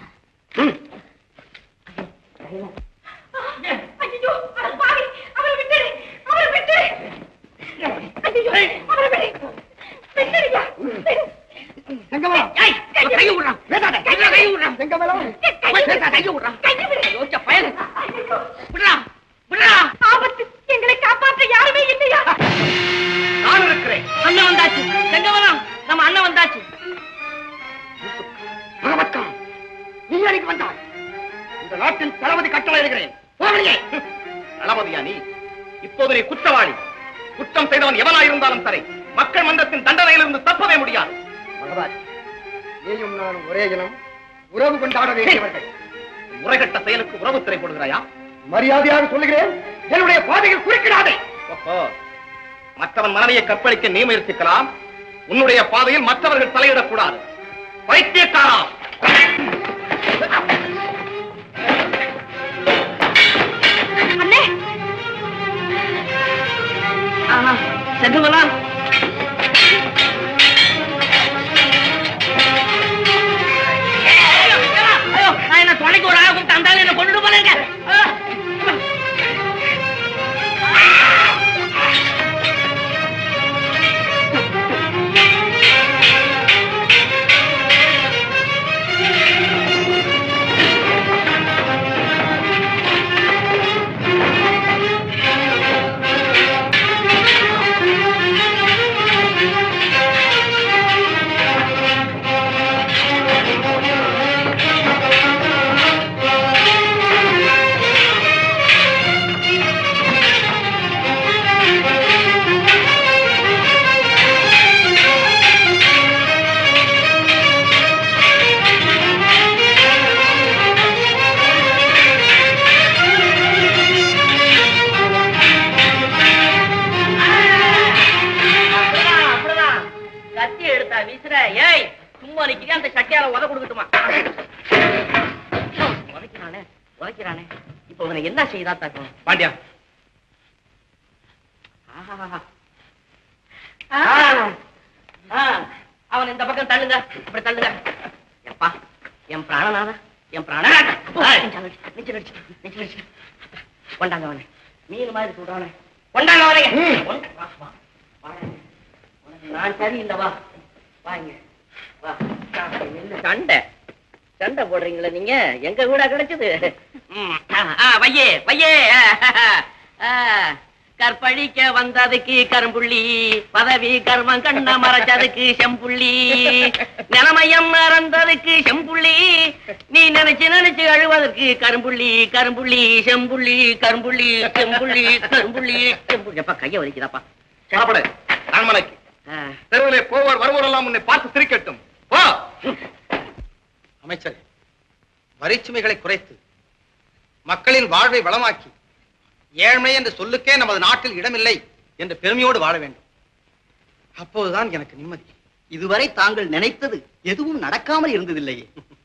ஐயோ அட பாவி அவரை விட்டுடு அவரை விட்டுடு ஐயோ அவரை விடு விட்டுடுயா செங்கமலா ஏய், கையை விடுறான். வேண்டாடா. கையை விடுறான். செங்கமலா வேண்டாம், கையை விடுறான். யோசிச்ச பயலு. விடுறா, விடுறா. ஆபத்து எங்களை காப்பாற்ற யாருமே இல்லையா நான் இருக்கிறேன் அண்ணன் வந்தாச்சு செங்கமலம் நம்ம அண்ணன் வந்தாச்சு பகவத்கான் நீ அன்னைக்கு வந்தாய் இந்த நாட்டின் தளபதி கட்டளை இருக்கிறேன் போவழியே தளபதியா நீ இப்போது நீ குற்றவாளி குற்றம் செய்தவன் எவனாயிருந்தாலும் சரி மக்கள் மன்றத்தின் தண்டனையிலிருந்து தப்பவே முடியாது பகவான் நீயும் நானும் ஒரே இனம் உறவு கொண்டாட வேண்டியவர்கள் முறைகட்ட செயலுக்கு உறவு திரை போடுகிறாயா மரியாதையாக சொல்லுகிறேன் என்னுடைய பாதையில் குறுக்கிடாதே ஓஹோ மற்றவன் மனைவியை கற்பழிக்க நீ முயற்சிக்கலாம் உன்னுடைய பாதையில் மற்றவர்கள் தலையிடக்கூடாது பைத்தியக்காரா அண்ணே ஆஹா, செங்கமலம் ஐயோ நான் என்ன துணைக்கு ஒரு ஆளை கூப்பிட்டு அந்த ஆளு என்ன கொண்டுட்டு போனேங்க அப்படிதான், அப்படிதான். கத்தி எடுத்தா வீசுற ஏய் சும்மா நிக்கிறேன் அந்த சட்டியால உத கொடுக்கட்டுமா உதைக்கிறானே உதைக்கிறானே இப்ப இவனை என்ன செய்தா தாக்கும் பாண்டியா ஆஹாஹாஹா. ஆ, ஆ, அவன் இந்த பக்கம் தள்ளுங்க இப்படி தள்ளுங்க எப்பா என் பிராணநாதா என் பிராணநாதா நெஞ்சல் அடிச்சு, நெஞ்சல் அடிச்சு, நெஞ்சல் அடிச்சு. கொண்டாங்க அவனை மீன் மாதிரி சொல்றானே கொண்டாங்க அவனைங்க கொண்டு- வா, வா, வாடா. உனக்கு நான் சரியில்லை வா வாங்க வா என்ன சண்டை சண்டை போடுறீங்களா நீங்க எங்க வீடா கிடைச்சது ம், ஆ, ஆ, வையே வையே ஆ, ஆ, கற்பழிக்க வந்ததுக்கு கரும்புள்ளி பதவி கர்மம் கண்ண மறைச்சதுக்கு செம்புள்ளி நிலமயம் மறந்ததுக்கு செம்புள்ளி நீ நினைச்சு நினைச்சு அழுவதற்கு கரும்புள்ளி கரும்புள்ளி செம்புள்ளி கரும்புள்ளி செம்புள்ளி கரும்புள்ளி செம்புள்ளி அப்பா கைய வலிக்குதாப்பா சாப்பிடு அரண்மனைக்கு தெருவிலே போவர் வருவோரெல்லாம் உன்னை பார்த்து சிரிக்கட்டும் போ அமைச்சர் வரிச்சுமைகளை குறைத்து மக்களின் வாழ்வை வளமாக்கி ஏழ்மை என்ற சொல்லுக்கே நமது நாட்டில் இடமில்லை என்ற பெருமையோடு வாழ வேண்டும் அப்போதுதான் எனக்கு நிம்மதி இதுவரை தாங்கள் நினைத்தது எதுவும் நடக்காமல் இருந்ததில்லையே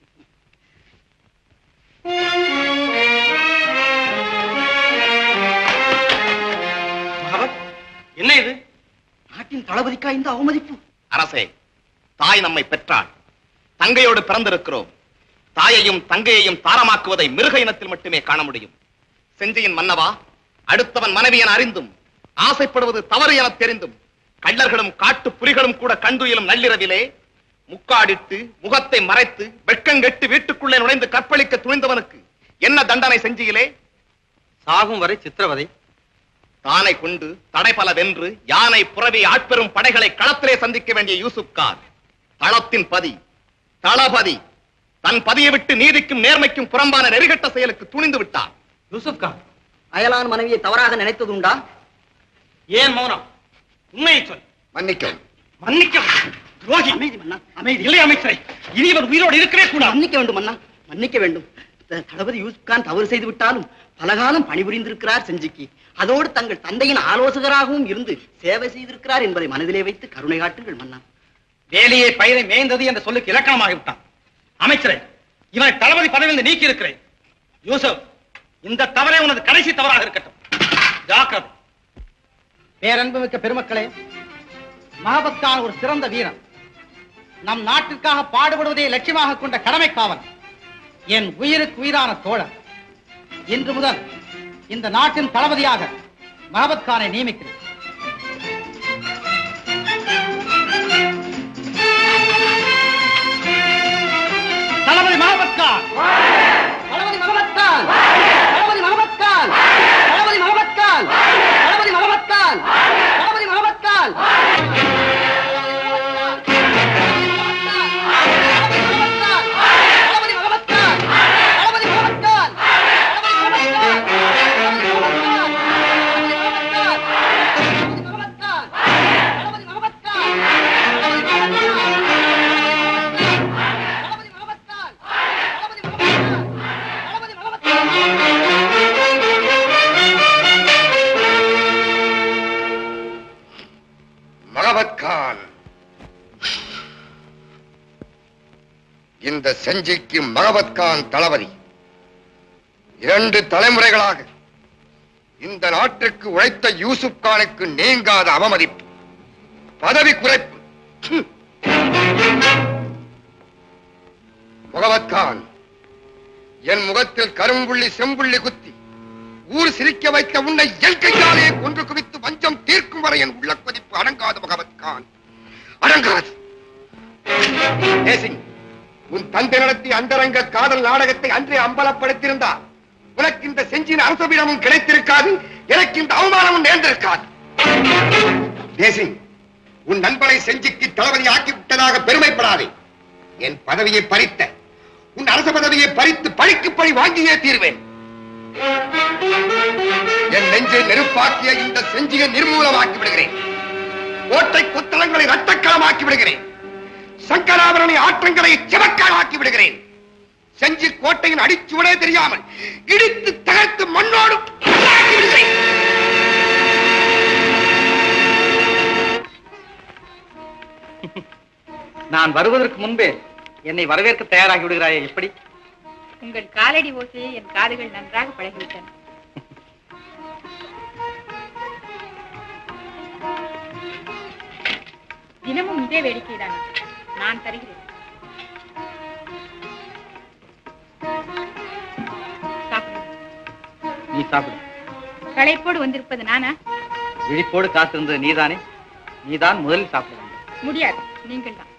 மகாவத், என்ன இது நாட்டின் தளபதிக்கா இந்த அவமதிப்பு அரசே தாய் நம்மை பெற்றாள் தங்கையோடு பிறந்திருக்கிறோம் தாயையும் தங்கையையும் தாரமாக்குவதை மிருக இனத்தில் மட்டுமே காண முடியும் செஞ்சியின் மன்னவா அடுத்தவன் மனைவி என அறிந்தும் ஆசைப்படுவது தவறு என தெரிந்தும் கள்ளர்களும் காட்டு புலிகளும் கூட கண்டுயிலும் நள்ளிரவிலே முக்காடிட்டு முகத்தை மறைத்து வெட்கங்கெட்டு வீட்டுக்குள்ளே நுழைந்து கற்பழிக்க துணிந்தவனுக்கு என்ன தண்டனை செஞ்சியிலே சாகும் வரை சித்திரவதை தானை கொண்டு தடைபல வென்று யானை புறவி ஆட்பெரும் படைகளை களத்திலே சந்திக்க வேண்டிய யூசுப் கான் தளத்தின் பதி தளபதி தன் பதியை விட்டு நீதிக்கும் நேர்மைக்கும் புறம்பான நெறிகட்ட செயலுக்கு துணிந்து விட்டான் யூசுப் கான் அயலான் மனைவியை தவறாக நினைத்ததுண்டா ஏன் மௌனம் உண்மையை சொல் மன்னிக்கவும் மன்னிக்கவும் துரோகி அமைதி மன்னா அமைதி இல்லை அமைச்சரை இனி இவர் உயிரோடு இருக்கவே கூடாது மன்னிக்க வேண்டும் மன்னா மன்னிக்க வேண்டும் த- தளபதி யூசுப் கான் தவறு செய்து விட்டாலும் பலகாலம் பணிபுரிந்திருக்கிறார் செஞ்சிக்கு அதோடு தங்கள் தந்தையின் ஆலோசகராகவும் இருந்து சேவை செய்திருக்கிறார் என்பதை மனதிலே வைத்து கருணை காட்டுங்கள் மன்னா வேலையை பயிரை மேய்ந்தது என்ற சொல்லுக்கு இலக்கணமாகி விட்டான் அமைச்சரே இவனை தளபதி பதவியிலிருந்து நீக்கி இருக்கிறேன் யூசப் இந்த தவறே உனது கடைசி தவறாக இருக்கட்டும் ஜாக்கிரதை பேரன்புமிக்க பெருமக்களே மகபத்கான் ஒரு சிறந்த வீரன் நம் நாட்டிற்காக பாடுபடுவதை லட்சியமாக கொண்ட கடமை காவல் என் உயிருக்கு உயிரான தோழன் இன்று முதல் இந்த நாட்டின் தளபதியாக மகபத்கானை நியமிக்கிறேன் தளபதி மகபத்கான் தளபதி மகமத்கான் தளபதி மகமத்கான் தளபதி மகமத்கான் தளபதி மகமத்கான் தளபதி மகமத்கான் தளபதி மகமத்கான் தளபதி மகமத்கான் மகவத்கான் இந்த செஞ்சிக்கு மகவத்கான் தளபதி இரண்டு தலைமுறைகளாக இந்த நாட்டிற்கு உழைத்த யூசுப் கானுக்கு நீங்காத அவமதிப்பு பதவி குறைப்பு ஹம். முகமத்கான் என் முகத்தில் கரும்புள்ளி செம்புள்ளி குத்தி ஊர் சிரிக்க வைத்த உன்னை என் கையாலே கொன்று குவித்து வஞ்சம் தீர்க்கும் வரை என் உள்ள கொதிப்பு அடங்காது முகமத்கான் அடங்காது தேசிங் உன் தந்தை நடத்திய அந்தரங்க காதல் நாடகத்தை அன்றே அம்பலப்படுத்தியிருந்தார் உனக்கு இந்த செஞ்சின் அரசபிடமும் கிடைத்திருக்காது எனக்கு இந்த அவமானமும் நேர்ந்திருக்காது தேசிங் உன் நண்பனை செஞ்சிக்கு தளபதி ஆக்கி விட்டதாக பெருமைப்படாதே என் பதவியை பறித்த உன் அரச பதவியை பறித்து பழிக்கு பழி வாங்கியே தீர்வேன் என் நெஞ்சை நெருப்பாக்கிய இந்த செஞ்சியை நிர்மூலமாக்கி விடுகிறேன் கோட்டை கொத்தளங்களை ரத்தக்களமாக்கி விடுகிறேன் சங்கராபரணி ஆற்றங்களை சிவக்காலாக்கி விடுகிறேன் செஞ்சி கோட்டையின் அடிச்சுவடே தெரியாமல் இடித்து தகர்த்து மண்ணோடு ஆக்கி விடுகிறேன் நான் வருவதற்கு முன்பே என்னை வரவேற்க தயாராகி விடுகிறாயே எப்படி உங்கள் காலடி ஓசையை என் காதுகள் நன்றாக பழகிவிட்டன தினமும் இதே வேடிக்கைதான் நான் தருகிறேன் சாப்பிடுங்கள். நீ சாப்பிடு களைப்போடு வந்திருப்பது நானா விழிப்போடு காத்திருந்தது நீதானே நீதான் முதலில் சாப்பிட வேண்டும் முடியாது நீங்கள் தான்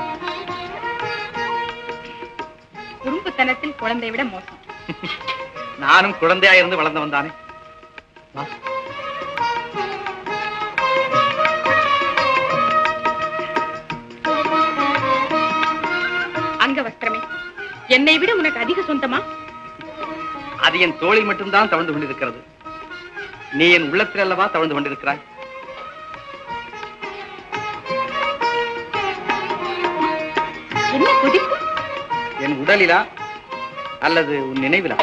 குறும்புத்தனத்தில் குழந்தை விட மோசம் நானும் குழந்தையா இருந்து வளர்ந்தவன் தானே வா. அங்க வஸ்திரமே என்னை விட உனக்கு அதிக சொந்தமா அது என் தோளில் மட்டும்தான் தவழ்ந்து கொண்டிருக்கிறது நீ என் உள்ளத்தில் அல்லவா தவழ்ந்து கொண்டிருக்கிறாய் என்ன கொதிப்பு என் உடலிலா அல்லது உன் நினைவிலா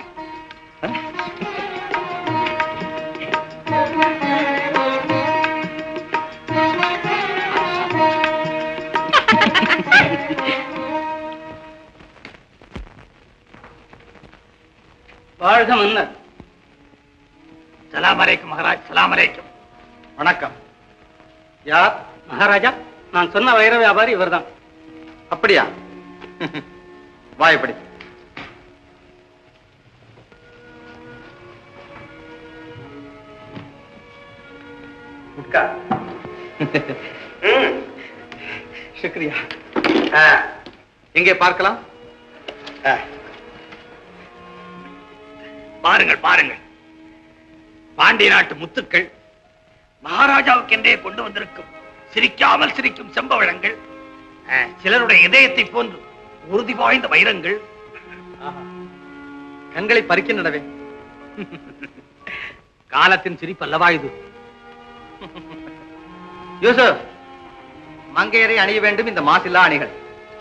வாழ்க மன்னர் சலாம் அலைக்கும் மகாராஜ் சலாம் அலைக்கும் வணக்கம் யார் மகாராஜா நான் சொன்ன வைர வியாபாரி இவர்தான் அப்படியா வாயப்படி உட்கார் சுக்ரியா ஆ, எங்கே பார்க்கலாம் ஆ, பாருங்கள் பாருங்கள் பாண்டிய நாட்டு முத்துக்கள் மகாராஜாவுக்கென்றே கொண்டு வந்திருக்கும் சிரிக்காமல் சிரிக்கும் செம்பவழங்கள் அஹ், சிலருடைய இதயத்தை போன்று உறுதி வாய்ந்த வைரங்கள் கண்களை பறிக்கின்றனவே காலத்தின் சிரிப்பல்லவா இது யூசுப் மங்கையரை அணிய வேண்டும் இந்த மாசில்லா அணிகள்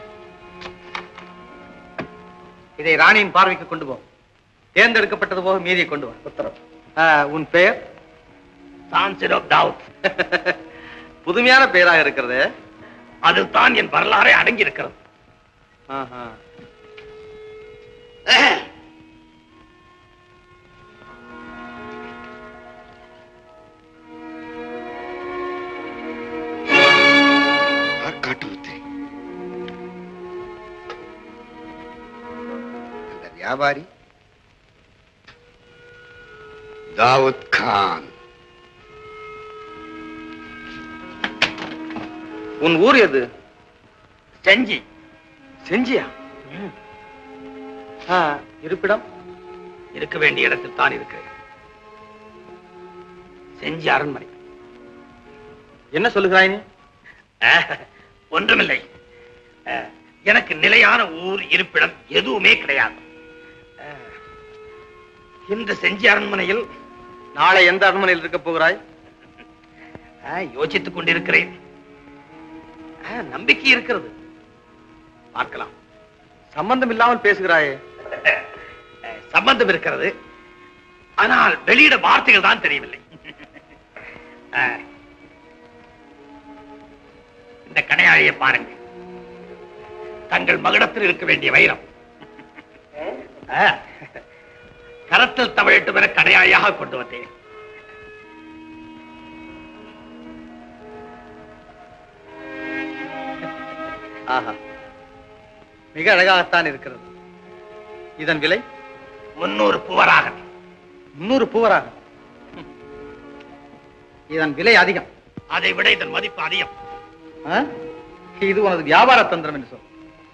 இதை ராணியின் பார்வைக்கு கொண்டு போ தேர்ந்தெடுக்கப்பட்டது போக மீதியை கொண்டு வா உத்தரவு ஆ, உன் பெயர் தாவூத் புதுமையான பெயராக இருக்கிறது அதில் தான் என் வரலாறே அடங்கி இருக்கிறது ஆஹா. ஆற்காட்டு முத்து அந்த வியாபாரி தாவூத் கான் உன் ஊர் எது செஞ்சி செஞ்சியா ஆ, இருப்பிடம் இருக்க வேண்டிய இடத்தில் தான் இருக்கிறேன் செஞ்சி அரண்மனை என்ன சொல்லுகிறாய் நீ அஹ், ஒன்றுமில்லை அஹ், எனக்கு நிலையான ஊர் இருப்பிடம் எதுவுமே கிடையாது அஹ், இந்த செஞ்சி அரண்மனையில் நாளை எந்த அரண்மனையில் இருக்க போகிறாய் அஹ், யோசித்துக் கொண்டிருக்கிறேன் அஹ், நம்பிக்கை இருக்கிறது பார்க்கலாம் சம்பந்தம் இல்லாமல் பேசுகிறாயே அஹ், சம்பந்தம் இருக்கிறது ஆனால் வெளியிட வார்த்தைகள் தான் தெரியவில்லை அஹ், இந்த கடையாழியை பாருங்க தங்கள் மகுடத்தில் இருக்க வேண்டிய வைரம் அஹ், கரத்தில் தவழட்டும் என கடையாழியாக கொண்டு வந்தேன் ஆஹா மிக அழகாகத்தான் இருக்கிறது இதன் விலை முன்னூறு புவராக முன்னூறு பூவராக இதன் விலை அதிகம் அதை விட இதன் மதிப்பு அதிகம் ஆ? இது உனது வியாபார தந்திரம் என்று சொல்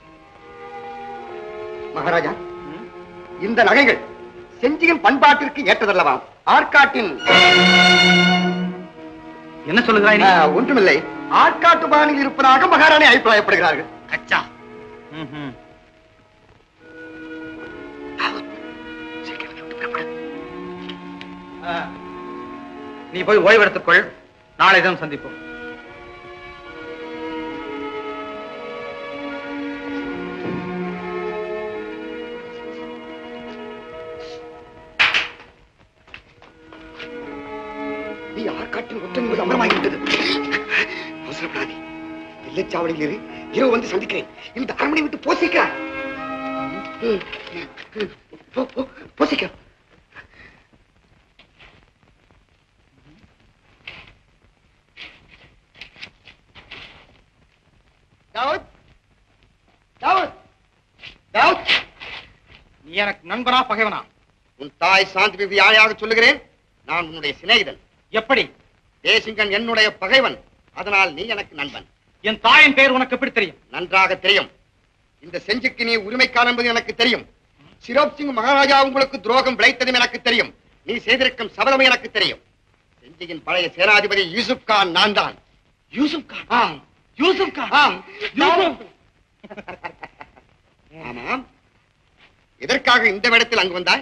மகாராஜா இந்த நகைகள் செஞ்சியின் பண்பாட்டிற்கு ஏற்றதல்லவா ஆற்காட்டின் என்ன சொல்லுகிறாய் நீ? ஆ, ஒன்றுமில்லை ஆற்காட்டு பாணியில் இருப்பதாக மகாராணி அபிப்பிராயப்படுகிறார்கள் அச்சா ம்ஹும். ஆ. நீ போய் ஓய்வெடுத்துக்கொள் நாளை தினம் சந்திப்போம் நீ ஆற்காட்டின் ஒற்றை என்பது அமரமாகிவிட்டது அவசரப்படாதே எல்லைச்சாவடியில் இரு இரவு வந்து சந்திக்கிறேன் இந்த அரண்மனை விட்டு போசிக்க போ, போ, போசிக்க தாவூத் தாவூத் தாவூத் நீ எனக்கு நண்பனா பகைவனா உன் தாய் சாந்தி பிபி யாழையாக சொல்லுகிறேன் நான் உன்னுடைய சிநேகிதன் எப்படி தேசிங்கன் என்னுடைய பகைவன் அதனால் நீ எனக்கு நண்பன் என் தாயின் பெயர் உனக்கு எப்படி தெரியும் நன்றாக தெரியும் இந்த செஞ்சுக்கு நீ உரிமைக்காரன் என்பது எனக்கு தெரியும் சிரோப் சிங் மகாராஜா உங்களுக்கு துரோகம் விளைத்ததும் எனக்கு தெரியும் நீ செய்திருக்கும் சபலம் எனக்கு தெரியும் செஞ்சியின் பழைய சேனாதிபதி யூசுப் கான் நான் தான் யூசுப் கான் ஆம் யூசுப் கான் ஆம் யூசுப் ஆமாம் எதற்காக இந்த இடத்தில் அங்கு வந்தாய்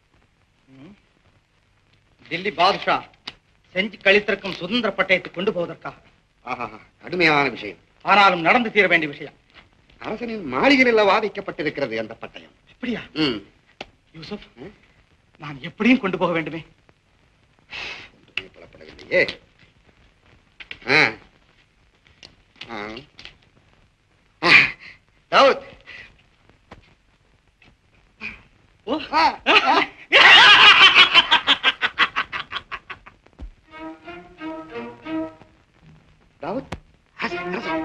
டில்லி பாதுஷா செஞ்சு கழித்திருக்கும் சுதந்திர பட்டயத்தை கொண்டு போவதற்காக ஆஹா கடுமையான விஷயம் ஆனாலும் நடந்து தீர வேண்டிய விஷயம் அரசனின் மாளிகையில் அல்லவா வைக்கப்பட்டிருக்கிறது அந்த பட்டயம் அப்படியா ம் யூசுப் நான் எப்படியும் கொண்டு போக வேண்டுமே புலப்படவில்லையே ஆ. ஆ. ஆ. தாவூத் ஓ ஆ. ஆ. தாவூத் அரசன், அரசன்.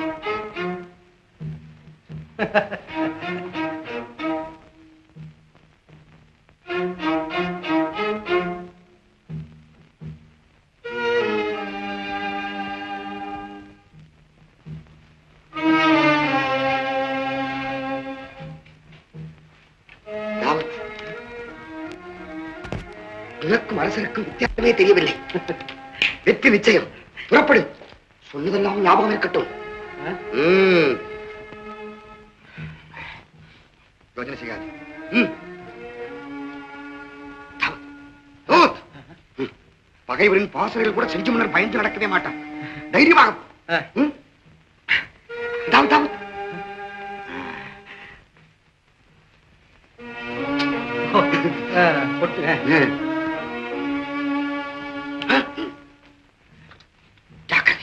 தாவூத் உனக்கும் அரசருக்கும் வித்தியாசமே தெரியவில்லை வெற்றி நிச்சயம் புறப்படு சொன்னதெல்லாம் ஞாபகம் இருக்கட்டும் ம். யோசனை செய்யாது ம். தாவூத். தாவூத். ம். பகைவரின் பாசறையில் கூட செஞ்சு முன்னர் பயந்து நடக்கவே மாட்டான் தைரியமாக ம். தாவூத், தாவூத். கொட்டு ம். ஜாக்கிரதை.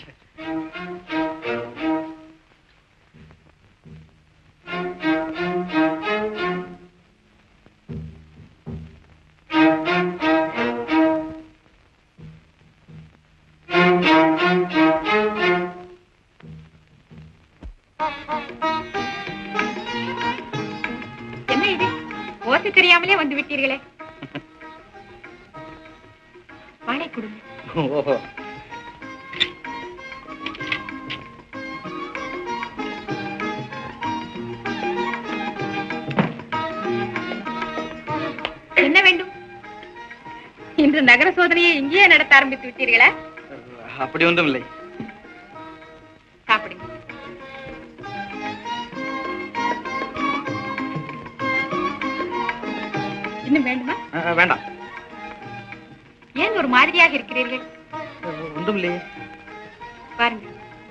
என்ன இது ஓசை தெரியாமலே வந்து விட்டீர்களே வாழை கொடுங்க ஓஹோ என்ன வேண்டும் இன்று நகர சோதனையை இங்கேயே நடத்த ஆரம்பித்து விட்டீர்களா அப்படி ஒன்றும் இல்லை சாப்பிடுங்க இன்னும் வேண்டுமா அஹ், வேண்டாம் ஏன் ஒரு மாதிரியாக இருக்கிறீர்கள் ஒன்றும் இல்லையே பாருங்க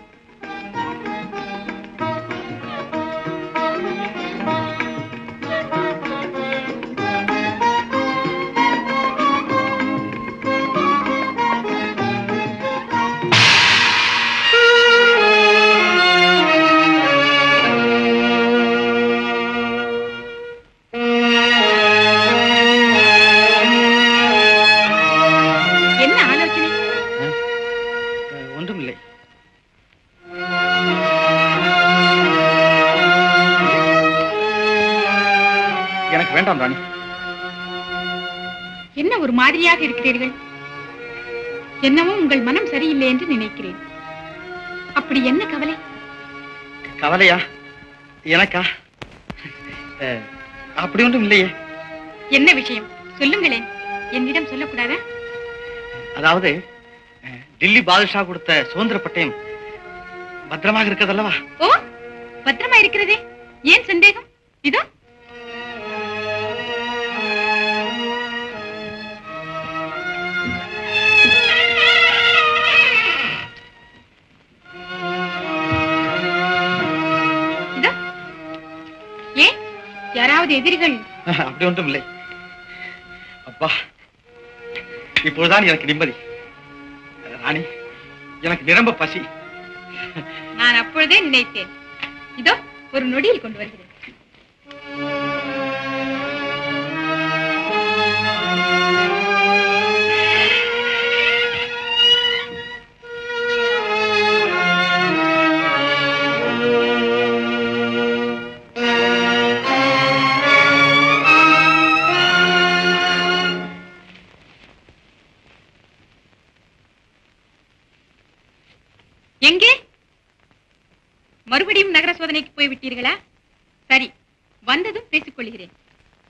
என்ன ஆலோசனை அஹ், ஒன்றும் இல்லை எனக்கு வேண்டாம் ராணி என்ன ஒரு மாதிரியாக இருக்கிறீர்கள் என்னவோ உங்கள் மனம் சரியில்லை என்று நினைக்கிறேன் அப்படி என்ன கவலை கவலையா எனக்கா அஹ், அப்படி ஒன்றும் இல்லையே என்ன விஷயம் சொல்லுங்களேன் என்னிடம் சொல்லக்கூடாதா அதாவது அஹ், டில்லி பாதுஷா கொடுத்த சுதந்திர பட்டயம் பத்திரமாக இருக்கிறதல்லவா ஓ பத்திரமா இருக்கிறதே ஏன் சந்தேகம் இதோ இதோ. ஏன் யாராவது எதிரிகள் அப்படி ஒன்றும் இல்லை அப்பா இப்பொழுதுதான் எனக்கு நிம்மதி ராணி எனக்கு நிரம்ப பசி நான் அப்பொழுதே நினைத்தேன் இதோ ஒரு நொடியில் கொண்டு வருகிறேன் எங்கே மறுபடியும் நகர சோதனைக்கு போய் விட்டீர்களா சரி வந்ததும் பேசிக் கொள்கிறேன்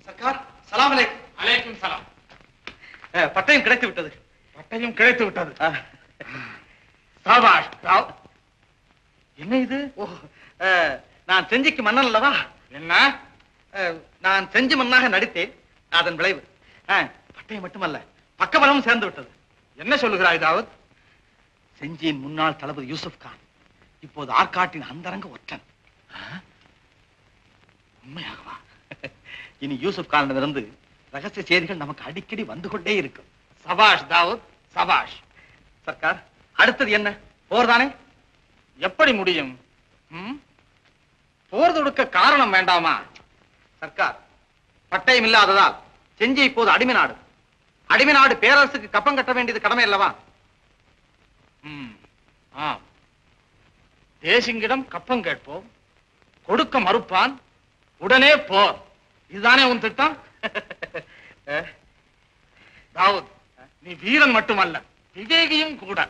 சர்க்கார் சலாம் அலைக்கும் அலைக்கும் சலாம் அஹ், பட்டயம் கிடைத்து விட்டது பட்டயம் கிடைத்து விட்டது அஹ், சாபாஷ் ராவ். என்ன இது ஓ அஹ், நான் செஞ்சிக்கு மன்னன் அல்லவா என்ன அஹ், நான் செஞ்சு மன்னாக நடித்தேன் அதன் விளைவு அஹ், பட்டயம் மட்டுமல்ல பக்கபலமும் சேர்ந்து விட்டது என்ன சொல்லுகிறாய் தாவூத் செஞ்சியின் முன்னாள் தளபதி யூசுப் கான் இப்போது ஆற்காட்டின் அந்தரங்க ஒற்றன் அஹ், உண்மையாகவா இனி யூசுப் கானிடமிருந்து ரகசிய செய்திகள் நமக்கு அடிக்கடி வந்து கொண்டே இருக்கும் சபாஷ் தாவூத் சபாஷ் சர்க்கார் அடுத்தது என்ன போர்தானே எப்படி முடியும் ம்? போர் தொடுக்க காரணம் வேண்டாமா சர்க்கார் பட்டயம் இல்லாததால் செஞ்சி இப்போது அடிமை நாடு அடிமை நாடு பேரரசுக்கு கப்பம் கட்ட வேண்டியது கடமை அல்லவா ம். ஆம். தேசிங்கிடம் கப்பம் கேட்போம் கொடுக்க மறுப்பான் உடனே போர் இதுதானே உன் திட்டம் தாவூத் நீ வீரன் மட்டுமல்ல விவேகியும் கூட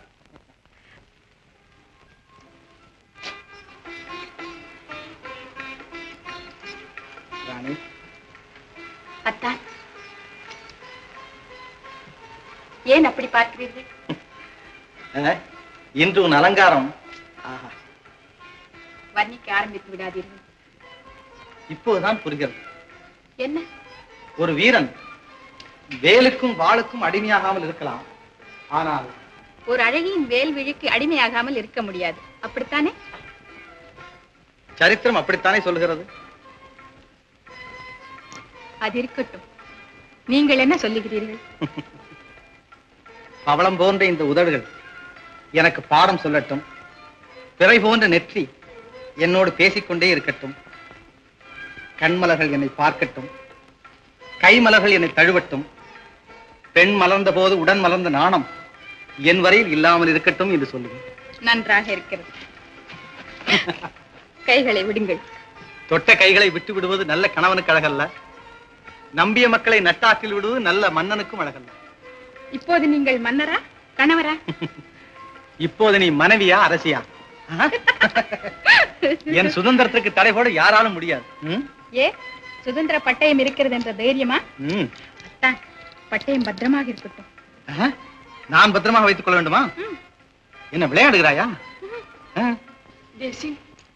ராணி அத்தான் ஏன் அப்படி பார்க்கிறீர்கள் அஹ், இன்று உன் அலங்காரம் ஆஹா, வர்ணிக்க ஆரம்பித்து விடாதீர்கள் இப்போதுதான் புரிகிறது என்ன ஒரு வீரன் வேலுக்கும் வாளுக்கும் அடிமையாகாமல் இருக்கலாம் ஆனால் ஒரு அழகியின் வேல் விழிக்கு அடிமையாகாமல் இருக்க முடியாது அப்படித்தானே சரித்திரம் அப்படித்தானே சொல்லுகிறது அது இருக்கட்டும் நீங்கள் என்ன சொல்லுகிறீர்கள் பவளம் போன்ற இந்த உதடுகள் எனக்கு பாடம் சொல்லட்டும் பிறை போன்ற நெற்றி என்னோடு பேசிக்கொண்டே இருக்கட்டும் கண்மலர்கள் என்னை பார்க்கட்டும் கைமலர்கள் என்னை தழுவட்டும் பெண் மலர்ந்த போது உடன் மலர்ந்த நாணம் என் வரையில் இல்லாமல் இருக்கட்டும் என்று சொல்லுவேன் நன்றாக இருக்கிறது கைகளை விடுங்கள் தொட்ட கைகளை விட்டு விடுவது நல்ல கணவனுக்கு அழகல்ல நம்பிய மக்களை நட்டாற்றில் விடுவது நல்ல மன்னனுக்கும் அழகல்ல இப்போது நீங்கள் மன்னரா கணவரா இப்போது நீ மனைவியா அரசியா ஆ? என் சுதந்திரத்துக்கு தடை போட யாராலும் முடியாது ம்? ஏ சுதந்திர பட்டயம் இருக்கிறது என்ற தைரியமா ம். அத்தான் பட்டயம் பத்திரமாக இருக்கட்டும் ஆ? நான் பத்திரமாக வைத்துக் கொள்ள வேண்டுமா என்ன விளையாடுகிறாயா ஆ? தேசி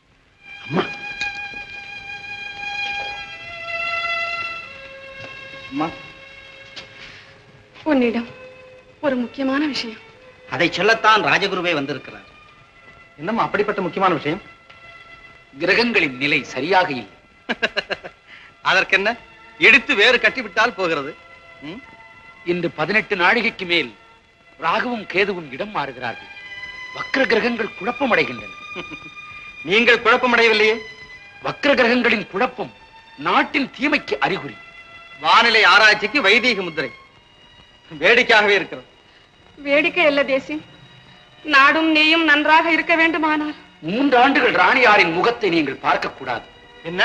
அம்மா உன்னிடம் ஒரு முக்கியமான விஷயம் அதை சொல்லத்தான் ராஜகுருவே வந்திருக்கிறார் என்னம்மா அப்படிப்பட்ட முக்கியமான விஷயம் கிரகங்களின் நிலை சரியாக இல்லை அதற்கென்ன எடுத்து வேறு கட்டிவிட்டால் போகிறது ம்? இன்று பதினெட்டு நாழிகைக்கு மேல் ராகுவும் கேதுவும் இடம் மாறுகிறார்கள் வக்ர கிரகங்கள் குழப்பமடைகின்றன நீங்கள் குழப்பமடையவில்லையே வக்ர கிரகங்களின் குழப்பம் நாட்டின் தீமைக்கு அறிகுறி வானிலை ஆராய்ச்சிக்கு வைதீக முத்திரை வேடிக்கையாகவே இருக்கிறது வேடிக்கை அல்ல தேசி நாடும் நீயும் நன்றாக இருக்க வேண்டுமானால் மூன்று ஆண்டுகள் ராணியாரின் முகத்தை நீங்கள் பார்க்க கூடாது என்ன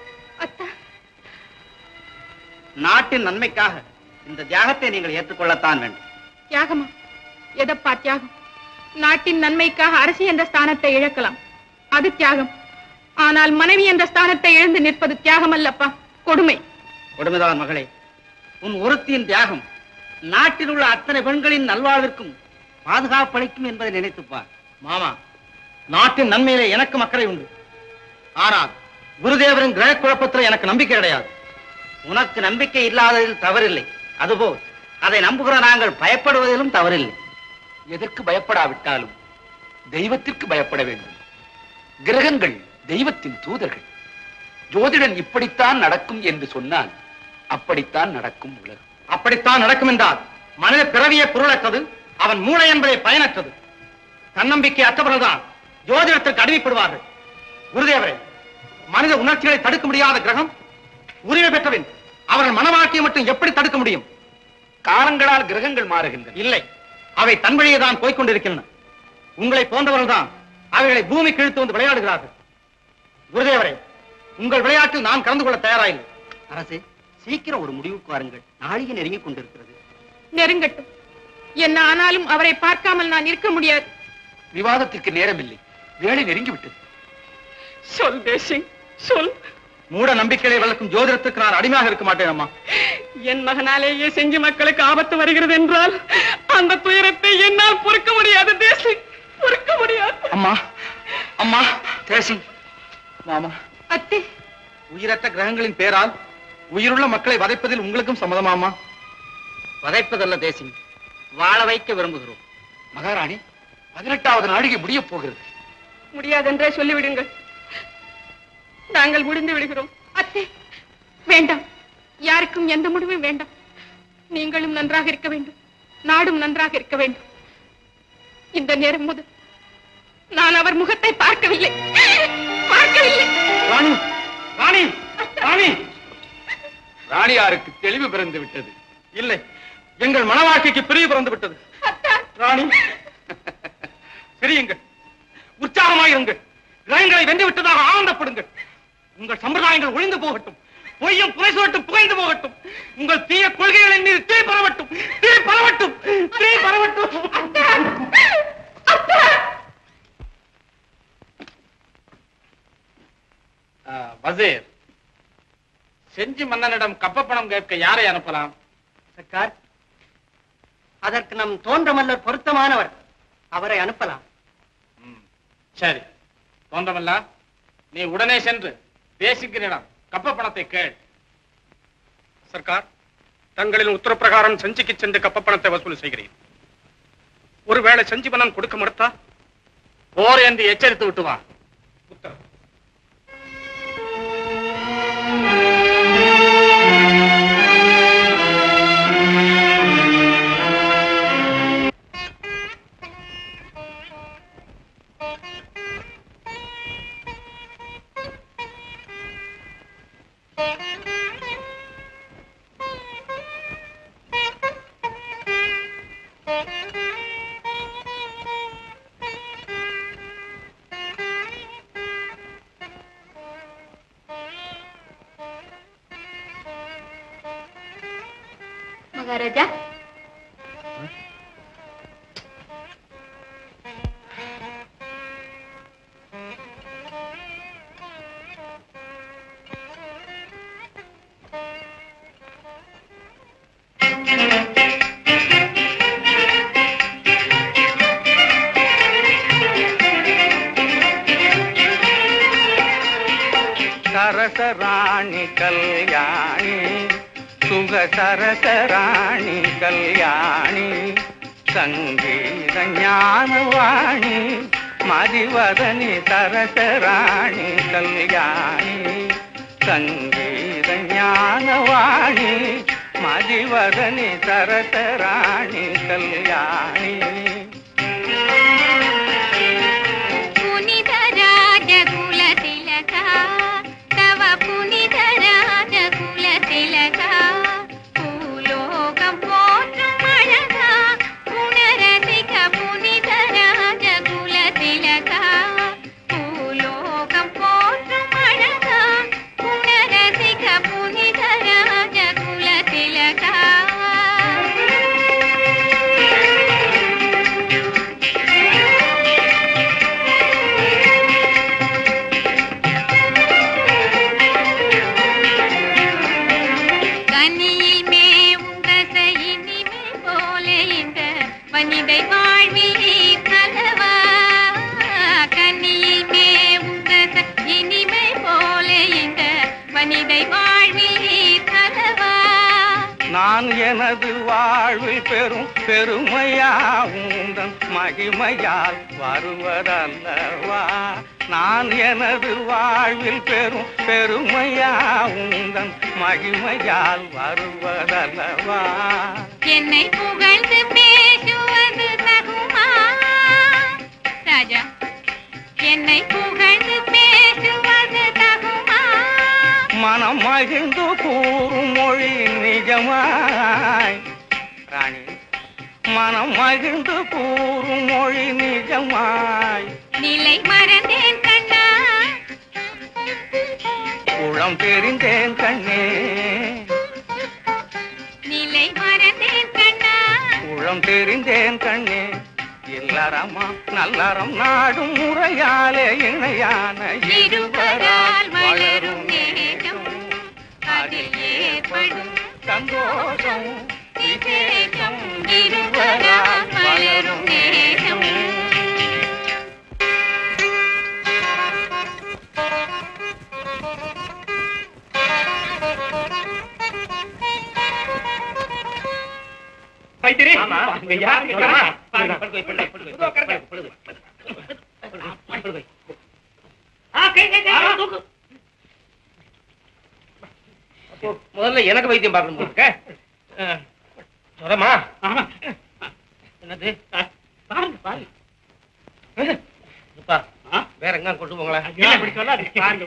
நாட்டின் நன்மைக்காக இந்த தியாகத்தை நீங்கள் ஏற்றுக்கொள்ளத்தான் வேண்டும் தியாகமா எதப்பா தியாகம் நாட்டின் நன்மைக்காக அரசி என்ற ஸ்தானத்தை இழக்கலாம் அது தியாகம் ஆனால் மனைவி என்ற ஸ்தானத்தை இழந்து நிற்பது தியாகம் அல்லப்பா கொடுமை கொடுமைதான் மகளே உன் ஒருத்தியின் தியாகம் நாட்டில் உள்ள அத்தனை பெண்களின் நல்வாழ்விற்கும் பாதுகாப்பளிக்கும் என்பதை நினைத்துப்பார் மாமா நாட்டின் நன்மையிலே எனக்கு அக்கறை உண்டு ஆனால் குருதேவரின் கிரக குழப்பத்தில் எனக்கு நம்பிக்கை கிடையாது உனக்கு நம்பிக்கை இல்லாததில் தவறில்லை அதுபோல் அதை நம்புகிற நாங்கள் பயப்படுவதிலும் தவறில்லை எதற்கு பயப்படாவிட்டாலும் தெய்வத்திற்கு பயப்பட வேண்டும் கிரகங்கள் தெய்வத்தின் தூதர்கள் ஜோதிடன் இப்படித்தான் நடக்கும் என்று சொன்னால் அப்படித்தான் நடக்கும் உலகம் அப்படித்தான் நடக்கும் என்றால் மனித பிறவியே பொருளற்றது அவன் மூளை என்பதை பயனற்றது தன்னம்பிக்கை அற்றவர்கள்தான் ஜோதிடத்திற்கு அடிமைப்படுவார்கள் குருதேவரே மனித உணர்ச்சிகளை தடுக்க முடியாத கிரகம் உரிமை பெற்றவன் அவர்கள் மனவாழ்க்கையை மட்டும் எப்படி தடுக்க முடியும் காலங்களால் கிரகங்கள் மாறுகின்றன இல்லை அவை தன் வழியே தான் போய்க்கொண்டிருக்கின்றன உங்களை போன்றவர்கள் தான் அவைகளை பூமி கிழித்து வந்து விளையாடுகிறார்கள் குருதேவரே உங்கள் விளையாட்டில் நான் கலந்து கொள்ள தயாராயில்லை அரசே சீக்கிரம் ஒரு முடிவுக்கு வாருங்கள் நாளிகை நெருங்கிக் கொண்டிருக்கிறது நெருங்கட்டும் என்ன ஆனாலும் அவரை பார்க்காமல் நான் இருக்க முடியாது விவாதத்திற்கு நேரமில்லை வேலை நெருங்கிவிட்டது சொல் தேசி சொல் மூட நம்பிக்கையை வளர்க்கும் ஜோதிடத்துக்கு நான் அடிமையாக இருக்க மாட்டேன் அம்மா என் மகனாலேயே செஞ்சு மக்களுக்கு ஆபத்து வருகிறது என்றால் அந்த துயரத்தை என்னால் பொறுக்க முடியாது தேசி பொறுக்க முடியாது அம்மா அம்மா தேசி மாமா அத்தை உயிரற்ற கிரகங்களின் பேரால் உயிருள்ள மக்களை வதைப்பதில் உங்களுக்கும் சம்மதமாமா வதைப்பதல்ல தேசிங் வாழ வைக்க விரும்புகிறோம் மகாராணி பதினெட்டாவது நாழிகை முடியப் போகிறது முடியாதென்றே சொல்லிவிடுங்கள் நாங்கள் முடிந்து விடுகிறோம் அத்தை வேண்டாம் யாருக்கும் எந்த முடிவும் வேண்டாம் நீங்களும் நன்றாக இருக்க வேண்டும் நாடும் நன்றாக இருக்க வேண்டும் இந்த நேரம் முதல் நான் அவர் முகத்தை பார்க்கவில்லை பார்க்கவில்லை ராணி ராணி ராணி ராணியாருக்கு தெளிவு பிறந்து விட்டது இல்லை எங்கள் மன வாழ்க்கைக்கு பிரிவு பிறந்து விட்டது ராணி சிரியுங்கள் உற்சாகமாயிருங்கள் கிரகங்களை வென்று விட்டதாக ஆனந்தப்படுங்கள் உங்கள் சம்பிரதாயங்கள் ஒழிந்து போகட்டும் பொய்யும் புரை சுவட்டும் புகைந்து போகட்டும் உங்கள் தீய கொள்கைகளின் மீது தீ பரவட்டும் தீ பரவட்டும் தீ பரவட்டும் ஆ, வசீர் செஞ்சி மன்னனிடம் கப்பப்பணம் கேட்க யாரை அனுப்பலாம் சர்க்கார் அதற்கு நம் தோன்ற மல்லர் பொருத்தமானவர் அவரை அனுப்பலாம் சரி தோன்றமல்லா நீ உடனே சென்று தேசிகனிடம் கப்பப்பணத்தை கேள் சர்க்கார் தங்களின் உத்தரப்பிரகாரம் செஞ்சிக்கு சென்று கப்பப்பணத்தை வசூல் செய்கிறேன் ஒருவேளை செஞ்சிபனன் கொடுக்க மறுத்தா போர் என்று எச்சரித்து விட்டு வா மகாராஜா சரசராணி கல்யாணி சுக சரசராணி கல்யாணி சங்கீத ஞானவாணி மதிவதனி சரசராணி கல்யாணி சங்கீத ஞானவாணி மதிவதனி சரசராணி கல்யாணி புனித ராஜகுல திலகா தவ புனித ராஜகுல திலகா பூலோகம் போற்றும் அழகா குணரசிக புனித ராஜகுல திலகா பூலோகம் போற்றும் அழகா குணரசிக புனித ராஜகுல திலகா கனியில் மேவும் ரச இனிமை போல இந்த வனிதை வாழ்வில் கலவா கனியில் மேவும் ரச இனிமை போல இந்த வனிதை வாழ்வில் கலவா நான் எனது வாழ்வில் பெரும் பெருமையா உந்தன் மகிமையால் வருவதல்லவா நான் எனது வாழ்வில் பெரும் பெருமையா உந்தன் மகிமையால் வருவதல்லவா என்னை புகழ்ந்து பேசுவது தகுமா ராஜா என்னை புகழ்ந்து பேசுவது தகுமா மனம் மகிழ்ந்து கூறும் மொழி நிஜமாய் ராணி மனம் மகிழ்ந்து கூறும் மொழி நிஜமாய் நிலை மறந்தேன் கண்ணா குளம் தெரிந்தேன் கண்ணே நிலை மறந்தேன் கண்ணா குளம் தெரிந்தேன் கண்ணே இல்லறமா நல்லறம் நாடும் முறையாலே இணையான இருவரால் வளரும் நேகம் சந்தோஷம் விசேஷம் இருவரால் வளரும் நேசம் வைத்தியரே ஐயா சொல்லுமா முதல்ல எனக்கு வைத்தியம் பார்க்கணும் போல இருக்க. ஆ, ஜுரமா என்னது பாருங்க பாருங்க அப்பா, வேற எங்க கொண்டு போங்களேன் இல்ல, இப்படி சொல்லாதீங்க. பாருங்க.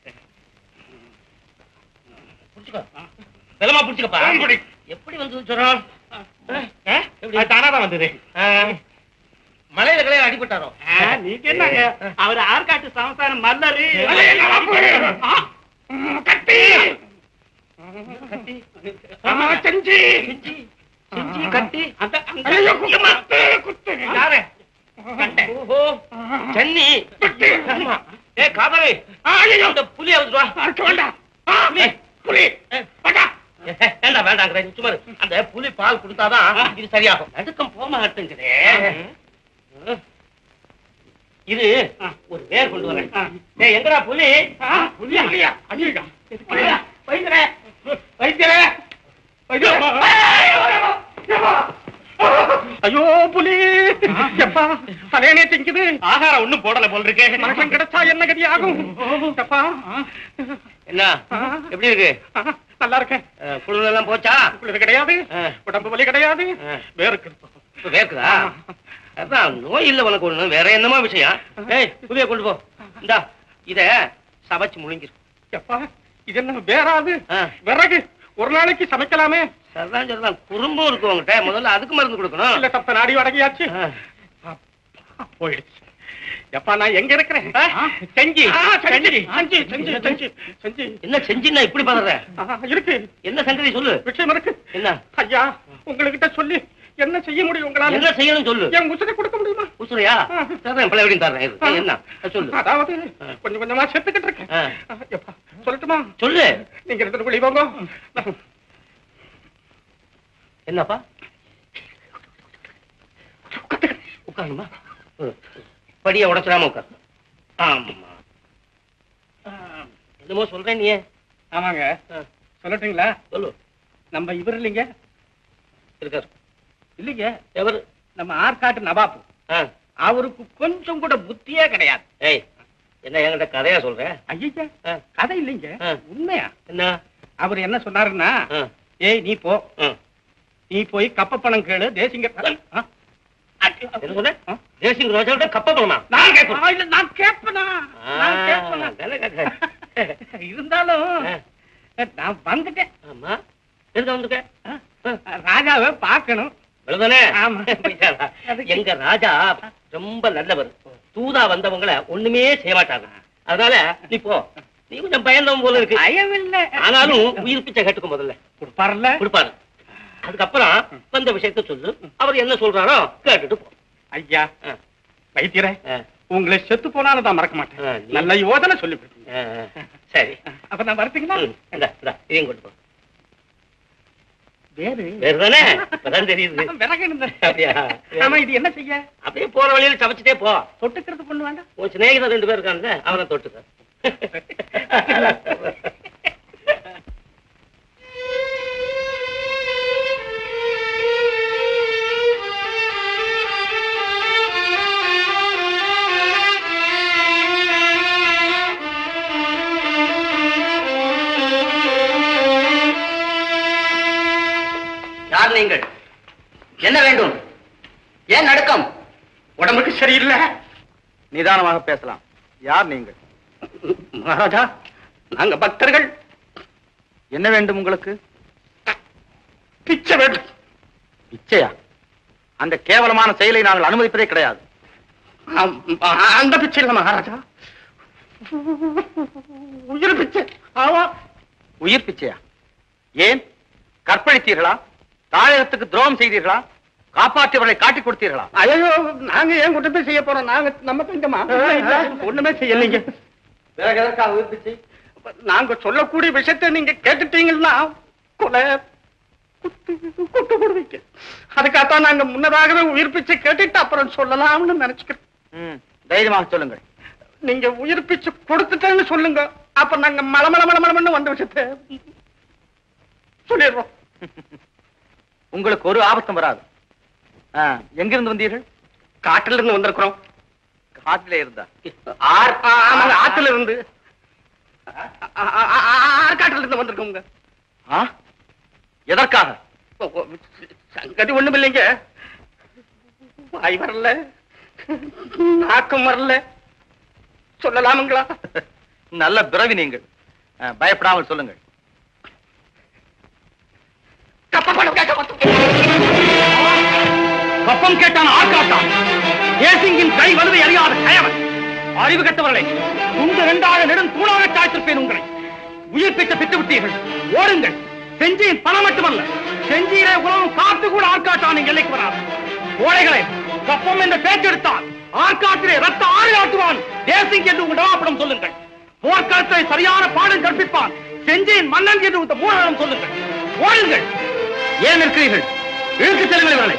புடிச்சுக்கோ பலமா புடிச்சுக்கப்பா புடி. எப்படி வந்தது ஜுரம் அது தானாதான் வந்தது மலையில கலையில அடிபட்டாரோ ஆ, நீங்க என்னங்க அவர் ஆற்காட்டு சமஸ்தானம் மல்லரு கட்டி ஆமா, செஞ்சி செஞ்சி கட்டி அந்த ஐயோ, குத்து, குத்து. யாரு ஓஹோ சென்னி ஆமா. ஏ காதலி இந்த புலி அவுத்துவா வேண்டாம் புலி புலி வேண்டாம் வேண்டாம் சும்மா இரு. அந்த புலி பால் கொடுத்தாதான் இது சரியாகும் நடுக்கம் போக மாட்டேங்குதே இது ஒரு வேர் கொண்டு வரேன் ஏய், எங்கடா புலி புலி இல்லையா அடிக்கா வைத்தியரே வைத்தியரே ஐயோ புலி எப்பா தலையணே திங்குது ஆகாரம் ஒண்ணும் போடல போல் இருக்கே மனுஷன் கிடைச்சா என்ன கதி ஆகும் எப்பா என்ன எப்படி இருக்கு நல்லா இருக்கேன் குளிர் எல்லாம் போச்சா குளிர் கிடையாது உடம்பு வலி கிடையாது வேருக்கு இப்ப வேர்க்குதா அதான் நோய் இல்ல உனக்கு ஒண்ணு வேற என்னமா விஷயம் ஏய் புளிய கொண்டு போ இந்தா இத சமைச்சு முழுங்கிரு எப்பா இது என்ன வேறாது விறகு ஒரு நாளைக்கு சமைக்கலாமே சரிதான் சரிதான் குறும்பும் இருக்கு உங்ககிட்ட முதல்ல அதுக்கு மருந்து கொடுக்கணும் இல்ல சத்த நாடி அடங்கியாச்சு போயிடுச்சு எப்பா நான் எங்க இருக்கிறேன் செஞ்சி செஞ்சி செஞ்சி செஞ்சி செஞ்சி செஞ்சி என்ன செஞ்சின்னா இப்படி பதற இருக்கு என்ன சங்கதி சொல்லு விஷயம் இருக்கு என்ன ஐயா உங்ககிட்ட சொல்லி என்ன செய்ய முடியும் உங்களால என்ன செய்யணும் சொல்லு என் உசுரை கொடுக்க முடியுமா உசுரையா தர்றேன் பழைய எப்படியும் தர்றேன் இரு. என்ன சொல்லு அதாவது கொஞ்சம் கொஞ்சமா செத்துக்கிட்டு இருக்கேன் எப்பா சொல்லட்டுமா சொல்லு நீங்க ரெண்டு வெளியே வாங்க என்னப்பா உட்காருமா படிய உடைச்சிடாம உட்கார் ஆமா என்னமோ சொல்றேன் நீ ஆமாங்க சொல்லட்டுங்களா சொல்லு நம்ம இவர் இல்லைங்க இருக்காரு இல்லைங்க எவர் நம்ம ஆற்காட்டு நவாப் அவருக்கு கொஞ்சம் கூட புத்தியே கிடையாது ஏய் என்ன என்கிட்ட கதையா சொல்ற ஐயா கதை இல்லைங்க உண்மையா என்ன அவர் என்ன சொன்னாருன்னா ஏய் நீ போ நீ போய் கப்ப பணம் கேளு தேசிங்க ஆ? என்ன சொன்ன தேசிங் ரோஜா விட கப்ப பணமா நான் கேட்பேன் இல்ல நான் கேட்பேனா நான் கேட்பேனா இருந்தாலும் நான் வந்துட்டேன் ஆமா எதுக்கு வந்துக்க ராஜாவை பார்க்கணும் அவ்வளவுதானே ஆமா. போயிட்டாரா? எங்க ராஜா ரொம்ப நல்லவர் தூதா வந்தவங்கள ஒண்ணுமே செய்ய மாட்டாங்க அதனால நீ போ நீ கொஞ்சம் பயந்தவன் போல இருக்கு பயமில்ல ஆனாலும் உயிர் பிச்சை கேட்டுக்கும் முதல்ல கொடுப்பாருல்ல கொடுப்பாரு அதுக்கப்புறம் வந்த விஷயத்த சொல்லு அவர் என்ன சொல்றாரோ கேட்டுட்டு போ ஐயா வைத்தியரே உங்களை செத்து போனாலும் தான் மறக்க மாட்டேன் நல்ல யோசனை சொல்லி சரி அப்ப நான் வரட்டுங்களா இந்தா, இந்தா, இதையும் கொண்டு போ வேறு வேறுதானே இப்பதான் தெரியுது விறகு இருந்தேன் அப்படியா? ஆமா இது என்ன செய்ய அப்படியே போற வழியில சமைச்சிட்டே போ தொட்டுக்கிறது பண்ணு வேண்டாம் உன் சிநேகிதர் ரெண்டு பேர் இருக்காங்க அவனை தொட்டுக்க யார் நீங்கள் என்ன வேண்டும் ஏன் நடுக்கம் உடம்புக்கு சரியில்லை நிதானமாக பேசலாம் யார் நீங்கள் மகாராஜா நாங்க பக்தர்கள் என்ன வேண்டும் உங்களுக்கு பிச்சை வேண்டும் பிச்சையா அந்த கேவலமான செயலை நாங்கள் அனுமதிப்பதே கிடையாது ஆம், அந்த பிச்சை இல்ல மகாராஜா உயிர் பிச்சை ஆமா உயிர் பிச்சையா ஏன் கற்பழித்தீர்களா தாயகத்துக்கு துரோகம் செய்தீர்களா காப்பாற்றியவர்களை காட்டிக் கொடுத்தீர்களா ஐயோ நாங்க ஏன் குற்றத்தை செய்ய போறோம் நாங்க நம்ம செஞ்சோமா இல்ல, ஒண்ணுமே செய்யலைங்க பிறகு எதற்காக உயிர் பிச்சை நாங்க சொல்லக்கூடிய விஷயத்தை நீங்க கேட்டுட்டீங்கன்னா கொலை குட்டு கொடுவீங்க அதுக்காகத்தான் நாங்க முன்னதாகவே உயிர் பிச்சை கேட்டுட்டு அப்புறம் சொல்லலாம்னு நினைச்சுக்கிறோம் தைரியமாக சொல்லுங்கள் நீங்க உயிர் பிச்சை கொடுத்துட்டேன்னு சொல்லுங்க அப்ப நாங்க மல மல மல மலமன்னு வந்த விஷயத்தை சொல்லிடுறோம் உங்களுக்கு ஒரு ஆபத்தும் வராது ஆ, எங்கிருந்து வந்தீர்கள் காட்டுல இருந்து வந்திருக்கிறோம் காட்டில இருந்தா ஆர் ஆ, ஆமாங்க ஆத்துல இருந்து ஆ, ஆ, ஆ, ஆ, ஆற்காட்டுல இருந்து வந்திருக்கோங்க ஆ? எதற்காக ஓ, ஓ, சங்கதி ஒண்ணும் இல்லைங்க வாய் வரல நாக்கம் வரல சொல்லலாமுங்களா நல்ல பிறவி நீங்கள் ஆ, பயப்படாமல் சொல்லுங்கள் கப்பம் கேட்டான் ஆர்காட்டான் தேசிங்கின் கை வலுவை அறியாத கயவன் அறிவு கெட்டவர்களை துண்டு ரெண்டாக நெடும் தூணாக சாய்த்திருப்பேன் உங்களை உயிர் பிச்சை பெற்று விட்டீர்கள் ஓடுங்கள் செஞ்சியின் பணம் மட்டுமல்ல செஞ்சியிலே உலகம் காத்து கூட ஆர்காட்டான் எல்லைக்கு வராது கோழைகளே கப்பம் என்ற பேச்செடுத்தால் ஆர்காட்டிலே ரத்த ஆறு ஆட்டுவான் தேசிங் என்று உங்கள் டவாப்படம் சொல்லுங்கள் போர்க்களத்தை சரியான பாடம் கற்பிப்பான் செஞ்சியின் மன்னன் என்று உங்கள் மூலம் சொல்லுங்கள் ஓடுங்கள் ஏன் இருக்கிறீர்கள் இழுத்துச் செல்லுங்கள் இவர்களை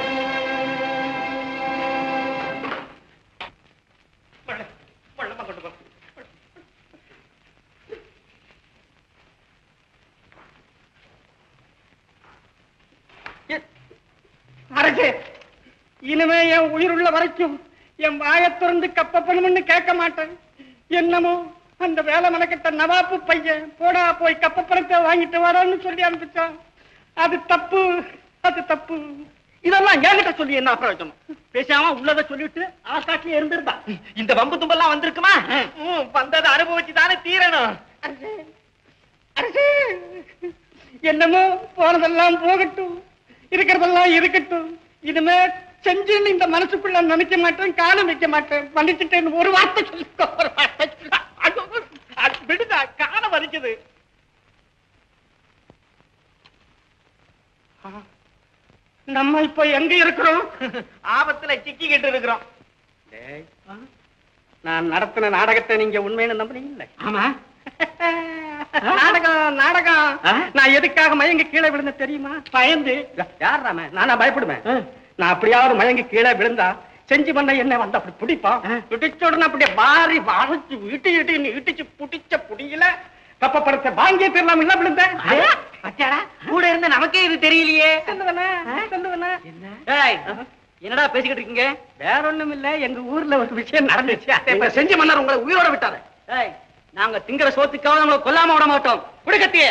அரசே இனிமே என் உயிர் உள்ள வரைக்கும் என் வாயத் திறந்து கப்பப்பணும்னு கேட்க மாட்டேன் என்னமோ அந்த வேலை மனக்கிட்ட நவாப்பு பையன் போடா போய் கப்பப்பணத்தை வாங்கிட்டு வரோன்னு சொல்லி அனுப்பிச்சான் அது தப்பு அது தப்பு இதெல்லாம் என்கிட்ட சொல்லி என்ன பிரயோஜனம் பேசாம உள்ளத சொல்லிட்டு ஆசாட்சியே இருந்திருந்தா இந்த வம்பு தும்பெல்லாம் வந்திருக்குமா ம், வந்ததை அனுபவிச்சு தானே தீரணும் அரசே, அரசே, என்னமோ போனதெல்லாம் போகட்டும் இருக்கிறதெல்லாம் இருக்கட்டும் இனிமே செஞ்சுன்னு இந்த மனசுக்குள்ள நினைக்க மாட்டேன் காலம் வைக்க மாட்டேன் மன்னிச்சுட்டேன்னு ஒரு வார்த்தை சொல்லிக்கோ ஒரு வார்த்தை சொல்லு. ஐயோ, அது விடுதா காலம் வலிக்குது ஆ, நம்ம இப்ப எங்க இருக்கிறோம் ஆபத்துல சிக்கிக்கிட்டு இருக்கிறோம் டேய், ஆ, நான் நடத்தின நாடகத்தை நீங்க உண்மைன்னு நம்புறீங்கல்ல ஆமா நாடகம் நாடகம் நான் எதுக்காக மயங்கி கீழே விழுந்த தெரியுமா பயந்து யார் ராம நானா பயப்படுவேன் நான் அப்படியாவது மயங்கி கீழே விழுந்தா செஞ்சு பண்ண என்ன வந்து அப்படி பிடிப்பான் பிடிச்ச உடனே அப்படியே மாறி வளைச்சு இட்டு இட்டு இட்டுச்சு புடிச்ச புடியில கப்ப படத்தை வாங்கியே தெரியலாம் இல்ல விழுந்தேன் கூட இருந்த நமக்கே இது தெரியலையே சொல்லுவனா சொல்லுவனா ஏய், என்னடா பேசிக்கிட்டு இருக்கீங்க வேற ஒண்ணும் இல்ல எங்க ஊர்ல ஒரு விஷயம் நடந்துச்சு இப்ப செஞ்சு மன்னர் உங்களை உயிரோட விட்டாரு ஏய் நாங்க திங்கிற சோத்துக்காக நம்மள கொல்லாம விட மாட்டோம் குடுக்கத்தியே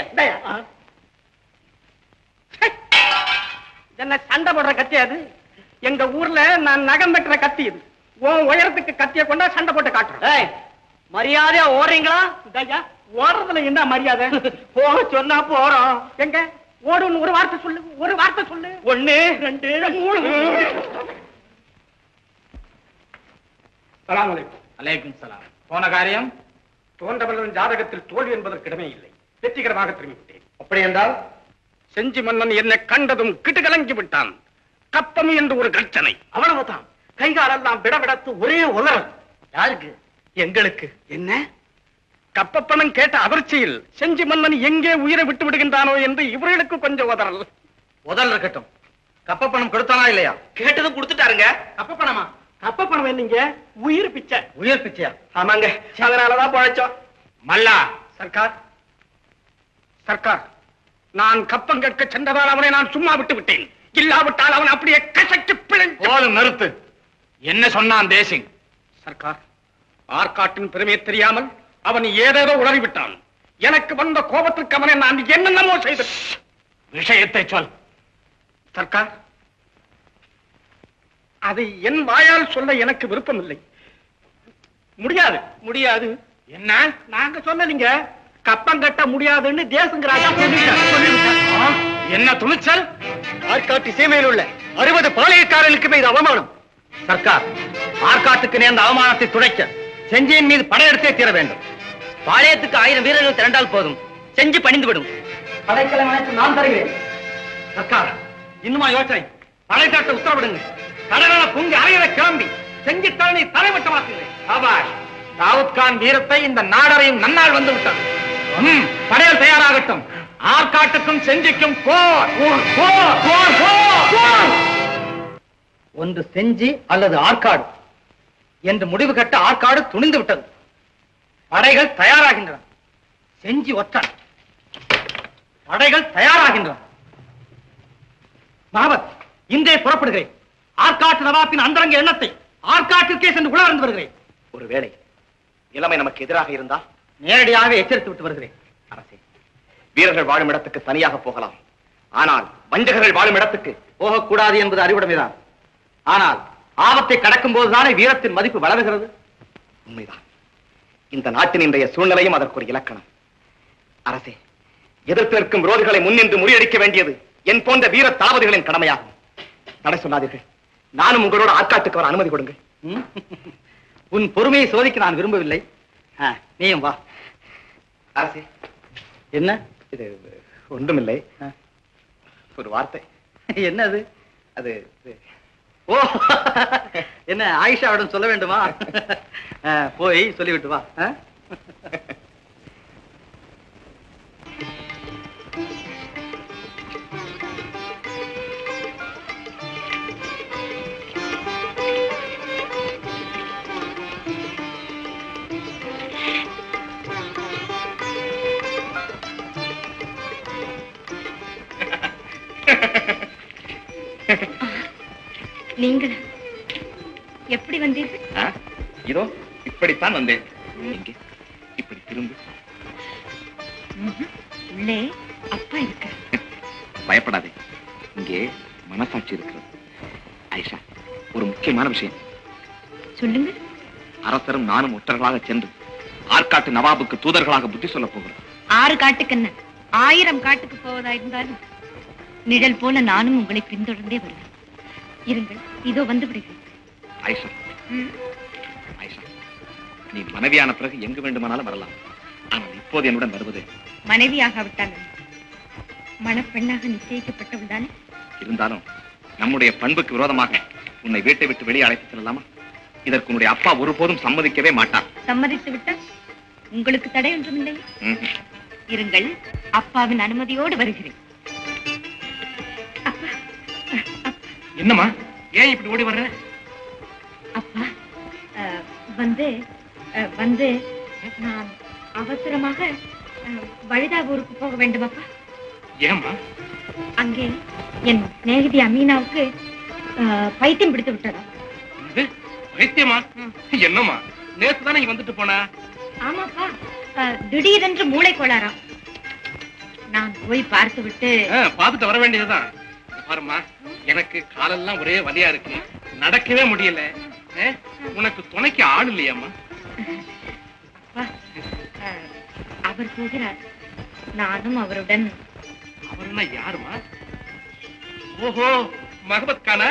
என்ன சண்டை போடுற கத்தி அது எங்க ஊர்ல நான் நகம் வெட்டுற கத்தி இது உன் உயரத்துக்கு கத்திய கொண்டா சண்டை போட்டு காட்டுறேன் ஏய் மரியாதையா ஓடுறீங்களா ஐயா ஓடுறதுல என்ன மரியாதை போக சொன்னா போறோம் எங்க ஓடுன்னு ஒரு வார்த்தை சொல்லு ஒரு வார்த்தை சொல்லு ஒண்ணு ரெண்டு மூணு சலாம் அலைக்கும் அலைக்கும் சலாம் போன காரியம் தோன்றவர்களின் ஜாதகத்தில் தோல்வி என்பதற்கு இடமே இல்லை வெற்றிகரமாக திரும்பிவிட்டேன் அப்படி என்றால் செஞ்சி மன்னன் என்னை கண்டதும் கிட்டுகலங்கி விட்டான் கப்பம் என்று ஒரு கர்ச்சனை அவ்வளவுதான் கைகாலெல்லாம் விடவிடத்து ஒரே உலரல் யாருக்கு எங்களுக்கு என்ன கப்பப்பணம் கேட்ட அதிர்ச்சியில் செஞ்சி மன்னன் எங்கே உயிரை விட்டு விடுகின்றானோ என்று இவர்களுக்கு கொஞ்சம் உதறல் முதல் இருக்கட்டும் கப்ப பணம் கொடுத்தானா இல்லையா கேட்டதும் கொடுத்துட்டாருங்க கப்ப பணமா கப்ப பணம் என்னீங்க உயிர் பிச்சை உயிர் பிச்சையா ஆமாங்க அதனாலதான் பழைச்சோம் மல்லா சர்க்கார் சர்க்கார் நான் கப்பம் கேட்க சென்றதால் அவனை நான் சும்மா விட்டு விட்டேன் இல்லாவிட்டால் அவன் அப்படியே கசக்கி பிழைந்து போதும் நிறுத்து என்ன சொன்னான் தேசிங் சர்க்கார் ஆற்காட்டின் பெருமையை தெரியாமல் அவன் ஏதேதோ உளறி விட்டான் எனக்கு வந்த கோபத்திற்கு அவனை நான் என்னென்னமோ செய்து விஷயத்தை சொல் சர்க்கார் அதை என் வாயால் சொல்ல எனக்கு விருப்பமில்லை முடியாது முடியாது என்ன நாங்க சொல்லலீங்க கப்பம் கட்ட முடியாதுன்னு தேசங்கிறாங்க சொல்லிட்டார், சொல்லிவிட்டார். என்ன துணிச்சல் ஆற்காட்டு சீமையில் உள்ள அறுபது பாளையக்காரர்களுக்குமே இது அவமானம் சர்க்கார் ஆற்காட்டுக்கு நேர்ந்த அவமானத்தை துடைக்க செஞ்சியின் மீது படையெடுத்தே தீர வேண்டும் பாளையத்துக்கு ஆயிரம் வீரர்கள் திரண்டால் போதும் செஞ்சு பணிந்து விடும் படைக்கலை நான் தருகிறேன் சர்க்கார் இன்னுமா யோசனை படை தாட்ட உத்தரவிடுங்க கடலான பொங்கி அறையிற கிளம்பி செஞ்சு தலைமை தலைவட்டமாக்குங்கள் ஆபாஷ் தாவூத் கான் வீரத்தை இந்த நாடரையும் நன்னால் வந்து விட்டது ம், படையல் தயாராகட்டும் ஆற்கா ஆற்காட்டுக்கும் செஞ்சிக்கும் போர் போர் போர் போர் போர் போர் ஒன்று செஞ்சி அல்லது ஆற்காடு என்று முடிவு கட்ட ஆற்காடு துணிந்து விட்டது படைகள் தயாராகின்றன செஞ்சி ஒற்றன் படைகள் தயாராகின்றன மகபத் இன்றே புறப்படுகிறேன் ஆற்காட்டு நவாப்பின் அந்தரங்க எண்ணத்தை ஆற்காட்டிற்கே சென்று உணர்ந்து வருகிறேன் ஒருவேளை நிலைமை நமக்கு எதிராக இருந்தால் நேரடியாக எச்சரித்து விட்டு வருகிறேன் அரசே வீரர்கள் வாழும் இடத்துக்கு தனியாக போகலாம் ஆனால் வஞ்சகர்கள் வாழும் இடத்துக்கு போகக்கூடாது என்பது அறிவுடைமைதான் ஆனால் ஆபத்தை கடக்கும் போதுதானே வீரத்தின் மதிப்பு வளருகிறது உண்மைதான் இந்த நாட்டின் இன்றைய சூழ்நிலையும் அதற்கு ஒரு இலக்கணம் அரசே எதிர்த்து நிற்கும் விரோதிகளை முன்னின்று முறியடிக்க வேண்டியது என் போன்ற வீர தளபதிகளின் கடமையாகும் தடை சொல்லாதீர்கள் நானும் உங்களோட ஆற்காட்டுக்கு வர அனுமதி கொடுங்கள் ம்? உன் பொறுமையை சோதிக்க நான் விரும்பவில்லை ஆ, நீயும் வா அரசே என்ன இது ஒன்றுமில்லை ஒரு வார்த்தை என்ன அது அது இது, ஓ என்ன ஆயிஷாவிடம் சொல்ல வேண்டுமா ஆ, போய் சொல்லிவிட்டு வா ஆ? நீங்கள் எப்படி வந்தீர்கள் ஆ, இதோ இப்படித்தான் வந்தேன் இங்கே இப்படி திரும்பு ம்ஹும். உள்ளே அப்பா இருக்கார் பயப்படாதே இங்கே மனசாட்சி இருக்கிறது ஐஷா ஒரு முக்கியமான விஷயம் சொல்லுங்க அரசரும் நானும் ஒற்றர்களாக சென்று ஆற்காட்டு நவாபுக்கு தூதர்களாக புத்தி சொல்ல போகிறோம் ஆறு காட்டுக்கு என்ன ஆயிரம் காட்டுக்கு போவதா இருந்தாலும் நிழல் போல நானும் உங்களை பின்தொடர்ந்தே வருவேன் இருங்கள் இதோ வந்து விடுகிறேன் ஐஷா ஐஷா நீ மனைவியான பிறகு எங்கு வேண்டுமானாலும் வரலாம் ஆனால் இப்போது என்னுடன் வருவது மனைவியாகாவிட்டால் என்ன? மணப்பெண்ணாக நிச்சயிக்கப்பட்டவள் தானே இருந்தாலும் நம்முடைய பண்புக்கு விரோதமாக உன்னை வீட்டை விட்டு வெளியே அழைத்து செல்லலாமா இதற்கு உன்னுடைய அப்பா ஒருபோதும் சம்மதிக்கவே மாட்டார் சம்மதித்து விட்டால் உங்களுக்கு தடை ஒன்றுமில்லை ம்ஹும். இருங்கள் அப்பாவின் அனுமதியோடு வருகிறேன் என்னம்மா ஏன் இப்படி ஓடி வர்ற அப்பா அஹ், வந்து அஹ், வந்து நான் அவசரமாக அஹ், வழுதாவூருக்கு போக வேண்டும் அப்பா ஏம்மா அங்கே என் சிநேகிதி அமீனாவுக்கு அஹ், பைத்தியம் பிடித்து விட்டதா இது வைத்தியமா என்னம்மா நேத்து தானே இங்க வந்துட்டு போனா ஆமாப்பா அஹ், திடீரென்று மூளை கோளாறாம் நான் போய் பார்த்து விட்டு ஆ, பார்த்துட்டு வர வேண்டியதுதான் இங்க பாரும்மா எனக்கு காலெல்லாம் ஒரே வலியா இருக்கு நடக்கவே முடியல ஆ, உனக்கு துணைக்கு ஆள் இல்லையாம்மா அப்பா, அஹ், அவர் போகிறார் நானும் அவருடன் அவர்னா யாருமா ஓஹோ மகபத் கானா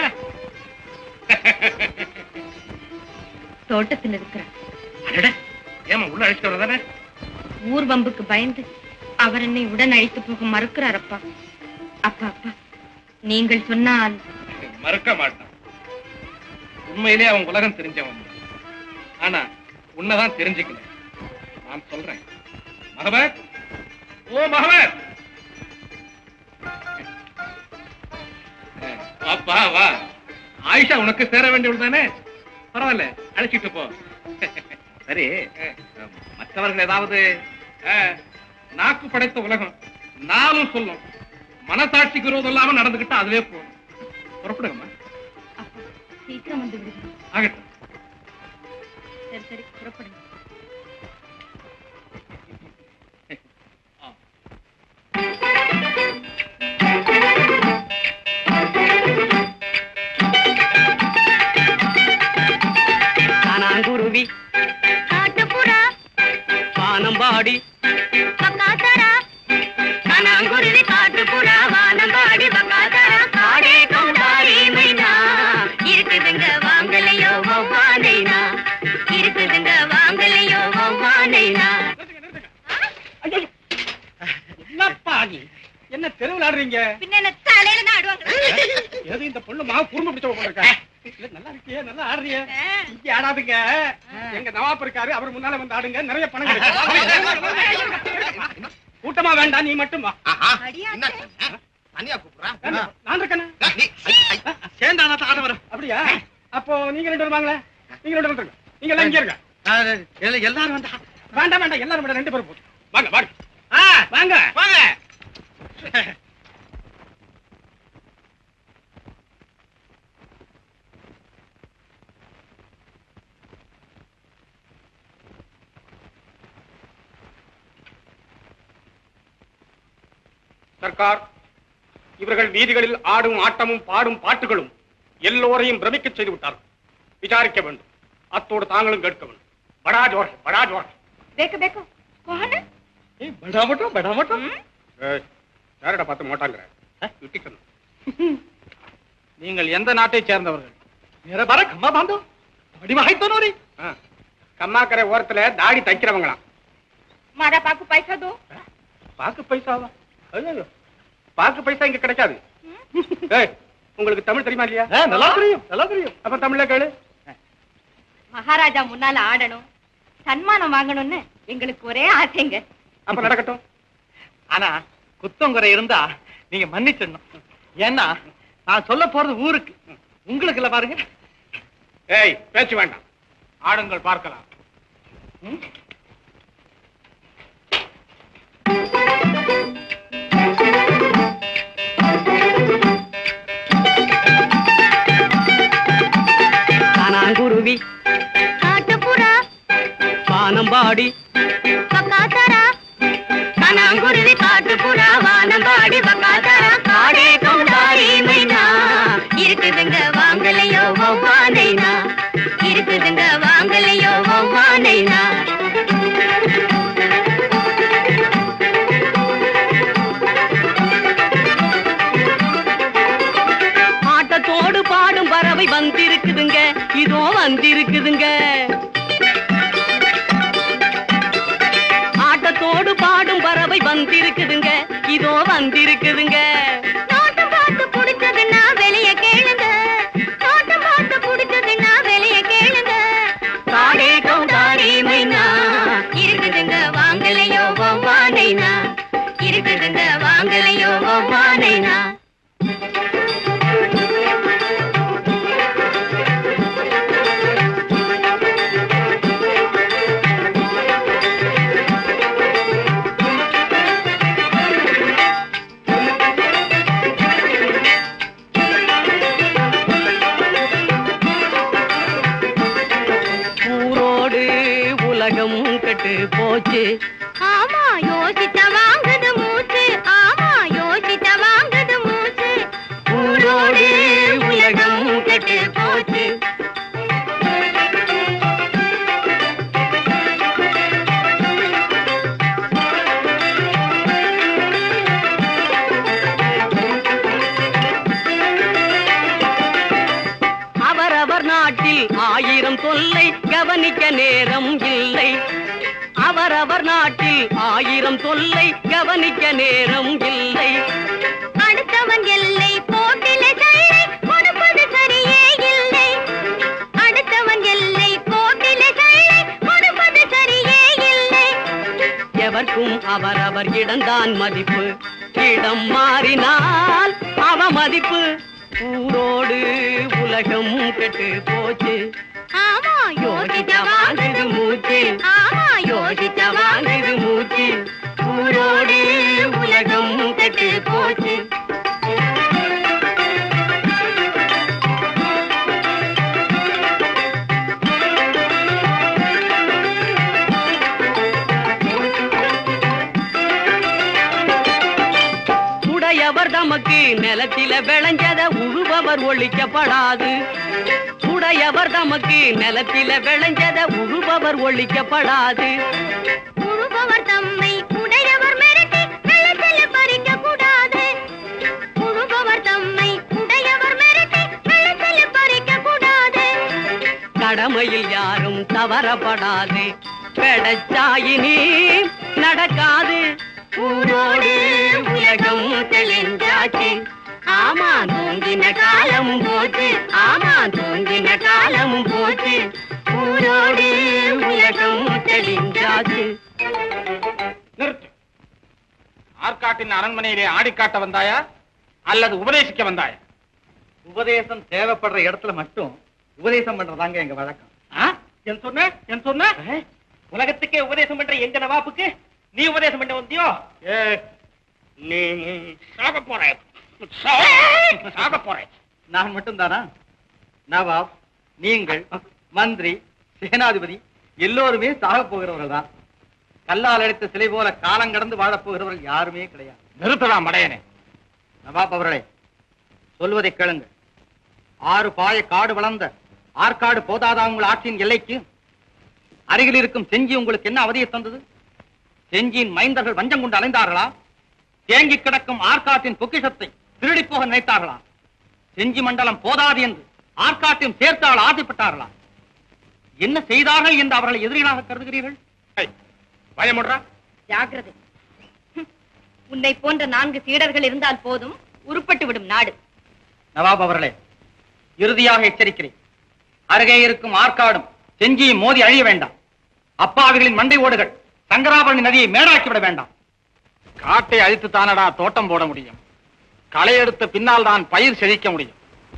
தோட்டத்தில் இருக்கிறார் அடடே ஏமா உள்ள அழைச்சிட்டு வரதானே ஊர் வம்புக்கு பயந்து அவர் என்னை உடன் அழைத்து போக மறுக்கிறார் அப்பா அப்பா அப்பா நீங்கள் சொன்னால் மறக்க மாட்டான் உண்மையிலே அவன் உலகம் தெரிஞ்சவன் ஆனா உன்னதான் தெரிஞ்சுக்கல நான் சொல்றேன் மகபத் ஓ மகபத் அப்பா வா ஆயிஷா உனக்கு சேர வேண்டியவள் தானே பரவாயில்ல அழைச்சிட்டு போ சரி மற்றவர்கள் ஏதாவது அஹ், நாக்கு படைத்த உலகம் நாளும் சொல்லும் மனசாட்சிக்கு விரோதம் இல்லாம நடந்துகிட்டா அதுவே போதும் புறப்படுங்கம்மா சீக்கிரம் வந்து விடுங்க ஆகட்டும் சரி சரி புறப்படுங்க காணாங்குருவி காட்டுப்புறா வானம்பாடி பக்காத்தரா கனாங்குருவி காட்டுப்புறா வானம்பாடி பக்காத்தரா காடே கௌதாரி மைனா இருக்குதுங்க வாங்கலையோ வௌவானைனா இருக்குதுங்க வாங்கலையோ வௌவானைனா என்னப்பா நீ என்ன தெருவில் ஆடுறீங்க பின்ன என்ன தலையில தான் ஆடுவாங்க எது இந்த பொண்ணு மாவு குறும்பு பிடிச்ச போயிருக்கா இல்ல நல்லா இருக்கியே நல்லா ஆடுறிய இங்க ஆடாதுங்க எங்க நவாப் இருக்காரு அவர் முன்னால வந்து ஆடுங்க நிறைய பணம் கிடைக்கும் கூட்டமா வேண்டாம் நீ மட்டும் வா தனியா கூப்பிடுறா நான் இருக்கேன் சேர்ந்தானா ஆட வரும் அப்படியா அப்போ நீங்க ரெண்டு பேரும் வாங்களேன் நீங்க ரெண்டு பேரும் இருங்க. நீங்க எல்லாம் இங்க இருங்க எல்லாரும் வந்தா வேண்டாம் வேண்டாம் எல்லாரும் வேண்டாம் ரெண்டு பேரும் போதும் வாங்க வாங்க வாங்க வாங்க சர்க்கார் இவர்கள் வீதிகளில் ஆடும் ஆட்டமும் பாடும் பாட்டுகளும் எல்லோரையும் பிரமிக்கச் செய்து விட்டார்கள் விசாரிக்க வேண்டும் அத்தோடு தாங்களும் கேட்க வேண்டும் படா ஜோர் படா ஜோர் ಬೇಕು ಬೇಕು ಕೋಣ படா மட்டும் படா மட்டும் யாரடா பார்த்து மாட்டாங்கிற விட்டுக்கணும் நீங்கள் எந்த நாட்டை சேர்ந்தவர்கள் மேர பார கம்மா பாந்தோ வடிவாய்த்தோனோரி கம்மாக்கரை ஓரத்துல தாடி தைக்கிறவங்களாம் ಮಾರಾ ಪಾಕು ಪೈಸಾ ದೋ பாக்கு பைசாவா ஐயோ பாக்கு பைசா இங்க கிடைக்காது ஏய் உங்களுக்கு தமிழ் தெரியுமா இல்லையா நல்லா தெரியும் நல்லா தெரியும் அப்ப தமிழ்ல கேளு மகாராஜா முன்னால ஆடணும் சன்மானம் வாங்கணும்னு எங்களுக்கு ஒரே ஆசைங்க அப்ப நடக்கட்டும் ஆனா குத்தங்குறை இருந்தா நீங்க மன்னிச்சிடணும் ஏன்னா நான் சொல்ல போறது ஊருக்கு உங்களுக்கு இல்ல பாருங்க ஏய் பேச்சு வேண்டாம் ஆடுங்கள் பார்க்கலாம் காணாங்குருவி காட்டுப்புறா வானம்பாடி பக்காத்தரா கனாங்குருவி காட்டுப்புறா வானம்பாடி பக்காத்தரா காடே கௌதாரி மைனா இருக்குதுங்க வாங்கலையோ வௌவானைனா இருக்குதுங்க வாங்கலையோ வௌவானைனா ஆட்டத்தோடு பாடும் பறவை வந்திருக்குதுங்க இதோ வந்திருக்குதுங்க ஆட்டத்தோடு பாடும் பறவை வந்திருக்குதுங்க இதோ வந்திருக்குதுங்க தோட்டம் பார்த்து புடிச்சதுன்னா வெளிய கேளுங்க தோட்டம் பார்த்து புடிச்சதுன்னா வெளிய கேளுங்க காடே கௌதாரி மைனா இருக்குதுங்க வாங்கலையோ வௌவானைனா இருக்குதுங்க வாங்கலையோ வௌவானைனா ஊரோடு உலகம் கெட்டு போச்சு ஆமா யோசித்த வாங்குது மூச்சு ஆமா யோசித்த வாங்குது மூச்சு ஊரோடு உலகம் கெட்டு போச்சு அவரவர் நாட்டில் ஆயிரம் தொல்லை கவனிக்க நேரம் இல்லை அவரவர் நாட்டில் ஆயிரம் தொல்லை கவனிக்க நேரம் இல்லை அடுத்தவன் எல்லை போட்டில சல்லை கொடுப்பது சரியே இல்லை அடுத்தவன் எல்லை போட்டில சல்லை கொடுப்பது சரியே இல்லை எவர்க்கும் அவரவர் இடம்தான் மதிப்பு இடம் மாறினால் அவ மதிப்பு ஊரோடு உலகம் கெட்டு போச்சு ஆமா யோசித்த வாங்குது மூச்சு ஆமா யோசித்த வாங்குது மூச்சு ஊரோடு உலகம் கெட்டு போச்சு உடையவர் தமக்கு நிலத்தில விளைஞ்சத உழுபவர் ஒழிக்கப்படாது உடையவர் தமக்கு நிலத்தில விளைஞ்சத உழுபவர் ஒழிக்கப்படாது உழுபவர் தம்மை உடையவர் மிரட்டி வெள்ளத்தில் பறிக்க கூடாது உழுபவர் தம்மை உடையவர் மிரட்டி வெள்ளத்தில் பறிக்க கூடாது கடமையில் யாரும் தவறப்படாது பெடச்சாயினி நடக்காது ஊரோடு உலகம் தெளிஞ்சாச்சு ஆமா தூங்கின காலமும் போச்சு ஆமா தூங்கின காலமும் போச்சு ஊரோடு உலகம் தெளிஞ்சாச்சு நிறுத்து ஆற்காட்டின் அரண்மனையிலே ஆடி காட்ட வந்தாயா அல்லது உபதேசிக்க வந்தாயா உபதேசம் தேவைப்படுற இடத்துல மட்டும் உபதேசம் பண்றதாங்க எங்க வழக்கம் என் சொன்ன என் சொன்ன உலகத்துக்கே உபதேசம் பண்ற எங்க நவாப்புக்கு நீ உபதேசம் பண்ண வந்தியோ ஏ நீ சாக போற சா- சாக போற நான் மட்டும் தானா நவாப் நீங்கள் மந்திரி சேனாதிபதி எல்லோருமே சாக போகிறவர்கள் தான் கல்லால் அடித்த சிலை போல காலம் கடந்து வாழப் போகிறவர்கள் யாருமே கிடையாது நிறுத்தலாம் மடையனே நவாப் அவர்களே சொல்வதை கேளுங்க ஆறு பாய காடு வளர்ந்த ஆற்காடு போதாதா உங்கள் ஆட்சியின் எல்லைக்கு அருகில் இருக்கும் செஞ்சி உங்களுக்கு என்ன அவதியை தந்தது செஞ்சியின் மைந்தர்கள் வஞ்சம் கொண்டு அலைந்தார்களா தேங்கி கிடக்கும் ஆற்காட்டின் பொக்கிஷத்தை திருடி போக நினைத்தார்களா செஞ்சி மண்டலம் போதாது என்று ஆற்காட்டையும் சேர்த்து அவள் ஆசைப்பட்டார்களா என்ன செய்தார்கள் என்று அவர்களை எதிரிகளாக கருதுகிறீர்கள் பயமுடுறா ஜாகிரதை ஹம். உன்னை போன்ற நான்கு சீடர்கள் இருந்தால் போதும் உருப்பட்டு விடும் நாடு நவாப் அவர்களே இறுதியாக எச்சரிக்கிறேன் அருகே இருக்கும் ஆற்காடும் செஞ்சியும் மோதி அழிய வேண்டாம் அப்பாவிகளின் மண்டை ஓடுகள் சங்கராபரணி நதியை மேடாக்கி விட வேண்டாம் காட்டை அழித்து தானடா தோட்டம் போட முடியும் களை எடுத்த பின்னால் தான் பயிர் செழிக்க முடியும்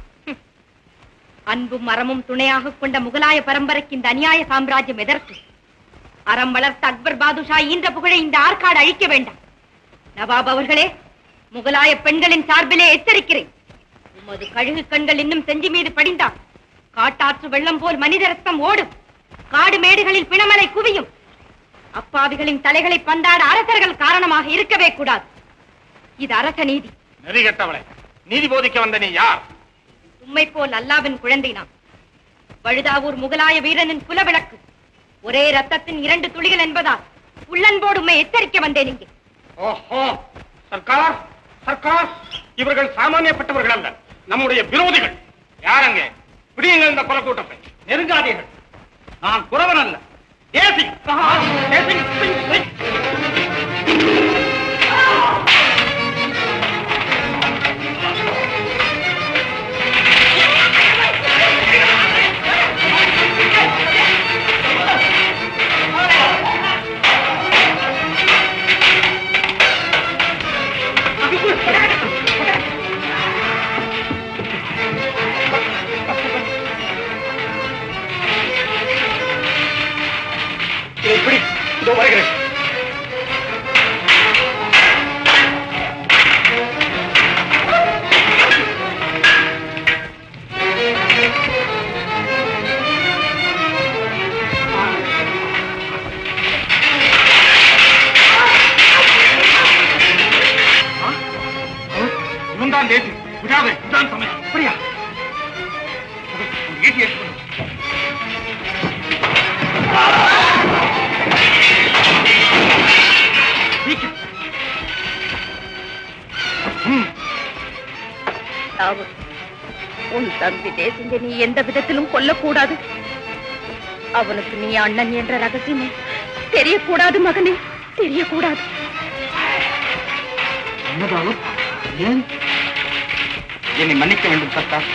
அன்பும் அறமும் துணையாக கொண்ட முகலாய பரம்பரைக்கு இந்த அநியாய சாம்ராஜ்யம் எதற்கு அறம் வளர்த்த அக்பர் பாதுஷா ஈன்ற புகழை இந்த ஆற்காடு அழிக்க வேண்டாம் நவாப் அவர்களே முகலாய பெண்களின் சார்பிலே எச்சரிக்கிறேன் உமது கழுகு கண்கள் இன்னும் செஞ்சி மீது படிந்தால் காட்டாற்று வெள்ளம் போல் மனித ரத்தம் ஓடும் காடு மேடுகளில் பிணமலை குவியும் அப்பாவிகளின் தலைகளை பந்தாட அரசர்கள் காரணமாக இருக்கவே கூடாது இது அரச நீதி நெறி கெட்டவளை நீதி போதிக்க வந்த நீ யார் உம்மை போல் அல்லாவின் குழந்தை நான் வழுதாவூர் முகலாய வீரனின் குலவிளக்கு ஒரே ரத்தத்தின் இரண்டு துளிகள் என்பதால் உள்ளன்போடு உம்மை எச்சரிக்க வந்தேன் இங்கே ஓஹோ சர்க்கார் சர்க்கார் இவர்கள் சாமானியப்பட்டவர்கள் அல்ல நம்முடைய விரோதிகள் யாரங்க பிடியுங்கள் இந்த கொலை கூட்டத்தை நெருங்காதீர்கள் நான் குறவன் அல்ல தேசி தேசி இப்படி இதோ வருகிறேன் இவன் தான் தேசி விடாதே இதுதான் சமயம் அப்படியா ஈட்டி எடுத்து தாவூர், உன் தம்பி தேசிங்க நீ எந்த விதத்திலும் கொல்லக்கூடாது அவனுக்கு நீ அண்ணன் என்ற ரகசியமும் தெரியக்கூடாது மகனே தெரியக்கூடாது என்னதாலும் ஏன் என்னை மன்னிக்க வேண்டும் சர்க்கார்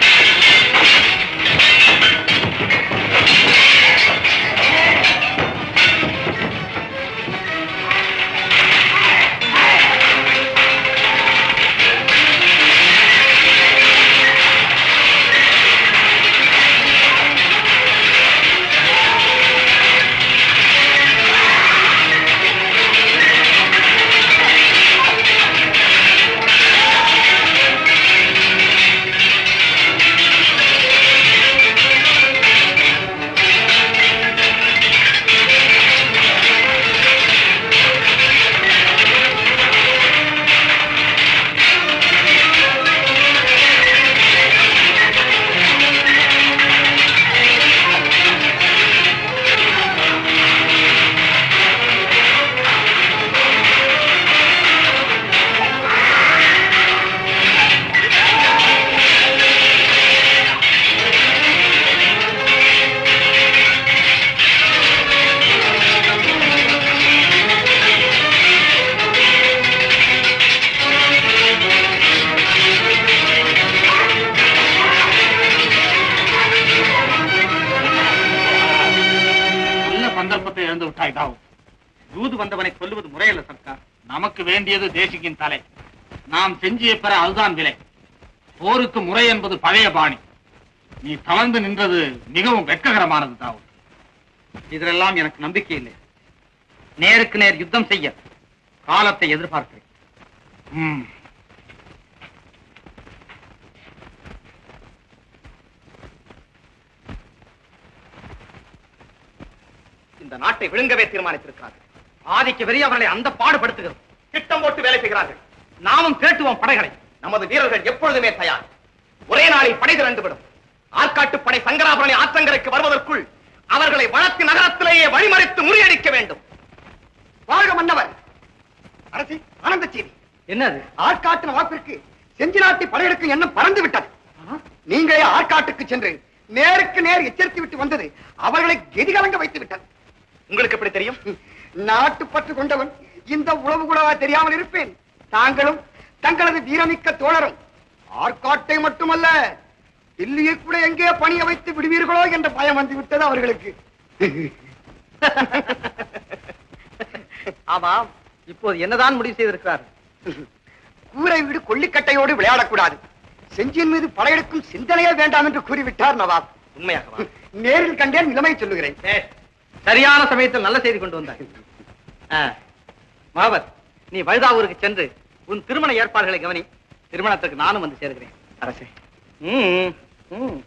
நல்ல சந்தர்ப்பத்தை இழந்து விட்டாய் தாவூத் தூது வந்தவனை கொல்லுவது முறையல்ல சர்க்கார் நமக்கு வேண்டியது தேசிக்கின் தலை நாம் செஞ்சிய பெற அதுதான் விலை போருக்கு முறை என்பது பழைய பாணி நீ தளர்ந்து நின்றது மிகவும் வெட்ககரமானது தாவூத் இதிலெல்லாம் எனக்கு நம்பிக்கை இல்லை நேருக்கு நேர் யுத்தம் செய்ய காலத்தை எதிர்பார்க்கிறேன் ம். இந்த நாட்டை விழுங்கவே தீர்மானித்திருக்கிறார்கள் ஆதிக்க வெறி அவர்களை அந்த பாடுபடுத்துகிறது திட்டம் போட்டு வேலை செய்கிறார்கள் நாமும் கேட்டுவோம் படைகளை நமது வீரர்கள் எப்பொழுதுமே தயார் ஒரே நாளில் படை திரண்டுவிடும் ஆற்காட்டு படை சங்கராபரணி ஆற்றங்கரைக்கு வருவதற்குள் அவர்களை வளர்த்து நகரத்திலேயே வழிமறித்து முறியடிக்க வேண்டும் வாழ்க மன்னவர் அரசி ஆனந்த செய்தி என்னது ஆற்காட்டின் வாக்கிற்கு செஞ்சி நாட்டி படையெடுக்கும் எண்ணம் பறந்து விட்டது நீங்களே ஆற்காட்டுக்கு சென்று நேருக்கு நேர் எச்சரித்து விட்டு வந்தது அவர்களை கெதிகலங்க வைத்து விட்டது உங்களுக்கு எப்படி தெரியும் நாட்டு பற்று கொண்டவன் இந்த உறவு கூடவா தெரியாமல் இருப்பேன் தாங்களும் தங்களது வீரமிக்க தோழரும் ஆற்காட்டை மட்டுமல்ல தில்லியை கூட எங்கே பணிய வைத்து விடுவீர்களோ என்ற பயம் வந்து விட்டது அவர்களுக்கு ஆமாம் இப்போது என்னதான் முடிவு செய்திருக்கிறார் கூரை வீடு கொள்ளிக்கட்டையோடு விளையாடக்கூடாது செஞ்சியின் மீது படையெடுக்கும் சிந்தனையே வேண்டாம் என்று கூறிவிட்டார் நவாப் உண்மையாகவா நேரில் கண்டேன் நிலைமை சொல்லுகிறேன் சரியான சமயத்தில் நல்ல செய்தி கொண்டு வந்தார் ஆ, மாவத் நீ வழுதாவூருக்கு சென்று உன் திருமண ஏற்பாடுகளை கவனி திருமணத்துக்கு நானும் வந்து சேர்கிறேன் அரசே ம், ம்.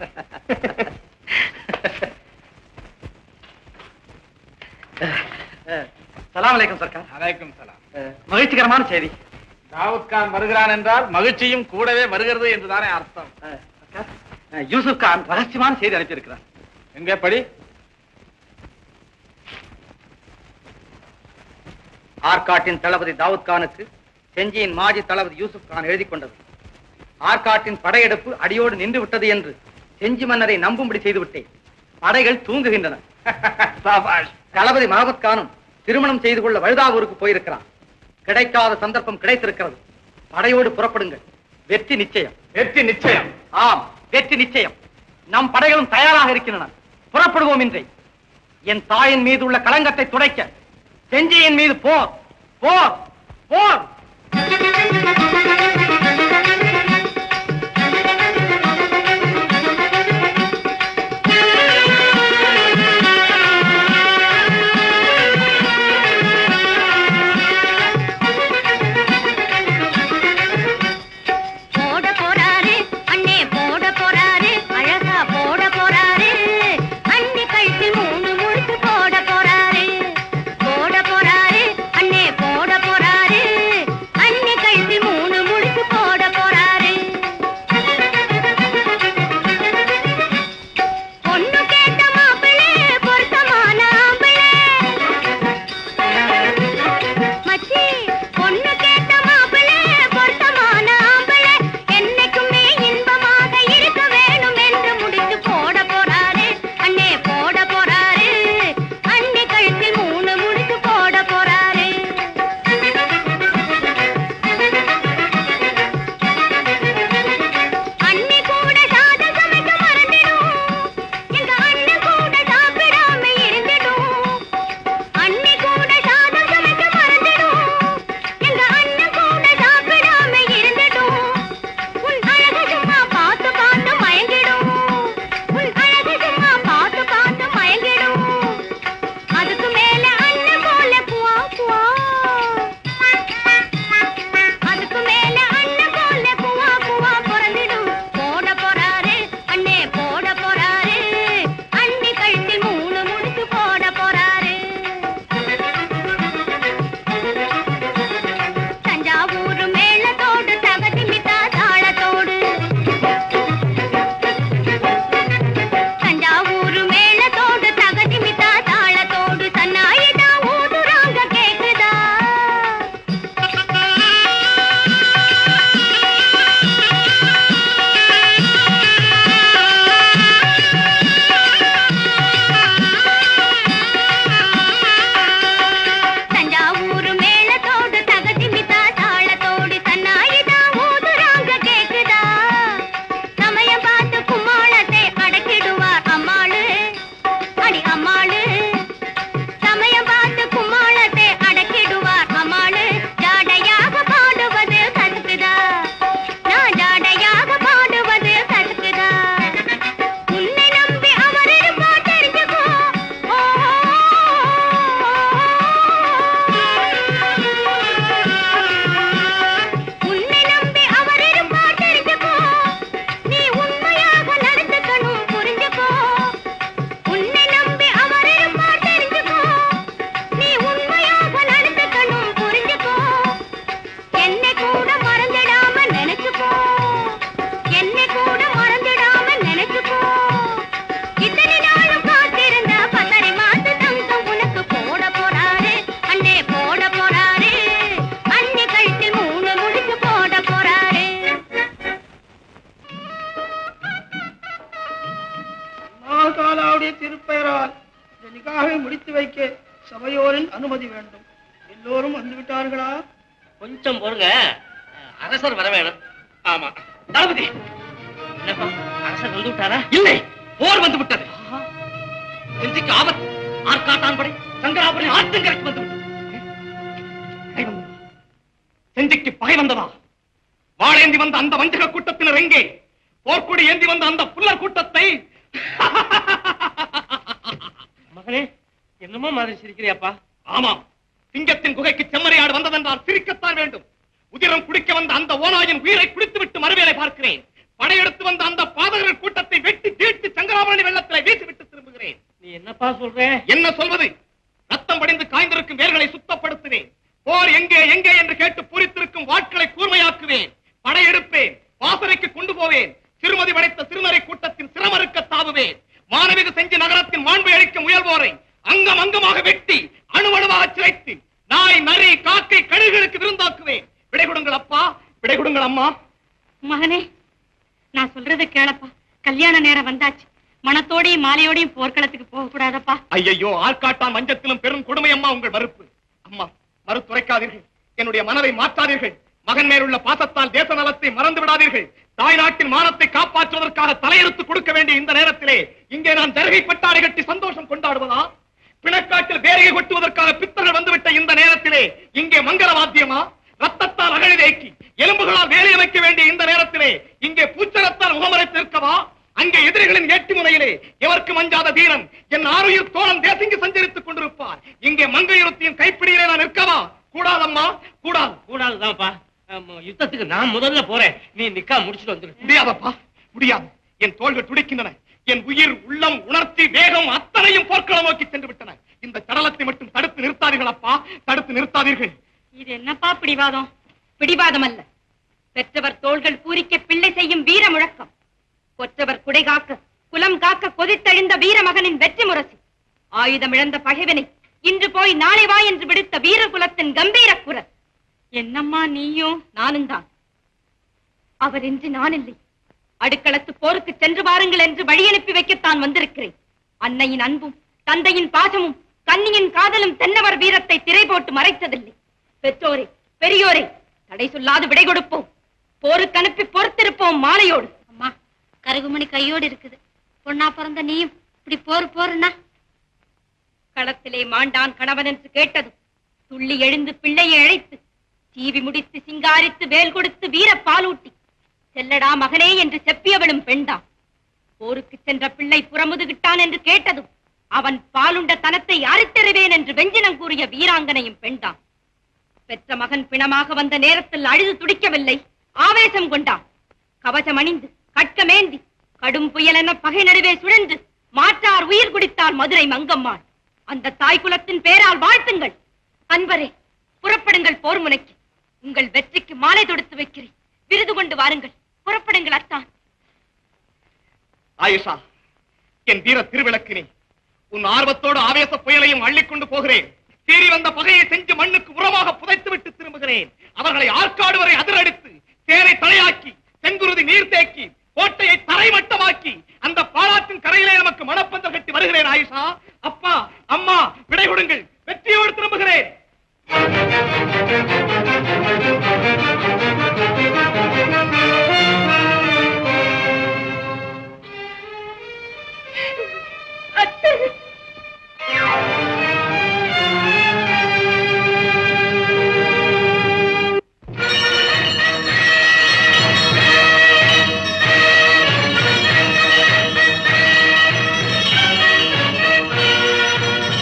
அஹ், சலாம் அலைக்கும் சர்க்கார் அலைக்கும் சலாம் அஹ், மகிழ்ச்சிகரமான செய்தி தாவூத் கான் வருகிறான் என்றால் மகிழ்ச்சியும் கூடவே வருகிறது என்றுதானே அர்த்தம் அஹ், சர்க்கார், அஹ், யூசுப் கான் ரகசியமான செய்தி அனுப்பியிருக்கிறார் எங்கே படி ஆற்காட்டின் தளபதி தாவூத் கானுக்கு செஞ்சியின் மாஜி தளபதி யூசுப் கான் எழுதி கொண்டது ஆற்காட்டின் படையெடுப்பு அடியோடு நின்று விட்டது என்று செஞ்சி மன்னரை நம்பும்படி செய்து விட்டேன் படைகள் தூங்குகின்றன தளபதி மஹமத் கானும் திருமணம் செய்து கொள்ள வழுதாவூருக்கு போயிருக்கிறான் கிடைக்காத சந்தர்ப்பம் கிடைத்திருக்கிறது படையோடு புறப்படுங்கள் வெற்றி நிச்சயம் வெற்றி நிச்சயம் ஆம் வெற்றி நிச்சயம் நம் படைகளும் தயாராக இருக்கின்றன புறப்படுவோம் இன்றை என் தாயின் மீது உள்ள களங்கத்தை துடைக்க செஞ்சியின் மீது போர் போர் போர் போட போறாரு அண்ணே போட போறாரு அழகா போட போறாரு அண்ணி கழுத்தில் மூணு முழுக்கு போட போறாரு போட போறாரு அண்ணே போட போறாரு நிமிஷம் பொறுங்க அரசர் வர வேணும் ஆமா தளபதி என்னப்பா அரசர் வந்து விட்டாரா இல்லை போர் வந்து விட்டது செஞ்சிக்கு ஆபத்து ஆர்காட்டான் படை சங்கராபுரி ஆற்றங்கரைக்கு வந்து விட்டது பகை வந்ததா? செஞ்சிக்கு பகை வந்ததா வாழேந்தி வந்த அந்த வஞ்சக கூட்டத்தினர் எங்கே போர்க்குடி ஏந்தி வந்த அந்த புல்லர் கூட்டத்தை மகனே என்னமோ மாதிரி சிரிக்கிறியாப்பா ஆமாம் சிங்கத்தின் குகைக்கு செம்மறியாடு வந்ததென்றால் சிரிக்கத்தான் வேண்டும் உதிரம் குடிக்க வந்த அந்த ஓனாயின் உயிரை குடித்துவிட்டு மறுவேளை பார்க்கிறேன் படையெடுத்து வந்த அந்த பாதகர்கள் கூட்டத்தை வெட்டி தீர்த்து சங்கராபரணி வெள்ளத்திலே வீசிவிட்டு திரும்புகிறேன் நீ என்னப்பா சொல்ற என்ன சொல்வது ரத்தம் படிந்து காய்ந்திருக்கும் வேர்களை சுத்தப்படுத்துவேன் போர் எங்கே எங்கே என்று கேட்டு பூரித்திருக்கும் வாட்களை கூர்மையாக்குவேன் படையெடுப்பேன் வாசனைக்கு கொண்டு போவேன் திருமதி படைத்த திருநரை கூட்டத்தின் சிரமறுக்க தாவுவேன் மாணவிகு செஞ்சு நகரத்தின் மாண்பை அளிக்க முயல்வோரை அங்கம் அங்கமாக வெட்டி அணுவணுவாக சிறைத்து நாய் நரி காக்கை கழுகுகளுக்கு விருந்தாக்குவேன் விடை கொடுங்கள் அப்பா விடை கொடுங்கள் அம்மா மகனே நான் சொல்றதை கேளப்பா கல்யாண நேரம் வந்தாச்சு மனத்தோடையும் மாலையோடையும் போர்க்களத்துக்கு போக கூடாதப்பா ஐயையோ ஆற்காட்டான் மஞ்சத்திலும் பெரும் கொடுமை அம்மா உங்கள் மறுப்பு அம்மா மறுத்துரைக்காதீர்கள் என்னுடைய மனதை மாற்றாதீர்கள் மகன் மேலுள்ள பாசத்தால் தேச நலத்தை மறந்து விடாதீர்கள் தாய் நாட்டின் மானத்தை காப்பாற்றுவதற்காக தலையெடுத்து கொடுக்க வேண்டிய இந்த நேரத்திலே இங்கே நான் தருகை பட்டாடை கட்டி சந்தோஷம் கொண்டாடுவதா பிணக்காட்டில் வேரையை கொட்டுவதற்காக பித்தர்கள் வந்துவிட்ட இந்த நேரத்திலே இங்கே மங்கள வாத்தியமா ரத்தத்தால் அகழி தேக்கி எலும்புகளால் வேலையை வைக்க வேண்டிய இந்த நேரத்திலே இங்கே பூச்சரத்தால் முகமறைத்து இருக்கவா அங்கே எதிரிகளின் ஏட்டி முனையிலே எவருக்கு மஞ்சாத வீரன் என் ஆறுயிர் தோழன் தேசிங்கு சஞ்சரித்துக் கொண்டிருப்பார் இங்கே மங்கையுறுத்தியின் கைப்பிடியிலே நான் நிற்கவா கூடாதம்மா கூடாது கூடாதுதான்ப்பா ஆமா, யுத்தத்துக்கு நான் முதல்ல போறேன் நீ நிக்கா முடிச்சுட்டு வந்துரு முடியாதப்பா முடியாது என் தோள்கள் துடிக்கின்றன என் உயிர் உள்ளம் உணர்ச்சி வேகம் அத்தனையும் போர்க்களம் நோக்கி சென்று விட்டன இந்த சடலத்தை மட்டும் தடுத்து நிறுத்தாதீர்கள் அப்பா தடுத்து நிறுத்தாதீர்கள் இது என்னப்பா பிடிவாதம் பிடிவாதம் அல்ல பெற்றவர் தோள்கள் பூரிக்க பிள்ளை செய்யும் வீர முழக்கம் கொற்றவர் குடை காக்க குலம் காக்க கொதித்தெழுந்த வீர மகனின் வெற்றி முரசு ஆயுதம் இழந்த பகைவனை இன்று போய் நாளை வா என்று விடுத்த வீர குலத்தின் கம்பீர குரல் என்னம்மா நீயும் நானும் தான் அவர் இன்றி நான் இல்லை அடுக்களத்து போருக்கு சென்று வாருங்கள் என்று வழி அனுப்பி வைக்கத்தான் வந்திருக்கிறேன் அன்னையின் அன்பும் தந்தையின் பாசமும் கன்னியின் காதலும் தென்னவர் வீரத்தை திரை போட்டு மறைத்ததில்லை பெற்றோரே பெரியோரே தடை சொல்லாது விடை கொடுப்போம் போருக்கு அனுப்பி பொறுத்திருப்போம் மாலையோடு அம்மா கருகுமணி கையோடு இருக்குது பொண்ணா பிறந்த நீயும் இப்படி போர் போருன்னா களத்திலே மாண்டான் கணவன் என்று கேட்டதும் துள்ளி எழுந்து பிள்ளையை அழைத்து சீவி முடித்து சிங்காரித்து வேல் கொடுத்து வீர பாலூட்டி செல்லடா மகனே என்று செப்பியவளும் பெண்தான் போருக்கு சென்ற பிள்ளை புறமுதுகிட்டான் என்று கேட்டதும் அவன் பாலுண்ட தனத்தை அறுத்தெறிவேன் என்று வெஞ்சினம் கூறிய வீராங்கனையும் பெண்தான் பெற்ற மகன் பிணமாக வந்த நேரத்தில் அழுது துடிக்கவில்லை ஆவேசம் கொண்டான் கவசம் அணிந்து கட்கமேந்தி கடும் புயலென பகை நடுவே சுழன்று மாற்றார் உயிர் குடித்தார் மதுரை மங்கம்மாள் அந்த தாய் குலத்தின் பேரால் வாழ்த்துங்கள் அன்பரே புறப்படுங்கள் போர் முனைக்கு உங்கள் வெற்றிக்கு மாலை தொடுத்து வைக்கிறேன் விருது கொண்டு வாருங்கள் புறப்படுங்கள் அத்தான் ஆயிஷா என் வீர திருவிளக்கினே உன் ஆர்வத்தோடு ஆவேச புயலையும் அள்ளிக்கொண்டு போகிறேன் சீறி வந்த பகையை செஞ்சு மண்ணுக்கு உரமாக புதைத்து விட்டு திரும்புகிறேன் அவர்களை ஆற்காடு வரை அதிரடித்து தேரை தலையாக்கி செங்குருதி நீர் தேக்கி கோட்டையை தரைமட்டமாக்கி அந்த பாலாற்றின் கரையிலே நமக்கு மணப்பந்தல் கட்டி வருகிறேன் ஆயிஷா அப்பா அம்மா விடை கொடுங்கள் வெற்றியோடு திரும்புகிறேன்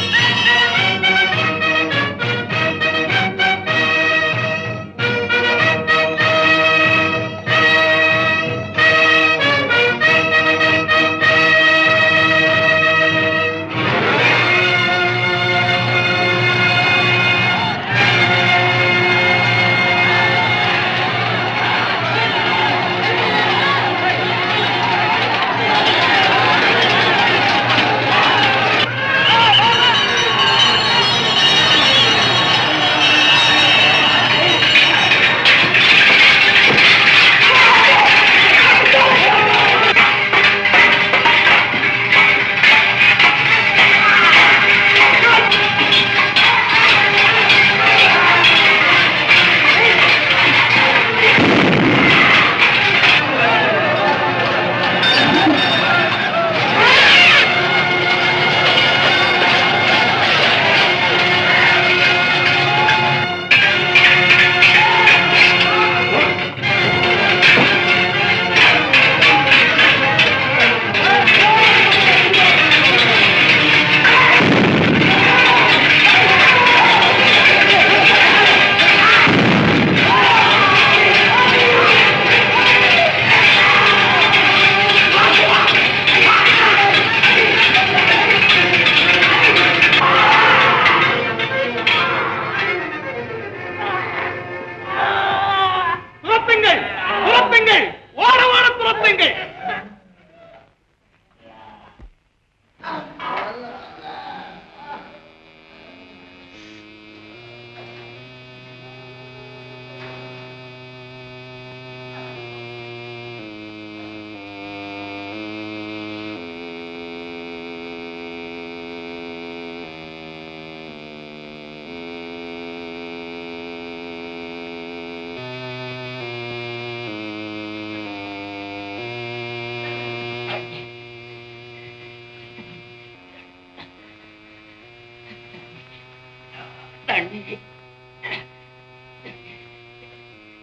ஆ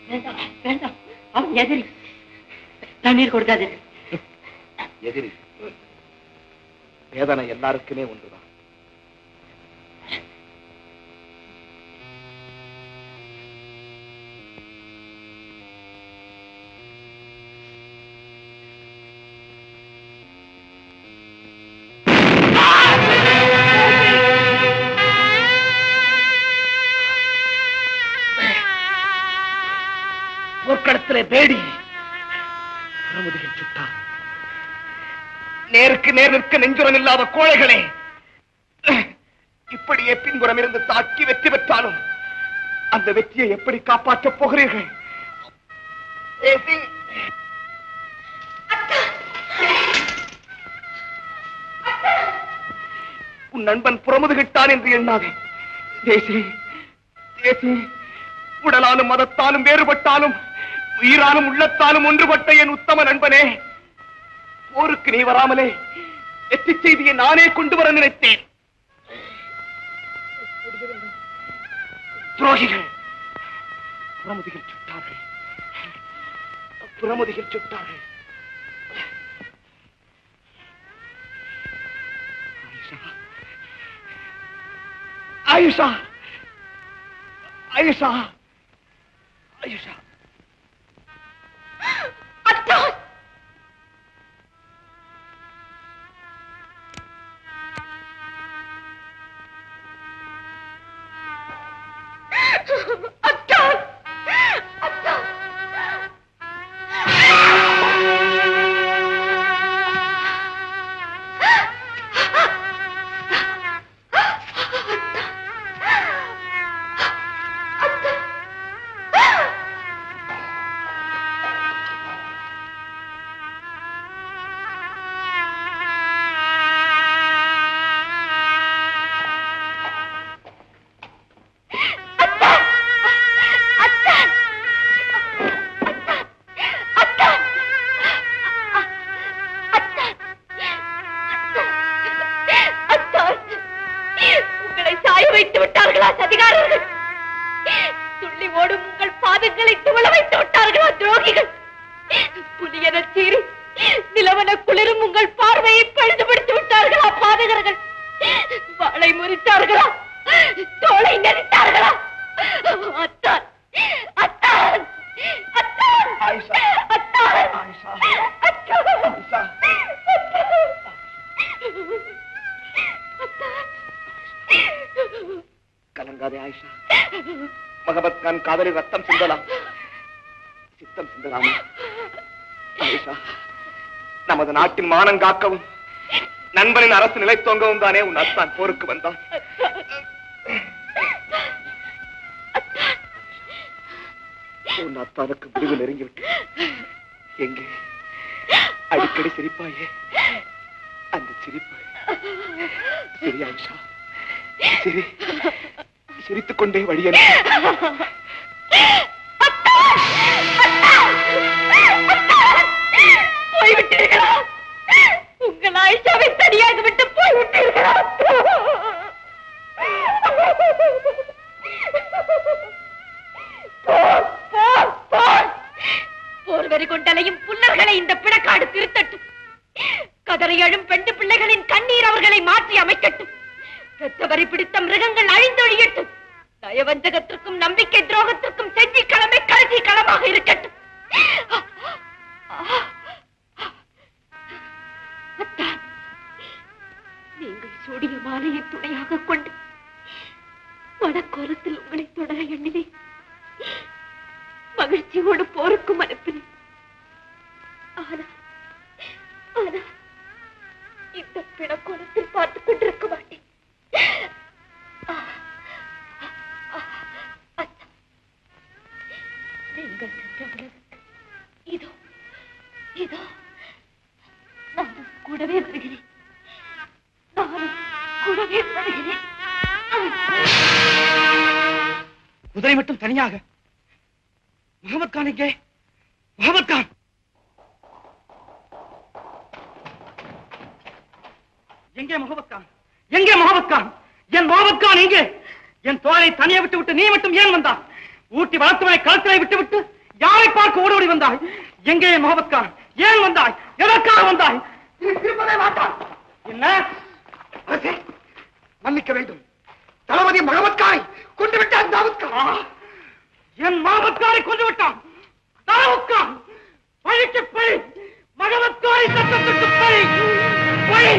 வேண்டாம் வேண்டாம் அவன் எதிரி தண்ணீர் கொடுக்காதீர்கள் எதிரி வேதனை எல்லாருக்குமே ஒன்றுதான் போர்க்களத்திலே பேடி பிரமுதிகள் சுட்டார் நேருக்கு நேர் நிற்க நெஞ்சுரம் இல்லாத கோழைகளே இப்படியே பின்புறம் இருந்து தாக்கி வெற்றி பெற்றாலும் அந்த வெற்றியை எப்படி காப்பாற்றப் போகிறீர்கள் ஏசி, உன் நண்பன் புறமுதுகிட்டான் என்று எண்ணாதே தேசி தேசி உடலாலும் மதத்தாலும் வேறுபட்டாலும் உயிராலும் உள்ளத்தாலும் ஒன்றுபட்ட என் உத்தம நண்பனே போருக்கு நீ வராமலே வெற்றி செய்தியை நானே கொண்டு வர நினைத்தேன் துரோகிகள் புறமுதிகள் சுட்டார்கள் புறமுதிகள் சுட்டார்கள் ஆயுஷா ஆயுஷா ஆயுஷா உங்களை சாய வைத்து விட்டார்களா சதிகாரர்கள் துள்ளி ஓடும் உங்கள் பாதங்களை துவள வைத்து விட்டார்களா துரோகிகள் புலியன சீறி நிலவன குளிரும் உங்கள் பார்வையை பழுதுபடுத்தி விட்டார்களா பாதகர்கள் வாளை முறித்தார்களா தோளை நெறித்தார்களா அத்தான் அத்தான் அத்தான் அத்தான் கலங்காதே ஆயிஷா மகபத் கான் காதலி ரத்தம் சிந்தலாம் சித்தம் சிந்தலாமா ஆயிஷா நமது நாட்டின் மானம் காக்கவும் நண்பனின் அரசு நிலைத்தோங்கவும் தானே உன் அத்தான் போருக்கு வந்தான் உன் அத்தானுக்கு முடிவு நெருங்கிவிட்டு எங்கே அடிக்கடி சிரிப்பாயே அந்த சிரிப்பு சரி ஆயிஷா சரி சிரித்துக் கொண்டே வழியனுப்பி போய்விட்டீர்களா உங்கள் ஆயிஷாவை தனியாக விட்டு போய்விட்டீர்களா போர், போர், போர். போர் வெறி கொண்டலையும் புல்லர்களை இந்த பிணக்காடு திருத்தட்டும் கதறி எழும் பெண்டு பிள்ளைகளின் கண்ணீர் அவர்களை மாற்றி அமைக்கட்டும் பெற்றவரை பிடித்த மிருகங்கள் அழிந்தொழியட்டும் நயவஞ்சகத்திற்கும் நம்பிக்கை துரோகத்திற்கும் செஞ்சி கிழமை கடைசி களமாக இருக்கட்டும் அத்தான், நீங்கள் சூடிய மாலையை துணையாக கொண்டு மனக்கோலத்தில் உங்களை தொடர எண்ணினேன் மகிழ்ச்சியோடு போருக்கும் அனுப்பினேன் ஆனா ஆனா இந்த பிணக்கோலத்தில் பார்த்துக் கொண்டிருக்க மாட்டேன் ஆ, ஆ, அத்தான், நீங்கள் சென்ற உலகத்துக்கு இதோ இதோ நானும் கூடவே வருகிறேன் நானும் கூடவே வருகிறேன் குதிரை மட்டும் தனியாக முகமது கான் எங்கே முகமது கான் எங்கே முகமது கான் எங்கே முகமது கான் என் முகமது கான் எங்கே என் தோலை தனியே விட்டு விட்டு நீ மட்டும் ஏன் வந்தான் ஊட்டி வளர்த்தவனை களத்திலே விட்டு விட்டு எதற்கு ஓடோடி வந்தாய் எங்கே என் முகமத் கான் ஏன் வந்தாய் எதற்காக வந்தாய் திரும்பவே மாட்டான் என்ன அரசே, மன்னிக்க வேண்டும் தளபதி மகமத் கானை கொண்டு விட்டான் தாவூத் கான் என் மாமத்காரை கொண்டு விட்டான் தாவூத் கான் பழிக்கு பழி மகமத்காரை சட்டத்துக்கு பழி பழி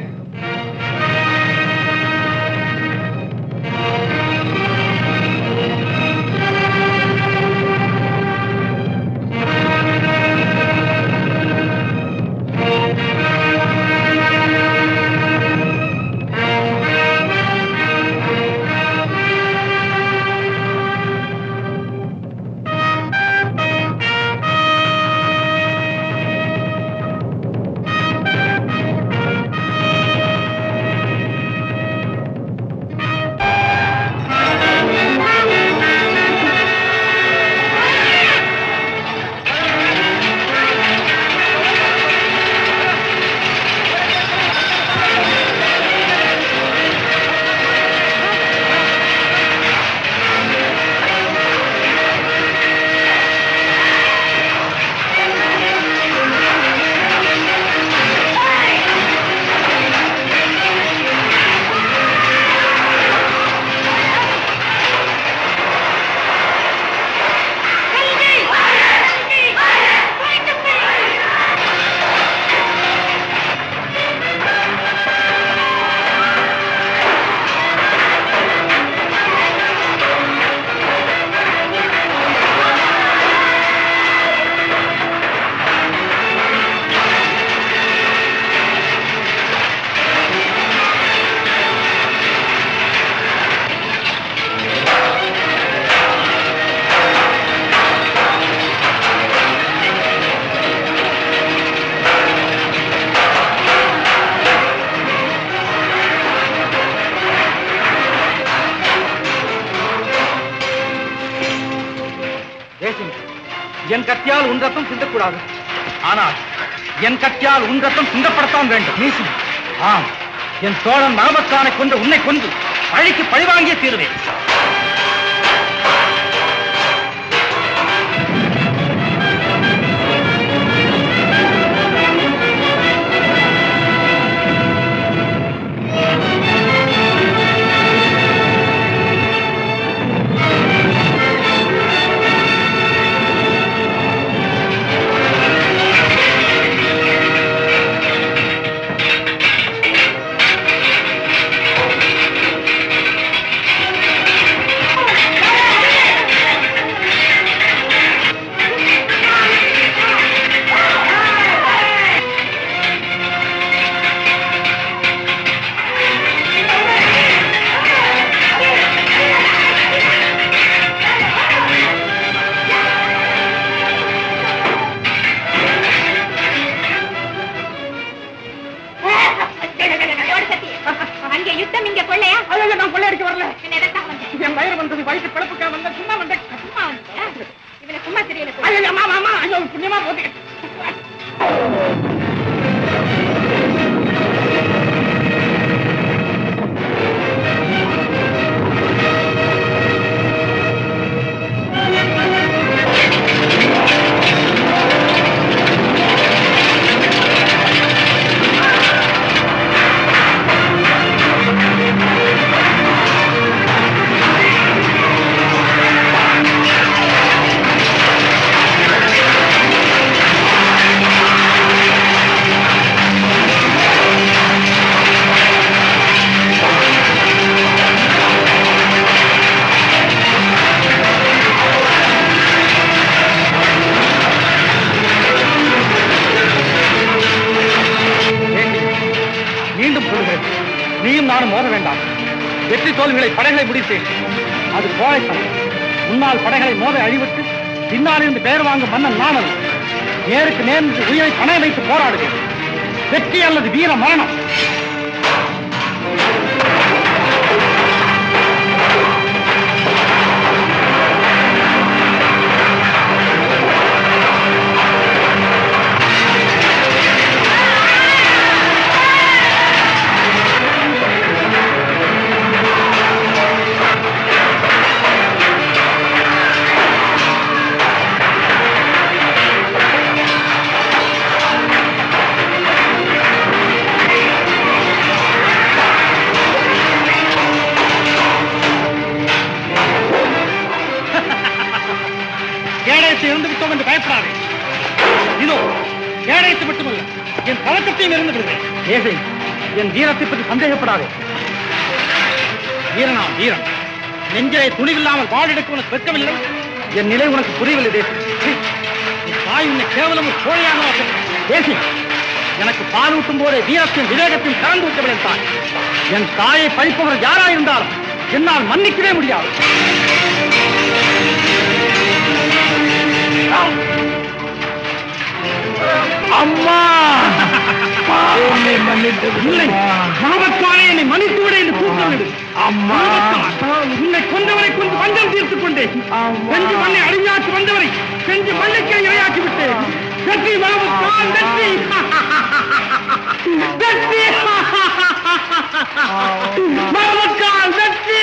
தேசிங் என் கத்தியால் உன் ரத்தம் சிந்தக்கூடாது ஆனால் என் கத்தியால் உன் ரத்தம் சிந்தப்படத்தான் வேண்டும் நீசி ஆம் என் தோழன் மகமத்கானை கொண்டு உன்னை கொண்டு பழிக்கு பழிவாங்கிய தீருவேன் அங்கே யுத்தம் இங்க கொள்ளையா ஐயோ நான் கொள்ளையடிக்க வரல பின்ன எதற்காக வந்த? என் வயிறு வந்தது வயிற்று பிறப்புக்காக வந்த சும்மா வந்தேன் சும்மா வந்தியா? இவனை சும்மா தெரியல ஐயோ அம்மா அம்மா ஐயோ புண்ணியமா போட்டு மீண்டும் சொல்கிறேன் நீயும் நானும் மோத வேண்டாம் வெற்றி தோல்விகளை படைகளை முடித்தேன் அது கோழைத்தனம் முன்னால் படைகளை மோத அழிவிட்டு பின்னால் இருந்து பெயர் வாங்கும் மன்னன் நான் அல்ல நேருக்கு நேர்ந்து உயிரை பணம் வைத்து போராடுவேன் வெற்றி அல்லது வீர மரணம் ஆ வந்து விட்டோம் என்று பயப்படாதே இதோ கேடயத்து மட்டுமல்ல என் கலக்கத்தையும் இருந்து விடுகிறேன் ஏசை என் வீரத்தை பற்றி சந்தேகப்படாதே வீரனா வீரன் நெஞ்சிலே துணிவில்லாமல் வாழெடுக்க உனக்கு வெட்கமில்லை என் நிலை உனக்கு புரியவில்லை தேசி சீ, உன் தாய் உன்னை கேவலம் ஒரு கோழையாக தேசி எனக்கு பால் ஊட்டும் போதே வீரத்தையும் விவேகத்தையும் கலந்து விட்டவள் தாய் என் தாயை பழிப்பவர் யாரா இருந்தாலும் என்னால் மன்னிக்கவே முடியாது அம்மா என்னை மன்னித்து இல்லை மாமத்தானே என்னை மன்னித்து விட என்று கூப்பிட்டு அம்மா உன்னை கொண்டவரை கொண்டு வஞ்சம் தீர்த்துக் கொண்டேன் செஞ்சு மண்ணை அடிமையாக்கி வந்தவரை செஞ்சு மண்ணுக்கே இரையாக்கி விட்டேன் வெற்றி மாமத்தான் வெற்றி வெற்றி மாமத்தான் வெற்றி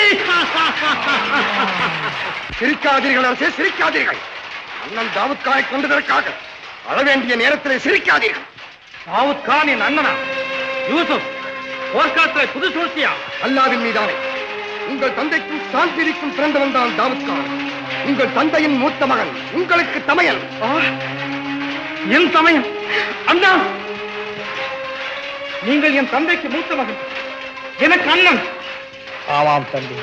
சிரிக்காதீர்கள் அரசே சிரிக்காதீர்கள் அண்ணன் தாவூத் கானை கொண்டதற்காக அழ வேண்டிய நேரத்திலே சிரிக்காதீர்கள் தாவூத் கான் என் அண்ணனா யூசுப் போர்க்காலத்தில் புது சூழ்ச்சியா அல்லாவின் மீதானே உங்கள் தந்தைக்கும் சாந்திரிக்கும் பிறந்தவன் தான் தாவூத் கான் உங்கள் தந்தையின் மூத்த மகன் உங்களுக்கு தமையன் என் சமயம் அண்ணா நீங்கள் என் தந்தைக்கு மூத்த மகன் எனக்கு அண்ணன் ஆமாம் தம்பி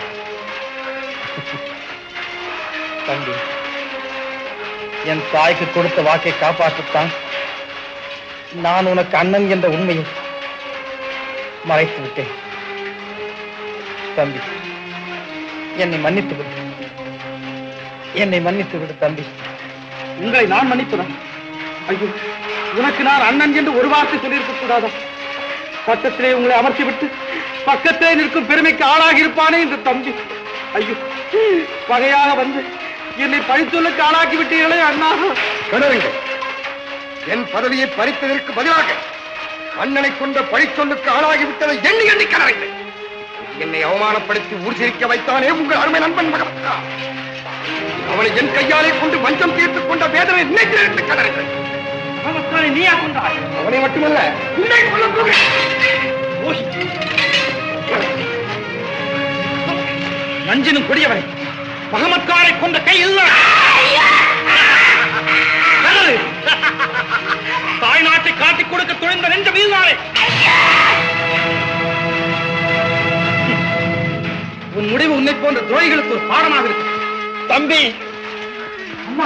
தம்பி என் தாய்க்கு கொடுத்த வாக்கை காப்பாற்றத்தான் நான் உனக்கு அண்ணன் என்ற உண்மையை மறைத்து விட்டேன் தம்பி என்னை மன்னித்து விடு என்னை மன்னித்து விடு தம்பி உங்களை நான் மன்னிப்பதா ஐயோ உனக்கு நான் அண்ணன் என்று ஒரு வார்த்தை சொல்லியிருக்க கூடாதா பக்கத்திலே உங்களை அமர்த்தி விட்டு பக்கத்திலே நிற்கும் பெருமைக்கு ஆளாகி இருப்பானே இந்த தம்பி ஐயோ பகையாக வந்து என்னை பழிச்சொல்லுக்கு ஆளாக்கி விட்டீர்களே அண்ணா தொடருங்கள் என் பதவியை பறித்ததற்கு பதிலாக அண்ணனை கொண்ட பழிச்சொல்லுக்கு ஆளாகிவிட்டதை எண்ணி எண்ணி கலருங்கள் என்னை அவமானப்படுத்தி ஊர் சிரிக்க வைத்தானே உங்கள் அருமை நண்பன் மகவத்தா அவனை என் கையாலே கொண்டு வஞ்சம் தீர்த்துக் கொண்ட வேதனை நினைத்து கலருங்கள் நீயா கொண்டாய் அவனை மட்டுமல்ல உன்னை கொல்ல போகிறேன் நஞ்சினும் கொடியவனை மகமத்காரை கொண்ட கை இல்லை நல்லது. தாய் நாட்டை காட்டிக் கொடுக்க துணிந்த நெஞ்ச வீழ்நாளே உன் முடிவு உன்னை போன்ற துறைகளுக்கு ஒரு பாடமாக இருக்கு தம்பி அம்மா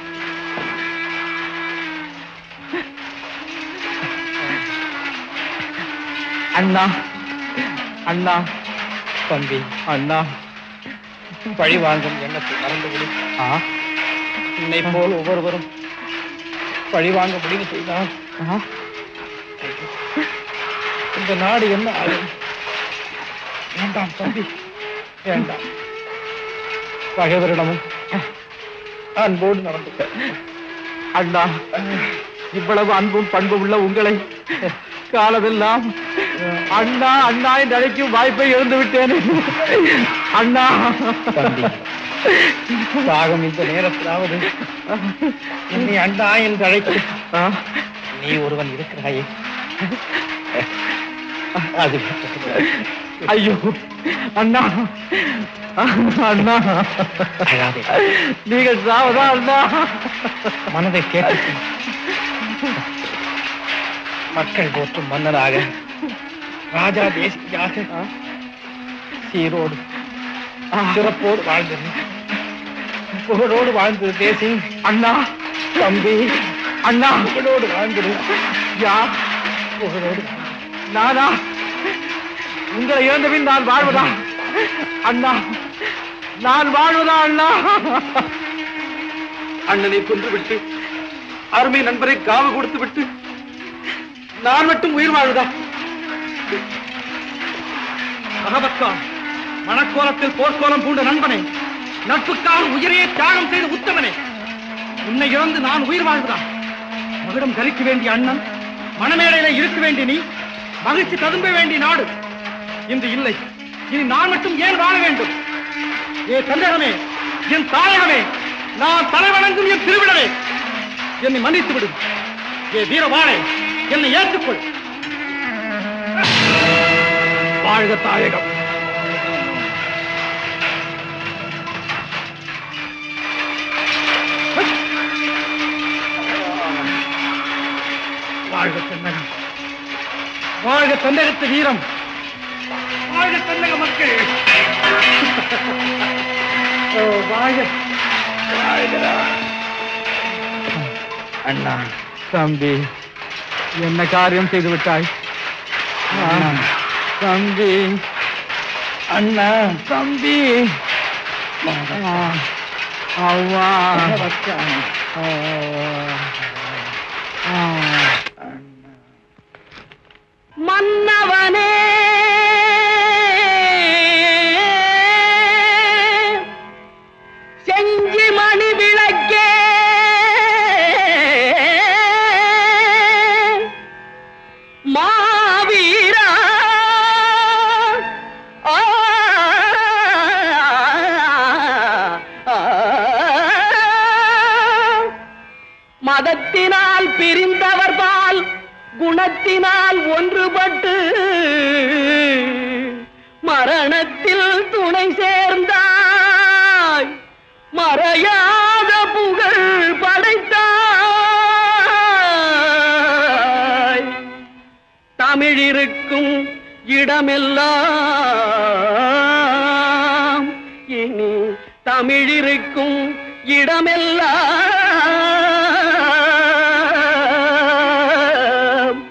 அண்ணா அண்ணா தம்பி அண்ணா பழி வாங்கும் எண்ணத்தை மறந்துவிடு ஆ உன்னை போல் ஒவ்வொருவரும் பழி வாங்க முடிவு செய்தால் ஆ, இந்த நாடு என்ன ஆகும் வேண்டாம் தம்பி வேண்டாம் பகைவரிடமும் அன்போடு நடந்துக்க அண்ணா இவ்வளவு அன்பும் பண்பும் உள்ள உங்களை காலமெல்லாம் அண்ணா அண்ணா என்று அழைக்கும் வாய்ப்பை இழந்து விட்டேன் அண்ணா தம்பி சாகம் இந்த நேரத்திலாவது என்னை அண்ணா என்று அழைத்து நீ ஒருவன் இருக்கிறாயே அது ஐயோ அண்ணா அண்ணா நீங்கள் சாவதா அண்ணா மனதை கேட்டு மக்கள் போற்றும் மன்னனாக ராஜா தேசியாக சீரோடு சிறப்போடு வாழ்ந்தது புகழோடு வாழ்ந்தது தேசி அண்ணா தம்பி அண்ணா புகழோடு வாழ்ந்தது யா புகழோடு நானா உங்களை இழந்தபின் நான் வாழ்வதா அண்ணா நான் வாழ்வதா அண்ணா அண்ணனை கொன்று விட்டு அருமை நண்பரை காவு கொடுத்து விட்டு நான் மட்டும் உயிர் வாழ்வதா மகபத்கா மணக்கோலத்தில் போர்க்கோலம் பூண்ட நண்பனே நட்புக்காக உயிரையே தியாகம் செய்த உத்தமனே உன்னை இழந்து நான் உயிர் வாழ்வதா மகுடம் கலிக்க வேண்டிய அண்ணன் மணமேடையில இருக்க வேண்டிய நீ மகிழ்ச்சி ததும்ப வேண்டிய நாடு இன்று இல்லை இனி நான் மட்டும் ஏன் வாழ வேண்டும் ஏ சந்தேகமே என் தாயகமே நான் தலைவணங்கும் என் திருவிழவே என்னை மன்னித்து விடு ஏ வீரவாளே என்னை ஏற்றுக்கொள் வாழ்க தாயகம் வாழ்க தென்னகம் வாழ்க தென்னகத்து வீரம் வாழ்க தென்னக மக்கள் ஓ வாழ்க அண்ணா தம்பி என்ன காரியம் செய்து விட்டாய் தம்பி அண்ணா தம்பி அவ்வா மன்னவனே செஞ்சி மணி விளக்கே மாவீரா ஆ, ஆ, மதத்தினால் பிரிந்தவர் பால் குணத்தினால் ஒன்றுபட்டு மரணத்தில் துணை சேர்ந்தாய் மறையாத புகழ் படைத்தாய் தமிழிருக்கும் இடமெல்லாம் இனி தமிழிருக்கும் இடமெல்லாம்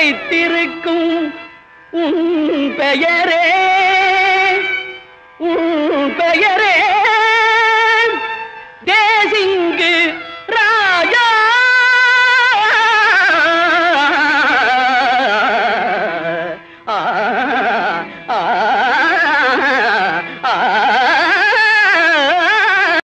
தழைத்திருக்கும் உன் பெயரே உன்